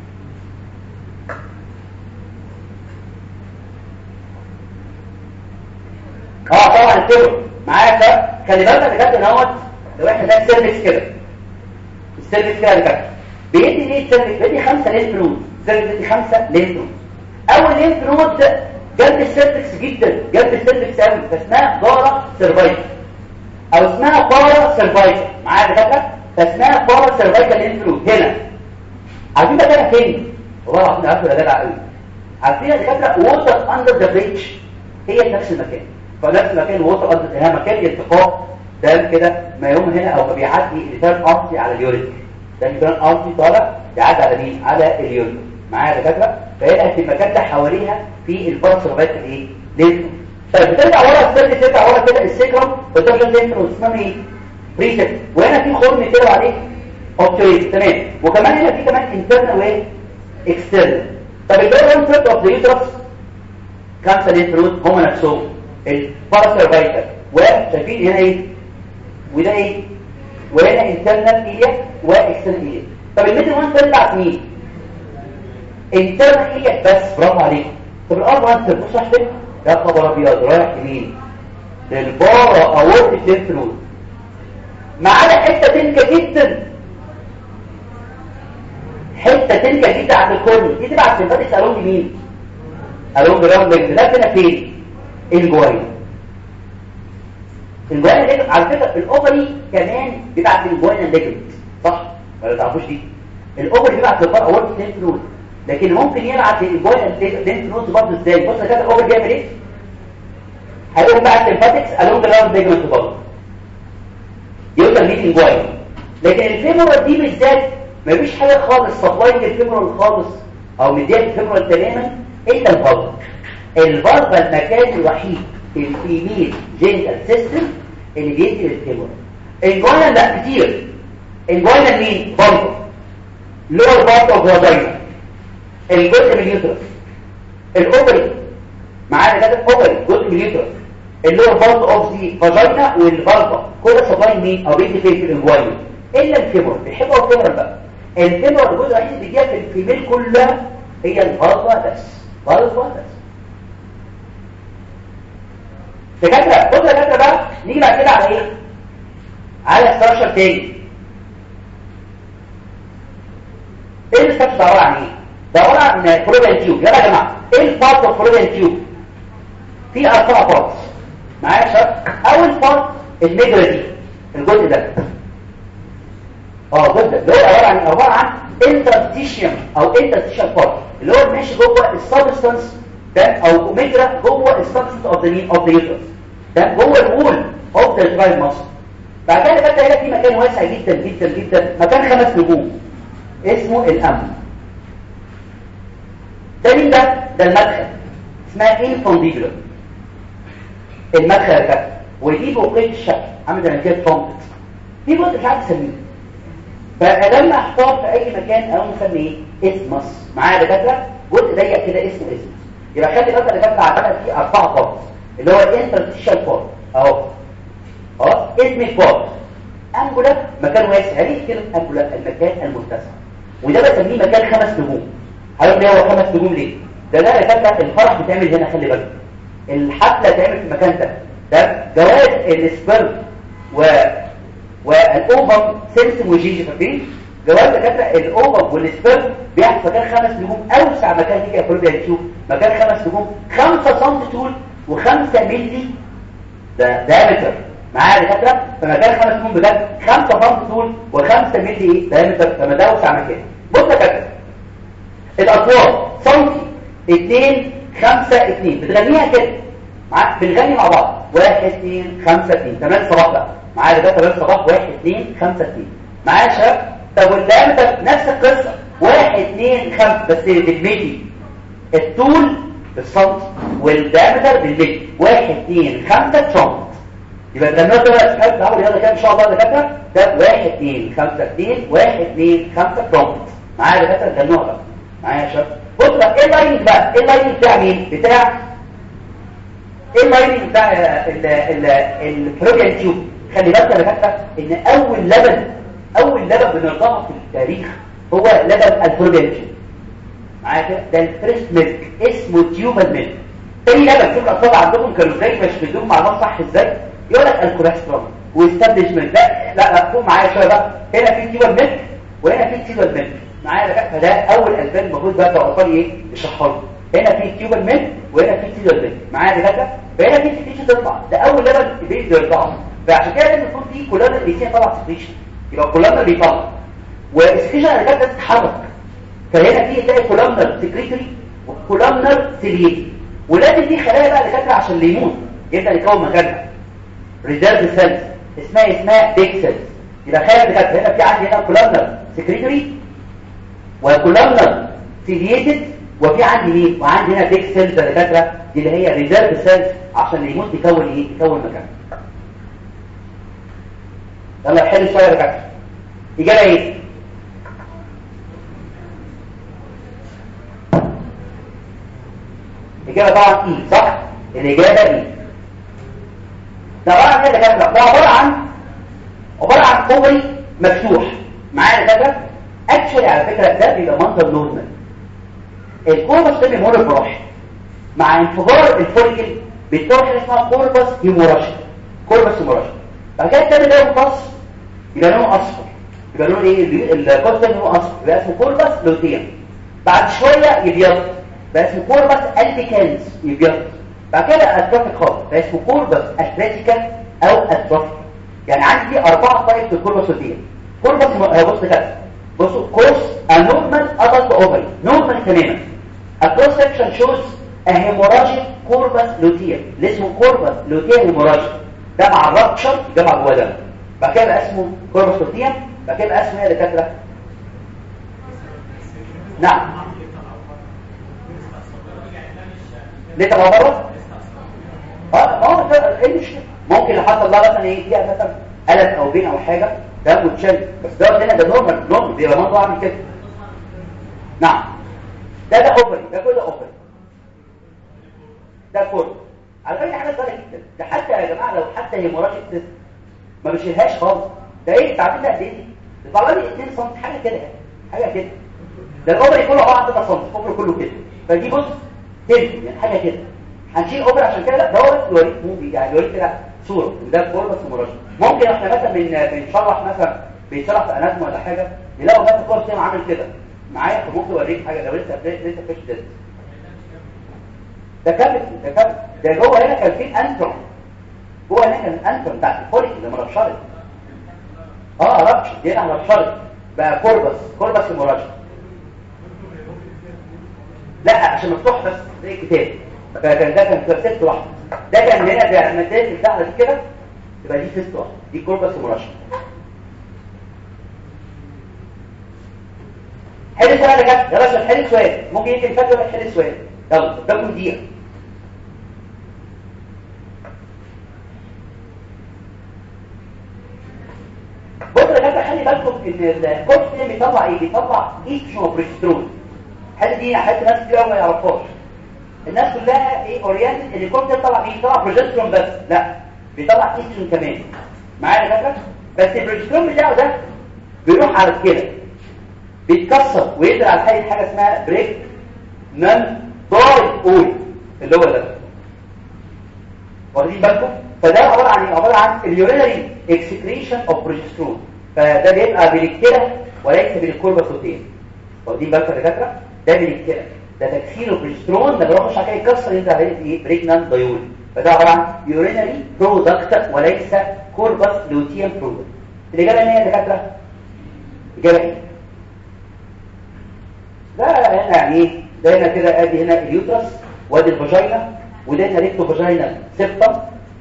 Speaker 2: اه طبعا التبر معايا ده خلي بالك يا كابتن اهوت لو احنا ده سيرفكس كده السيرفكس كده يا كابتن بيدي ليه السيرفكس بيدي خمسه لينف نود السيرفكس بيدي خمسه لينف نود اول لينف نود جنب السيرفكس جدا جنب السيرفكس قوي فاسمها دارا سيرفايكل او اسمها بارا سيرفايكل معايا يا دكاتره فاسمها بارا سيرفايكل لينف نود هنا عارفين مكانها فين والله العظيم عارف ولا جدع قوي عارفين يا دكاتره ووتر اندر ذا بريدج هي في نفس المكان فنفس المكان ووتر اندر هنا مكان التقاء ده كده ما يوم هنا او بيعدي اللسان ارضي على اليوريك ده اللسان ارضي طالع بيعدي على مين على اليوريك معايا يا دكاتره فهنا في المكان ده حواليها في البارا سيرفايكل ايه لينف طيب بترجع ورا السيرك ترجع ورا كده السيكرم بترجع لينف اسمها ايه بريسبت وهنا في خرم كده عليه اوبتريت تمام وكمان هنا في كمان انترنال وايه اكسترنال طب البيرون سيرت اوف ذا يوترس خمسه لينف نود هم نفسهم الباراسيرفايكال وشايفين هنا ايه وده ايه وهنا انترنال ايليا واكسترنال ايليا طب الميدل وان تطلع مين انترنال ايليا بس برافو عليك طب الار وان تبص تحت يا خبر ابيض رايح يمين للبارا اورتيك لينف نود ما عدا حته تنكه جدا حته تنكه جدا عند الكل دي تبع السيمباتيك الونج مين الونج راوند ده هنا فين الجوين الجوين الليجمنت على فكره الاوفري كمان بيبعت الجوين الليجمنت صح ولا تعرفوش دي الاوفري بيبعت للبارا اورتيك لينف نود لكن ممكن يبعت الجوين لينف نود برضه ازاي بص كده الاوفري بيعمل ايه هيقوم بقى السيمباتكس الونج راوند ليجمنت برضه يوصل ليه الجوين لكن الفيمورال دي بالذات مفيش حاجه خالص سبلاينج الفيمورال خالص او مديه الفيمورال تماما الا الفالف الفالف المكان الوحيد في الفيميل جينيتال سيستم اللي بيدي للفيمورال الجوين لا كتير الجوين مين فالف لور بارت اوف فاجينا الجزء من اليوترس الاوفري معانا كده الاوفري جزء من اليوترس اللور بارت اوف ذا فاجينا والفالفا كل سبلاين مين او بيدي فين في الجوين الا الفيمور بيحبوا الفيمور بقى الفيمور الجزء الوحيد اللي بيجيها في الفيميل كلها هي الفالفا بس فالفا بس دكاتره بص يا دكاتره بقى نيجي بعد كده على ايه على ستراكشر تاني ايه الستراكشر ده عباره عن ايه ده عباره عن فلوبيان تيوب يلا يا جماعه ايه البارت اوف فلوبيان تيوب في اربع بارتس معايا يا شباب اول بارت النجره دي الجزء ده اه جدا اللي هو عباره عن عباره عن انترستيشيوم او انترستيشيال بارت اللي هو ماشي جوه السبستانس ده او مجرى جوه السبستانس اوف ذا مين اوف ذا يوترس ده جوه الوول اوف ذا ترايل ماسل بعد كده بقى هنا في مكان واسع جدا جدا جدا مكان خمس نجوم اسمه الامن ده مين ده ده المدخل اسمها انفونديبولر المدخل ده ودي بقيه الشكل عامل زي ما كده ترومبت في جزء مش عارف اسميه فلما احتار في اي مكان او مسميه اسمس معايا دكاتره جزء ضيق كده اسمه اسمس يبقى خلي بالك دكاتره عندنا فيه اربعه بارت اللي هو الانترستيشال بارت اهو خلاص اسم البارت انجولا مكان واسع ليه كده انجولا المكان المتسع وده بسميه مكان خمس نجوم عارف ليه هو خمس نجوم ليه ده ده دكاتره الفرح بتعمل هنا خلي بالك الحفله تعمل في المكان ده ده جواز السبرم و والاوفر سيمسم وجيجي فاكرين جواز دكاتره الاوفر والسبرم بيحصل مكان خمس نجوم اوسع مكان فيه يا فلوبيا تشوف مكان خمس نجوم 5 سم طول و5 مللي ده دايمتر معايا دكاتره فمكان خمس نجوم بجد 5 سم طول و5 مللي ايه دايمتر فما ده اوسع مكان بص يا دكاتره الاطوال سنتي 2 5 2 بتغنيها كده مع بنغني مع بعض 1 2 5 2 تمام صباح بقى معايا ده تمام صباح 1 2 5 2 معايا يا شباب طب والدايمتر نفس القصه 1 2 5 بس بالملي الطول بالسنتي والدايمتر بالملي 1 2 5 سم يبقى ده النقطه بقى تحب تعمل يلا كده ان شاء الله ده كده ده 1 2 5 2 1 2 5 سم معايا ده كده غنوها بقى معايا يا شباب بص بقى ايه اللايننج بقى ايه اللايننج بتاع مين بتاع ايه اللايننج بتاع الفلوبيان تيوب خلي بالك يا دكاتره ان اول لبن اول لبن بنرضعه في التاريخ هو لبن الفروبنشن معايا كده ده الفريش ميلك اسمه تيوبال ميلك تاني لبن شوف الاطفال عندهم كانوا ازاي مش بيدوهم معلومات صح ازاي يقول لك الكوليسترول واستابليشمنت لا لا لا فوق معايا شويه بقى هنا في تيوبال ميلك وهنا في تيوبال ميلك معايا بقى فده اول البان المفروض بقى الاطفال ايه يشرحوا لهم هنا في تيوبال ميلك وهنا في تيوبال ميلك معايا دكاتره فهنا في سكريشن تطلع ده اول لبن بيبدا يطلع فعشان كده لازم يكون في كولونا بيسين طلع سكريشن يبقى كولونا بيطلع والسكريشن اللي جت تتحرك فهنا في تلاقي كولومنر سكريتري وكولومنر سيليتي ولازم دي خلايا بقى اللي كاتره عشان اللي يموت يبدا يكون مكانها ريزيرف سيلز اسمها اسمها بيك سيلز يبقى خلايا اللي كاتره هنا في عندي هنا كولومنر سكريتري وكولومنر سيليتد وفي عندي مين وعندي هنا بيك سيلز اللي كاتره دي اللي هي ريزيرف سيلز عشان اللي يموت يكون ايه يكون مكانها يلا حلو شويه يا دكاتره اجابه ايه اجابه طبعا ايه صح الاجابه ايه ده عباره عن ايه يا دكاتره ده عباره عن عباره عن كوبري مفتوح معايا يا دكاتره اكشلي على فكره ده بيبقى منظر نورمال الكوربس ده بيمر براحه مع انفجار الفوليكل بيتطور حاجه اسمها كوربس هيموراشيا كوربس هيموراشيا بعد كده التاني ده يمتص يبقى لونه اصفر يبقى لونه ايه الكوربس ده لونه اصفر يبقى اسمه كوربس لوتيا بعد شويه يبيض بقى اسمه كوربس البيكانس يبيض بعد كده اتروفيك خالص بقى اسمه كوربس اتليتيكا او اتروفيك يعني عندي اربعه طيب في الكوربس لوتيا كوربس بص كده بصوا كورس انورمال ادلت اوفري نورمال تماما الكروس سكشن شوز هيموراجيك كوربس لوتيا اللي اسمه كوربس لوتيا هيموراجيك ده مع الرابشر جمع جوه ده بعد كده بقى اسمه كوربس لوتيا بعد كده بقى اسمه ايه يا دكاتره نعم ليه طبعا بره اه ما هو ايه المشكله ممكن لو حصل لها مثلا ايه فيها مثلا قلب او بين او حاجه ده متشل بس ده هنا ده نورمال نورمال بيبقى منظر عامل كده نعم ده ده اوفري ده كله اوفري ده كله على فكره حاجه سهله جدا ده حتى يا جماعه لو حتى هيموراجيك سيست ما بيشيلهاش خالص ده ايه تعبين ده قد ايه ده طالع لي 2 سم حاجه كده حاجه كده ده الاوفري كله عباره عن 3 سم الاوفري كله كده فدي بص تلت يعني حاجه كده هنشيل اوبر عشان كده دوت يوريك موفي يعني يوريك كده صوره وده كوربس ومراجع ممكن احنا مثلا بن بنشرح مثلا بيشرح في اناتوم ولا حاجه نلاقوا مثلا كورس هنا عامل كده معايا فممكن اوريك حاجه لو لسه لسه فيش ده ده كابت ده كابت ده جوه هنا كان في انترم جوه هنا كان الانترم بتاع الفوليك اللي مرشرت اه ربش دي انا ربشرت بقى كوربس كوربس ومراجع لا عشان مفتوح بس زي الكتاب فكان ده كان سيست واحد ده كان هنا ده لما تنزل الدعوه دي كده تبقى دي سيست واحد دي كوربس ومرشح حل سؤال يا جماعه يلا عشان حل سؤال ممكن يجي الفجر ولا حل سؤال يلا قدامكم دقيقه بصوا يا جماعه خلي بالكم ان الكورس ده بيطلع ايه بيطلع ايستروجين وبروجسترون هل دي حد ناس كتير ما يعرفهاش الناس كلها ايه اورينتد ان الكورس بيطلع ايه بيطلع بروجسترون بس لا بيطلع ايستروجين كمان معايا يا فاكر بس البروجسترون بتاعه ده بيروح على كده بيتكسر ويقدر على حاجه حاجه اسمها بريك نان داي اول اللي هو ده واخدين بالكم فده عباره عن ايه عباره عن اليورينري اكسكريشن اوف بروجسترون فده بيبقى بالكلى وليس بالكورباسوتين واخدين بالكم يا دكاتره ده بالكلى ده تكسير البروجسترون ده بيروح عشان يكسر ينزل عليه ايه بريجنان دايول فده عباره عن يورينري برودكت وليس كوربس لوتيان برودكت الاجابه ايه يا دكاتره الاجابه ايه ده هنا يعني ايه ده هنا كده ادي هنا اليوترس وادي الفاجينا وده هنا ريكتو فاجينا سيبتم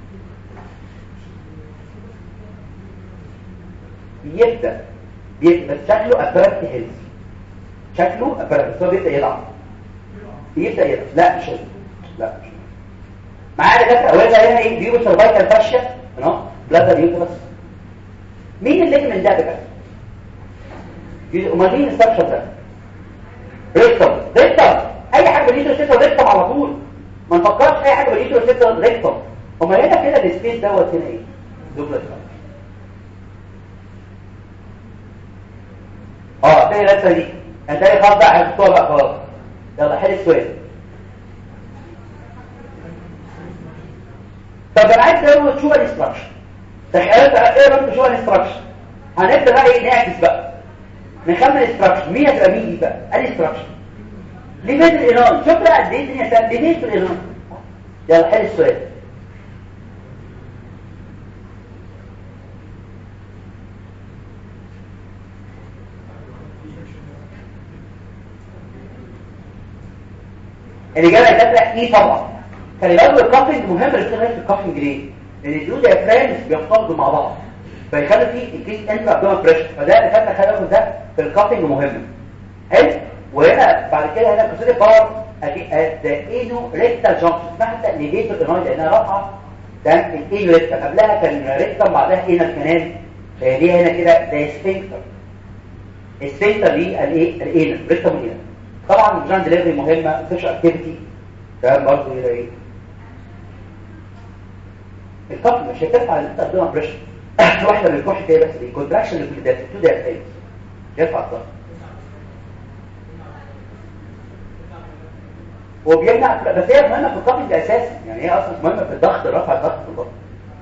Speaker 2: بيبدا بيبدا بس شكله ابرت هيلث شكله ابرت بس هو بيبدا يضعف بيبدا يضعف لا مش هيلث لا مش معايا دكاتره اولا هنا ايه بيبو سيرفايكال فاشيا اهو بلاد اليوترس مين اللي من ده دكاتره امال مين السبشر ده ريكتوم ريكتوم اي حاجه باليوترس سيستم ريكتوم على طول ما نفكرش اي حاجه باليوترس سيستم ريكتوم امال هنا كده السبيس دوت هنا ايه دوبلت اه تاني الرسمه دي هتلاقي خلاص بقى هتحطوها بقى خلاص يلا حل السؤال طب انا عايز اقول تشوف الاستراكشر تخيلت ايه بقى تشوف الاستراكشر هنبدا بقى ايه نعكس بقى نخمن الاستراكشر مين هتبقى مين دي بقى الاستراكشر ليفيت الايران شوف بقى قد ايه الدنيا سهله ليفيت الايران يلا حل السؤال الإجابة هتبقى إيه طبعا خلي بالك الكافنج مهم الاستخدام في الكافنج ليه؟ لأن الدود فريمز بيختلطوا مع بعض فيخلي فيه انكريس انترا ابدومين بريشر فده اللي خدنا خلي بالك ده في الكافنج مهم حلو وهنا بعد كده هنا كونسيدر باور انو ريكتال جامب اسمها حتى نيجيتور ايرون لانها رافعه ده الانو ريكتال قبلها كان ريكتال بعدها هنا الكنال دي هنا كده ده سفنكتر السفنكتر دي الايه الانو ريكتال هنا طبعا الجراند ديليفري مهمه فيش اكتيفيتي تمام برضه هنا ايه الكف مش هترفع الانت ابدومين بريشر واحده من الكح كده بس الكونتراكشن اللي في الداتا تو داتا يرفع الضغط وبيمنع بس هي مهمه في الكافنج اساسي يعني هي اصلا مهمه في الضغط رفع الضغط في الضغط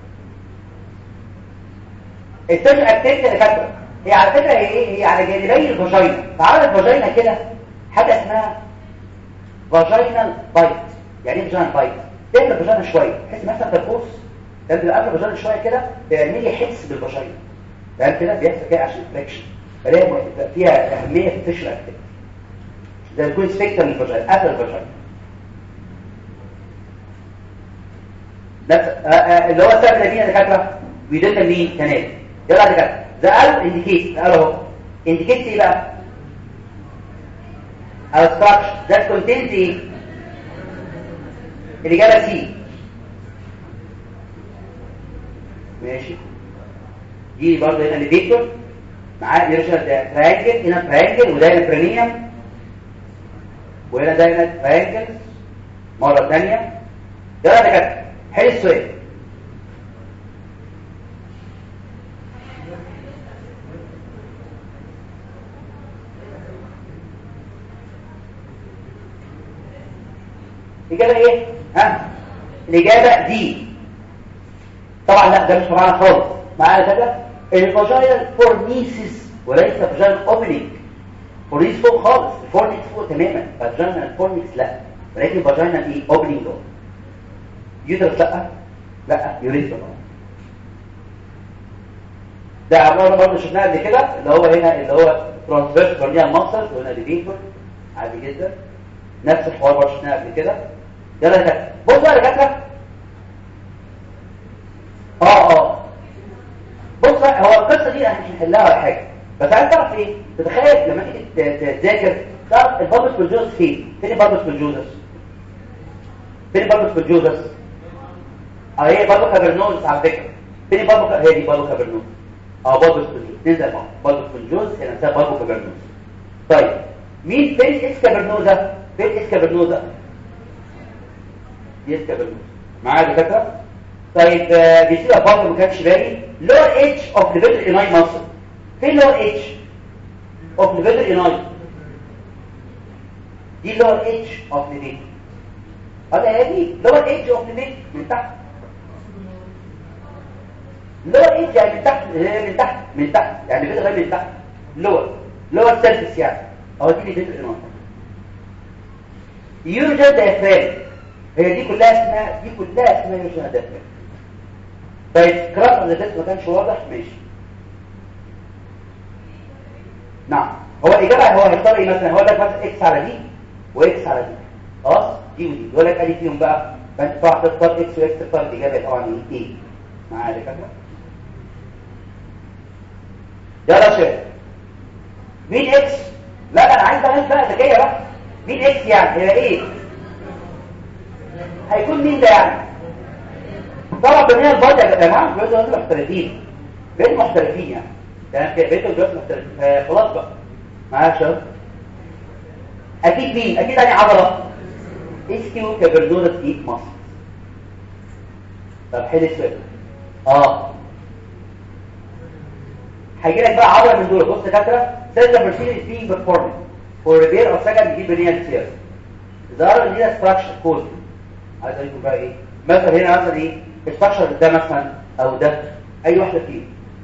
Speaker 2: التوجه اكتيفيتي اللي كاتبه هي على فكره هي ايه هي على جانبي الفاجينا تعالى الفاجينا كده حاجه اسمها فاجينال بايت يعني ايه فاجينال بايت تقلب الفاجينا شويه تحس مثلا ترقص لما تبقى قافله الفاجينا شويه كده بيعمل لي حس بالفاجينا فاهم كده بيحصل كده عشان فريكشن فهي فيها اهميه في الفيشل اكتيفيتي زي يكون سبيكتر للفاجينا قافل الفاجينا نفس اللي هو السبب الذين دكاتره بيدل مين كنال يلا يا دكاتره ده قالوا انديكيت قالوا اهو انديكيت ايه بقى structure that contains ايه الإجابة سي ماشي دي برضه هنا الليفيتور معاه يرشد تريانجل هنا تريانجل وده البرينيوم وهنا دايما تريانجل مرة ثانية يلا يا دكاتره حل السؤال الإجابة إيه؟ ها؟ الإجابة دي طبعا لا ده مش معانا خالص معانا كده الفاجينال فورنيسيس وليس فاجينال اوبننج فورنيس فوق خالص الفورنيس فوق تماما فاجينال فورنيس لا ولكن فاجينال ايه اوبننج دور يدرس لا لا يوريث طبعا ده عباره برضه شفناها قبل كده اللي هو هنا اللي هو ترانسفيرس كورنيال ماسل وهنا ليفيتور عادي جدا نفس الحوار برضه شفناه قبل كده يلا يا دكاتره بصوا بقى يا دكاتره اه اه بص بقى هو القصه دي احنا مش هنحلها ولا حاجه بس عايز تعرف ايه تتخيل لما تيجي تذاكر تعرف البابس بالجوز فين فين البابس بالجوزس فين البابس بالجوزس اه هي بابو كابرنوز على فكره فين بابو هي دي بابو كابرنوز اه بابس بالجوز ننزل بقى بابس بالجوز هنا اسمها بابو كابرنوز طيب مين فين اس كابرنوزا فين اس كابرنوزا دي اس كابرنوزا معايا دكاتره طيب بيصير برضه ما كانش بالي لور اتش اوف ذا فيتر اناي ماسل فين لور اتش اوف ذا فيتر اناي دي لور اتش اوف ذا فيتر هذا هي دي لور اتش اوف ذا فيتر من تحت لور اتش يعني من تحت من تحت من تحت يعني فيتر غير من تحت لور لور سيرفيس يعني اهو دي فيتر اناي يوجد ديافرام هي دي كلها اسمها دي كلها اسمها يوجد ديافرام طيب كراس النفس ما كانش واضح ماشي نعم هو الاجابه هو هيختار ايه مثلا هقول لك مثلا اكس على دي واكس على دي خلاص دي ودي يقول لك ادي فيهم بقى فانت طبعا تختار اكس واكس تختار الاجابه طبعا ايه ايه معايا يا دكاتره يلا يا شباب مين اكس لا انا عايز بقى بقى ذكيه بقى مين اكس يعني هي ايه هيكون مين ده يعني طبعا بنية الباضي يا جماعه بيقولوا دول محترفين بيت محترفين يعني يعني بيت دول محترفين خلاص بقى معايا يا شباب اكيد مين اكيد يعني عضله اسكيو كبردورة ايد مصر طب حل السؤال اه هيجي لك بقى عضله من دول بص يا دكاتره سيرجن ماشين از بينج بيرفورمد فور ريبير او سكند دي بنيان سير ظهر ان هي ستراكشر كود عايز اقول لكم بقى ايه مثلا هنا مثلا ايه الستراكشر ده مثلا او ده اي واحده فيه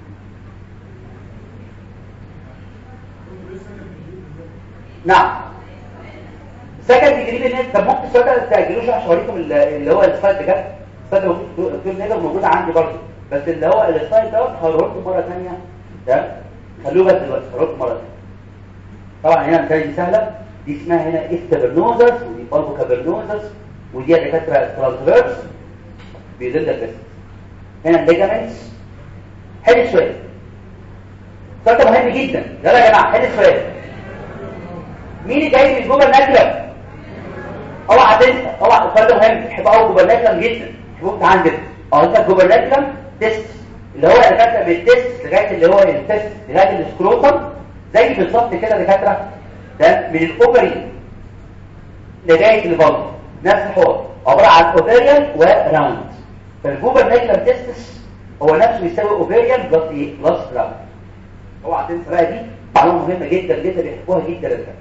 Speaker 2: نعم سكند ديجري بالناس طب ممكن السؤال ده تاجلوش عشان اوريكم ال- اللي هو السلايد ده كده السلايد ده موجود نيجر موجود عندي برضه بس اللي هو السلايد ده هقوله لكم مره ثانيه ده خلوه بس دلوقتي هقوله لكم مره ثانيه طبعا هنا مثال دي سهله دي اسمها هنا استابرنوزس ودي برضه كابرنوزس ودي دكاتره ترانسفيرس بيدل بس هنا الليجامنتس حل السؤال السؤال ده مهم جدا يلا يا جماعه حل السؤال مين اللي جاي من جوه النجلة اوعى تنسى اوعى السؤال ده مهم تحب قوي جوه النجلة جدا تحبوك تعال جدا اه انت جوه النجلة تيست اللي هو دكاتره بالتيست لغايه اللي هو التيست لغايه السكروتم زي بالظبط كده دكاتره ده من الاوبري لغايه البلط نفس الحوار عباره عن اوفيريان وراوند فالجوبر نجلة تيستس هو نفسه يساوي اوفيريان بلس ايه بلس راوند اوعى تنسى بقى دي معلومه مهمه جدا جدا بيحبوها جدا الدكاتره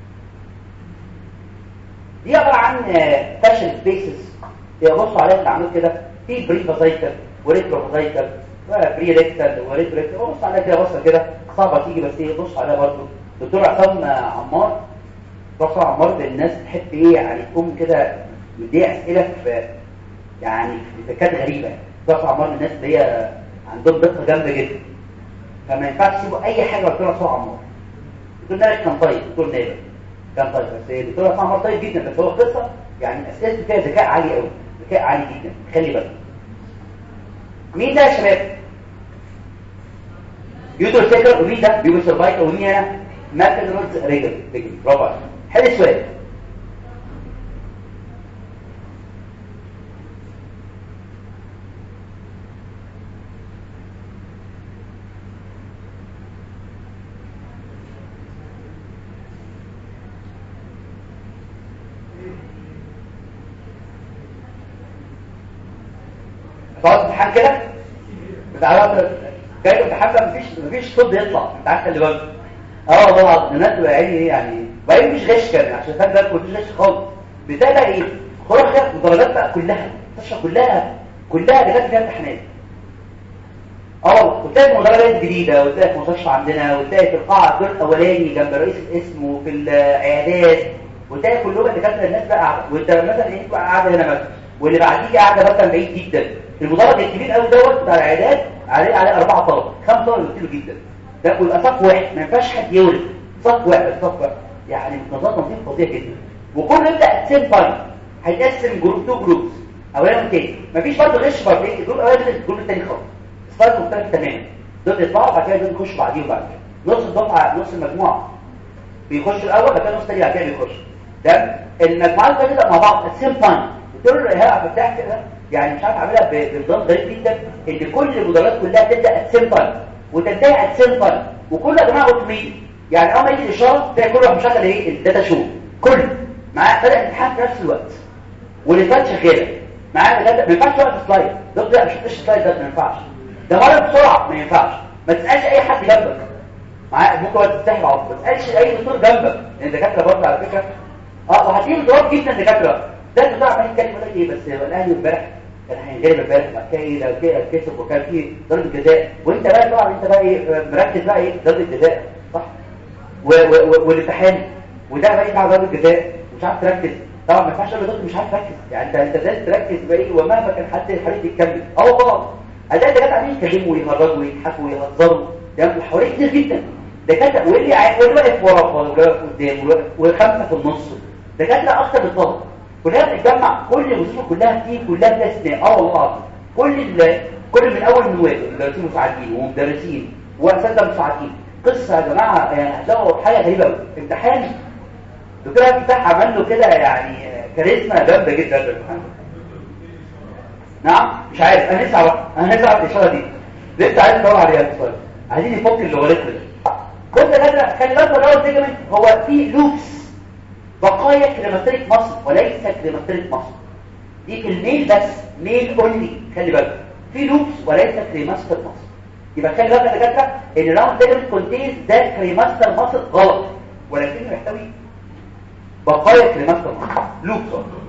Speaker 2: دي عبارة عن فاشل سبيسز بصوا عليها اللي عملوه كده في بري فازايكل وريترو فازايكل وبري ريكتال وريترو ريكتال بص عليها كده بصه كده صعبه تيجي بس ايه بص عليها برضه دكتور عصام عمار دكتور عمار بالناس تحب ايه يعني تقوم كده مديه اسئله في يعني في فكات غريبه دكتور عمار من الناس اللي هي عندهم دقه جامده جدا فما ينفعش تسيبوا اي حاجه دكتور عصام عمار دكتور نارك كان طيب دكتور نابل كان طيب بس الدكتور عصام عمار طيب جدا بس هو قصه يعني اسئلته فيها ذكاء عالي قوي ذكاء عالي جدا خلي بالك مين ده يا شباب يوتر سيكر ومين ده بيبو سيرفايكر ومين هنا ماكنرودز ريجل ريجل برافو عليك حل السؤال خلاص امتحان كده بتعرف جاي امتحان ده مفيش مفيش صوت يطلع انت عارف اللي بالك اه والله العظيم الناس تبقى عيني ايه يعني وبعدين مش غش كمان عشان خد بالك مفيش غش خالص بتلاقي ايه خلاص كده الدرجات بقى كلها التشريح كلها كلها اللي جت فيها امتحانات اه والله وتلاقي المدرجات جديده وتلاقي في مستشفى عندنا وتلاقي في القاعه الدور الاولاني جنب رئيس القسم وفي العيادات وتلاقي كلهم الدكاتره الناس بقى قاعده وانت مثلا ايه تبقى قاعده هنا مثلا واللي بعديه قاعده مثلا بعيد جدا المدرج الكبير قوي دوت بتاع العيادات عليه عليه اربعه طلبه خمسه طلبه كتير جدا ده ويبقى صف واحد ما ينفعش حد يولد صف واحد صف واحد يعني نظام نظيف فظيع جدا وكل يبدا سيم تايم هيتقسم جروب تو جروبس اولا وتاني مفيش برضه غش برضه الجروب الاولاني غير الجروب الثاني خالص ستايل مختلف تماما دول يطلعوا بعد كده دول يخشوا بعديه وبعد كده نص الدفعه نص المجموعه بيخش الاول بعد كده نص تاني بعد كده بيخش ده المجموعات بتبدا مع بعض السيم تايم الدكتور هيقف فتح كده يعني مش عارف اعملها بنظام غريب جدا ان كل المدرجات كلها تبدا اتسيم تايم وتنتهي اتسيم تايم وكل يا جماعه اوتوميتد يعني اول ما يجي الاشاره تلاقي كل واحد مشغل ايه الداتا شو كل معاه بدا الامتحان في نفس الوقت واللي شغاله معاه ما ينفعش وقت سلايد دكتور لا مش هتخش سلايد ده ما ينفعش ده مره بسرعه ما ينفعش ما تسالش اي حد جنبك معاه ممكن وقت تستحي بعض ما تسالش اي دكتور جنبك لان الدكاتره برضه على فكره اه وهتيجي ضرب جدا دكاتره ده الدكتور عمال يتكلم يقول لك ايه بس الاهلي امبارح كان هينغلب امبارح بعد كده ايه لو كده كسب وكان في ضربه جزاء وانت بقى طبعا انت بقى ايه مركز بقى ايه ضربه جزاء صح والامتحان وده بقى يدعى ضربه جزاء مش عارف تركز طبعا ما ينفعش اقول مش عارف تركز يعني انت انت لازم تركز بقى ايه ومهما كان حد الحديث يتكلم اه والله اداء الدكاتره عمالين يتكلموا ويهرجوا ويضحكوا ويهزروا يعني حوالي كتير جدا دكاتره واللي قاعد واللي واقف ورا واللي واقف قدام وخمسه في النص دكاتره اكتر من الطلبه كلها بتتجمع كل المستشفى كلها فيه كلها بلا استثناء اه والله العظيم كل ال... كل من اول نواب مدرسين مساعدين ومدرسين واساتذه مساعدين قصه يا جماعه يعني هتلاقوا حاجه غريبه قوي امتحان الدكتور فتح عمل له كده يعني كاريزما جامده جدا في الامتحان نعم مش عارف انا لسه عارف انا لسه عارف الاشاره دي لسه عايز ادور عليها السؤال عايزين نفك اللوغاريتم ده بص يا جدع خلي بالك الاول سيجمنت هو في لوبس بقايا كريماتيريك مصر وليس كريماتيريك مصر دي في الميل بس ميل اونلي خلي بالك في لوبس وليس كريماتيريك مصر يبقى خلي بالك يا دكاتره ان الراوند ليجمنت كونتينز ذات كريماستر ماسل غلط ولكنه يحتوي بقايا كريماستر ماسل لوب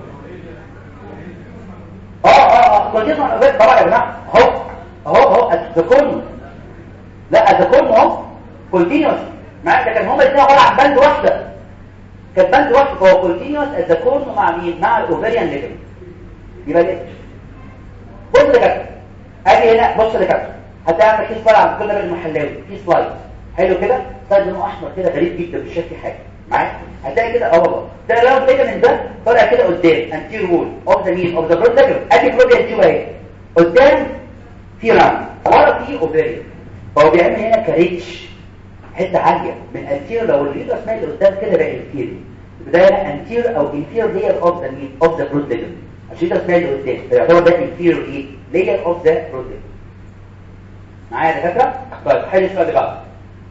Speaker 2: اه اه اه كونتينز طبعا يا جماعه اهو اهو اهو الذكورن لا الذكورن اهو كونتينوس مع ده كان هما الاثنين عباره عن بند واحده كانت بند واحده فهو كونتينوس الذكورن مع مين مع الاوفريان ليجمنت يبقى ليه بص يا كابتن ادي هنا بص يا كابتن هتعمل في سلايد عن كل راجل محلاوي في سلايد حلو كده سلايد لونه احمر كده غريب جدا مش شايف فيه حاجه معاك هتلاقي كده اه والله ده لو كده من ده طالع كده قدام انتير وول اوف ذا مين اوف ذا برود ليجر ادي بروبيان تيوب اهي قدام في راوند ورا في اوفيريان فهو بيعمل هنا كاريتش حته عاليه من انتير لو الليدر سمعت قدام كده بقى انتير ده انتير او انتير لير اوف ذا مين اوف ذا برود ليجر عشان ده سمعت قدام فيعتبر ده انتير ايه لير اوف ذا برود ليجر معايا يا دكاتره طيب حل السؤال اللي بعده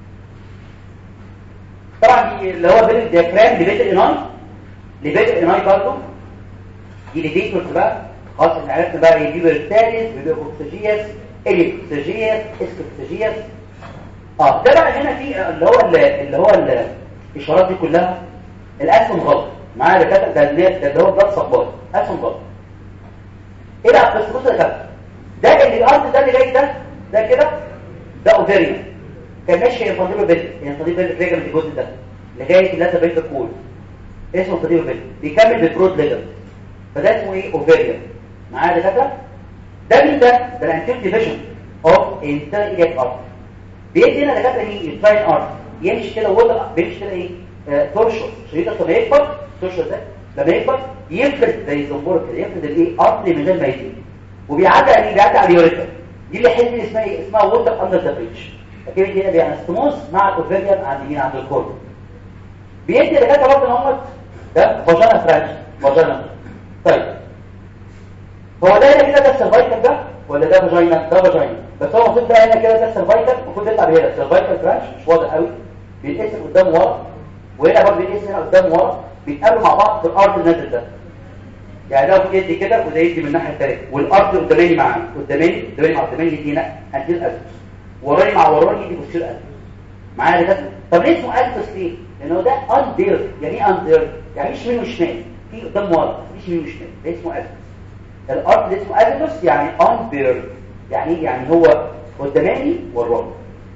Speaker 2: طبعا دي اللي هو بين الديافرام لبيت الاناي لبيت الاناي برضه دي ليفيتورز بقى خلاص احنا عرفنا بقى يجيب الثالث بيبقى اوكسجياس اليكسجياس اسكسجياس اه ده بقى هنا في اللي هو اللي هو الاشارات دي كلها الاسهم غلط معايا يا دكاتره ده اللي ده اللي هو بلاد سبلاي اسهم غلط ايه بقى بس بص يا دكاتره ده اللي الارض ده اللي جاي ده ده كده ده اوفيريان كان ماشي انفانديبل بيت انفانديبل ريجر الجزء ده لغايه اللي بيت الكول اسمه انفانديبل بيت بيكمل بالبرود ليجر فده اسمه ايه اوفيريان معايا يا دكاتره ده مين ده ده الانتير ديفيجن اوف انتريت ارت بيدي هنا دكاتره ايه التراين ارت يمشي كده وضع بيمشي كده ايه آه تورشر شريطه لما يكبر تورشر ده لما يكبر يفرد زي الزنبور كده يفرد الايه ارت من غير ما يزيد وبيعدي على بيعدي على اليوريثرا دي اللي حته اسمها ايه اسمها ووتر اندر ذا بريتش لكن دي بيانستموس مع الاوفيريان عند مين عند الكور بيدي دكاتره برضه ان هم ده فاجانا فرانش فاجانا طيب هو ده هنا كده ده السيرفايكال ده ولا ده فاجينا ده فاجينا بس هو المفروض ده هنا كده ده السيرفايكال المفروض يطلع بهنا السيرفايكال فرانش مش واضح قوي بيتقسم قدام ورا وهنا برضه بيتقسم هنا قدام ورا بيتقابلوا مع بعض في الارض النازل ده يعني ده المفروض يدي كده وده يدي من الناحيه الثانيه والارض قداماني مع قداماني قداماني مع قداماني يدي هنا انتير الفس وراني مع وراني يدي بوستير الفس معايا ده طب ليه اسمه الفس ليه لانه ده اندير يعني ايه اندير يعني مش يمين وشمال في قدام ورا مش يمين وشمال ده اسمه الفس الارض اللي اسمه الفس يعني اندير يعني ايه يعني هو قداماني وراني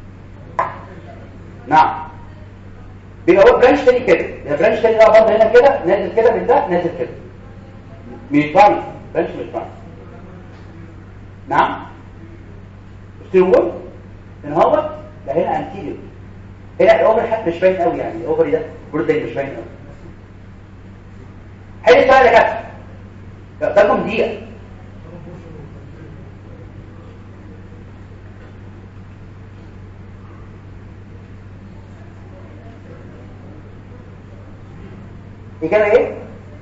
Speaker 2: نعم بيبقى هو برانش تاني كده ده برانش تاني ده برضه هنا كده نازل كده من ده نازل كده ميترايز بنش ميترايز نعم ستيرول ان هو ده هنا انتيريور هنا الاوفر حتى مش باين قوي يعني الاوفر ده برضه مش باين قوي حل السؤال يا كابتن قدامكم دقيقه اجابه ايه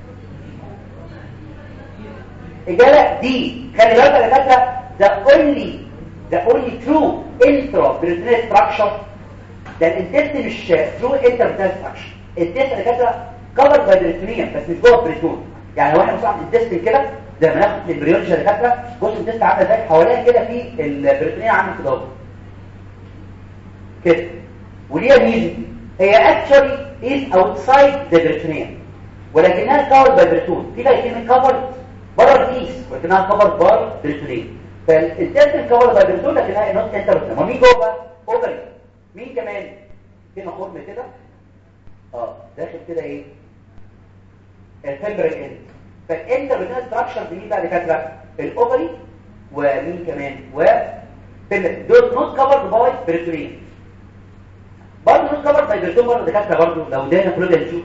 Speaker 2: إجابة دي خلي بالك يا دكاتره the only the only true intraperitoneal structure ده الانتست مش true intraperitoneal structure الانتست يا دكاتره covered by peritoneum بس مش جوه البريتون يعني واحد مثلا الانتست كده زي ما ناخد البريولوجي يا دكاتره بص الانتست عامله ازاي حواليها كده في البريتونيا عامله كده اهو كده وليها ميزه هي actually is outside the peritoneum ولكنها covered by peritoneum في بقى كلمه covered بره الكيس ولكنها كفر بار بريتونين فالانتستين كفر باي بريتون لكنها نوت انتر بريتون مين جوه بقى اوفري مين كمان هنا خرم كده اه داخل كده ايه الفيبرال اند فالانتر بريتون ستراكشر دي مين بقى دكاتره الاوفري ومين كمان و دول نوت كفر باي بريتونين برضه نوت كفر باي بريتون برضه دكاتره برضه لو ده كلنا نشوف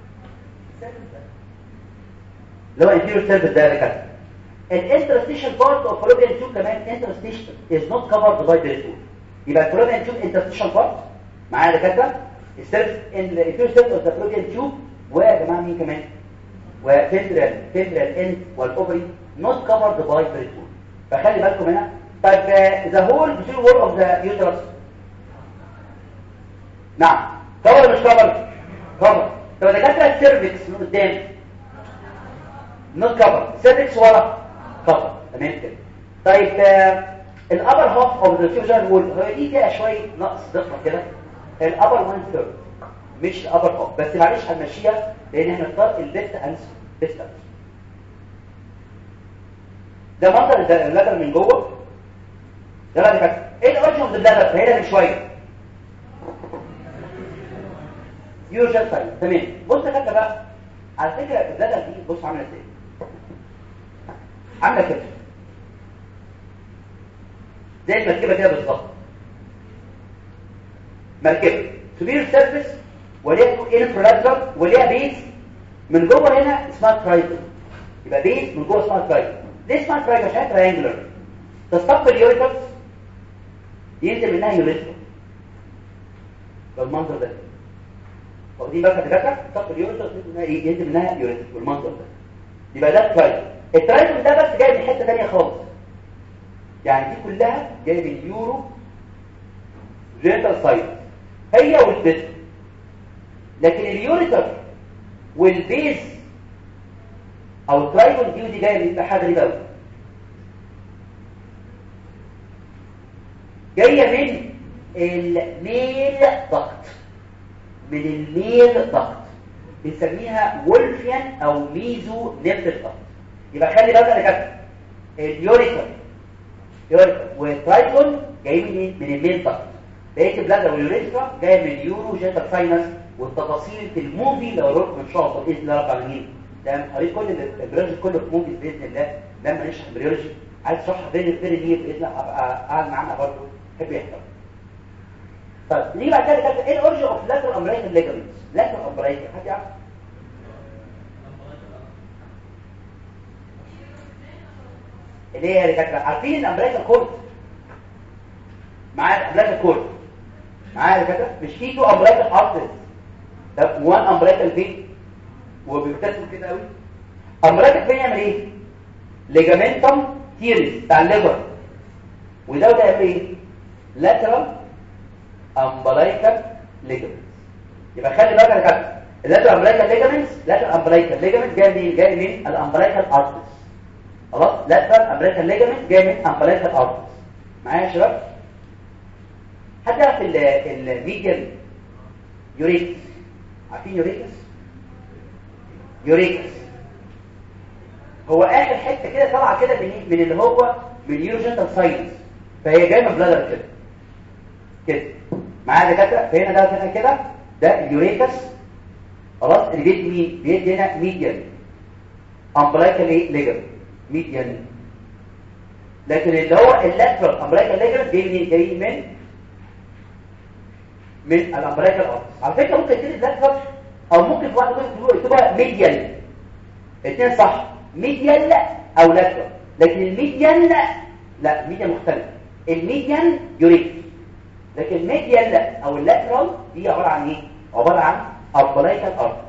Speaker 2: اللي هو inferior surface ده كده الانترستيشن بارت اوف فلوبيان تيوب كمان انترستيشن از نوت كفرد باي بريتون يبقى الفلوبيان تيوب انترستيشن بارت معايا يا دكاتره السيرفس الانفيريور سيرفس اوف ذا فلوبيان تيوب ويا جماعه مين كمان وتندرال تندرال اند والاوفري نوت كفرد باي بريتون فخلي بالكم هنا طيب ذا هول بتوين وول اوف ذا يوترس نعم كفر مش كفر كفر طب دكاتره السيرفكس من قدام نوت كفر سيرفكس ورا كفر تمام كده طيب الابر هاف اوف ذا فيوجن وول هي دي فيها شويه نقص دقه كده الابر 1 ثيرد مش الابر هاف بس معلش هنمشيها لان احنا نختار البيست انسر بيست انسر ده منظر اللبن من جوه ده بقى كده ايه الاوريجن اوف اللبن فهنا من شويه يوجد طيب تمام بص يا كده بقى على فكره اللبن دي بص عامله ازاي عامله كده زي المركبه كده بالظبط مركبه سوبير سيرفيس وليها انفرادر وليها بيس من جوه هنا اسمها ترايدل يبقى بيس من جوه اسمها ترايدل ليه اسمها ترايدل عشان تراينجلر تستقبل اليوريترز ينزل منها يوريتر بالمنظر ده واخدين بالك دكاتره تستقبل اليوريترز ينزل منها ايه ينزل منها يوريتر بالمنظر ده يبقى ده ترايدل الترايدل ده بس جاي من حته ثانيه خالص يعني دي كلها جايه من اليورو جينيتال سايت هي والبيت لكن اليوريتر والبيز او الترايبل دي ودي جايه من حاجه غريبه قوي جايه من الميل ضغط من الميل ضغط بنسميها وولفيان او ميزو نيرف ضغط يبقى خلي بالك يا كابتن اليوريتر يوريتر والترايبل جايين من من الميل ضغط بقيه البلادر واليوريثرا جايه من اليورو جيتال ساينس والتفاصيل في الموفي لو لكم ان شاء الله باذن الله رب العالمين ده قريت كل البريولوجي كله في موفي باذن الله لما نشرح بريولوجي عايز اشرحها فيري فيري دي باذن الله ابقى قاعد معانا برضه يحب يحضر طيب نيجي بعد كده كده ايه الاورجن اوف لاترال امبريكال ليجامنتس لاترال امبريكال حد يعرف اللي هي اللي كانت عارفين الامبريكال كورد معايا الامبريكال كورد معايا كده مش في تو امبريكال ارترز ده وان امبريكال فين وبيكتسب كده قوي امبريكال فين يعمل ايه ليجامنتم تيريس بتاع الليفر وده ده يعمل ايه لاترال امبريكال ليجامنتس يبقى خلي بالك يا كابتن اللاترال امبريكال ليجامنتس لاترال امبريكال ليجامنت جاي منين جاي من الامبريكال ارترز خلاص لاترال امبريكال ليجامنت جاي من امبريكال ارترز معايا يا شباب حد يعرف الميديان يوريكس عارفين يوريكس يوريكس هو اخر حته كده طالعه كده من من اللي هو من اليوروجينتال ساينس فهي جايه من بلادر كده كده معايا دكاتره فهنا ده هنا كده ده اليوريكس خلاص اللي بيدي مين بيدي هنا ميديان امبلايكال ايه ليجر ميديان لكن اللي هو اللاترال امبلايكال ليجر جاي منين جاي من من الامبريكال ارتس على فكره ممكن تكتب لاترال او ممكن في واحد منهم يكتبها ميديال الاثنين صح ميديال او لاترال لكن الميديان لا ميديان مختلف الميديان يوريك لكن الميديال او اللاترال دي عباره عن ايه عباره عن امبريكال ارتس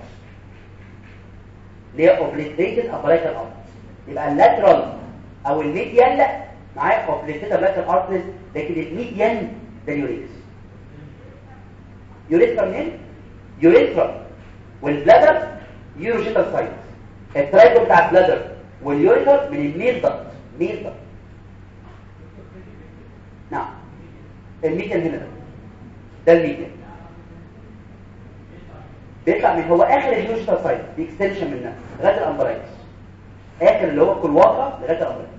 Speaker 2: اللي هي اوبليتريتد امبريكال ارتس يبقى اللاترال او الميديال معايا اوبليتريتد امبريكال ارتس لكن الميديان ده اليوريكس يوريثرا منين يوريثرا والبلادر يوروجيتال سايت الترايكو بتاع البلادر واليوريثر من الميل ضغط ميل ضغط نعم الميديان هنا ده ده الميديان بيطلع من هو اخر اليوروجيتال سايت دي اكستنشن منها لغايه الامبرايكس اخر اللي هو كلواقه لغايه الامبرايكس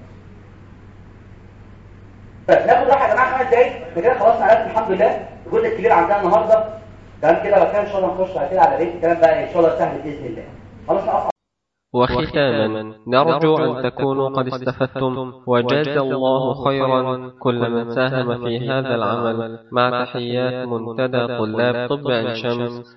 Speaker 2: طيب ناخد راحه يا جماعه خمس دقايق كده خلصنا عرفنا الحمد لله الجزء الكبير عندنا النهارده تمام كده بقى ان شاء الله نخش بعد كده على بيت الكلام بقى ان شاء الله سهل باذن الله خلاص نقف
Speaker 1: وختاما نرجو أن تكونوا قد استفدتم وجاز الله خيرا كل من ساهم في هذا العمل مع تحيات منتدى طلاب طب عين شمس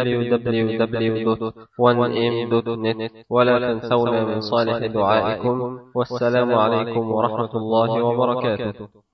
Speaker 1: www.1m.net ولا تنسونا من صالح دعائكم والسلام عليكم ورحمة الله وبركاته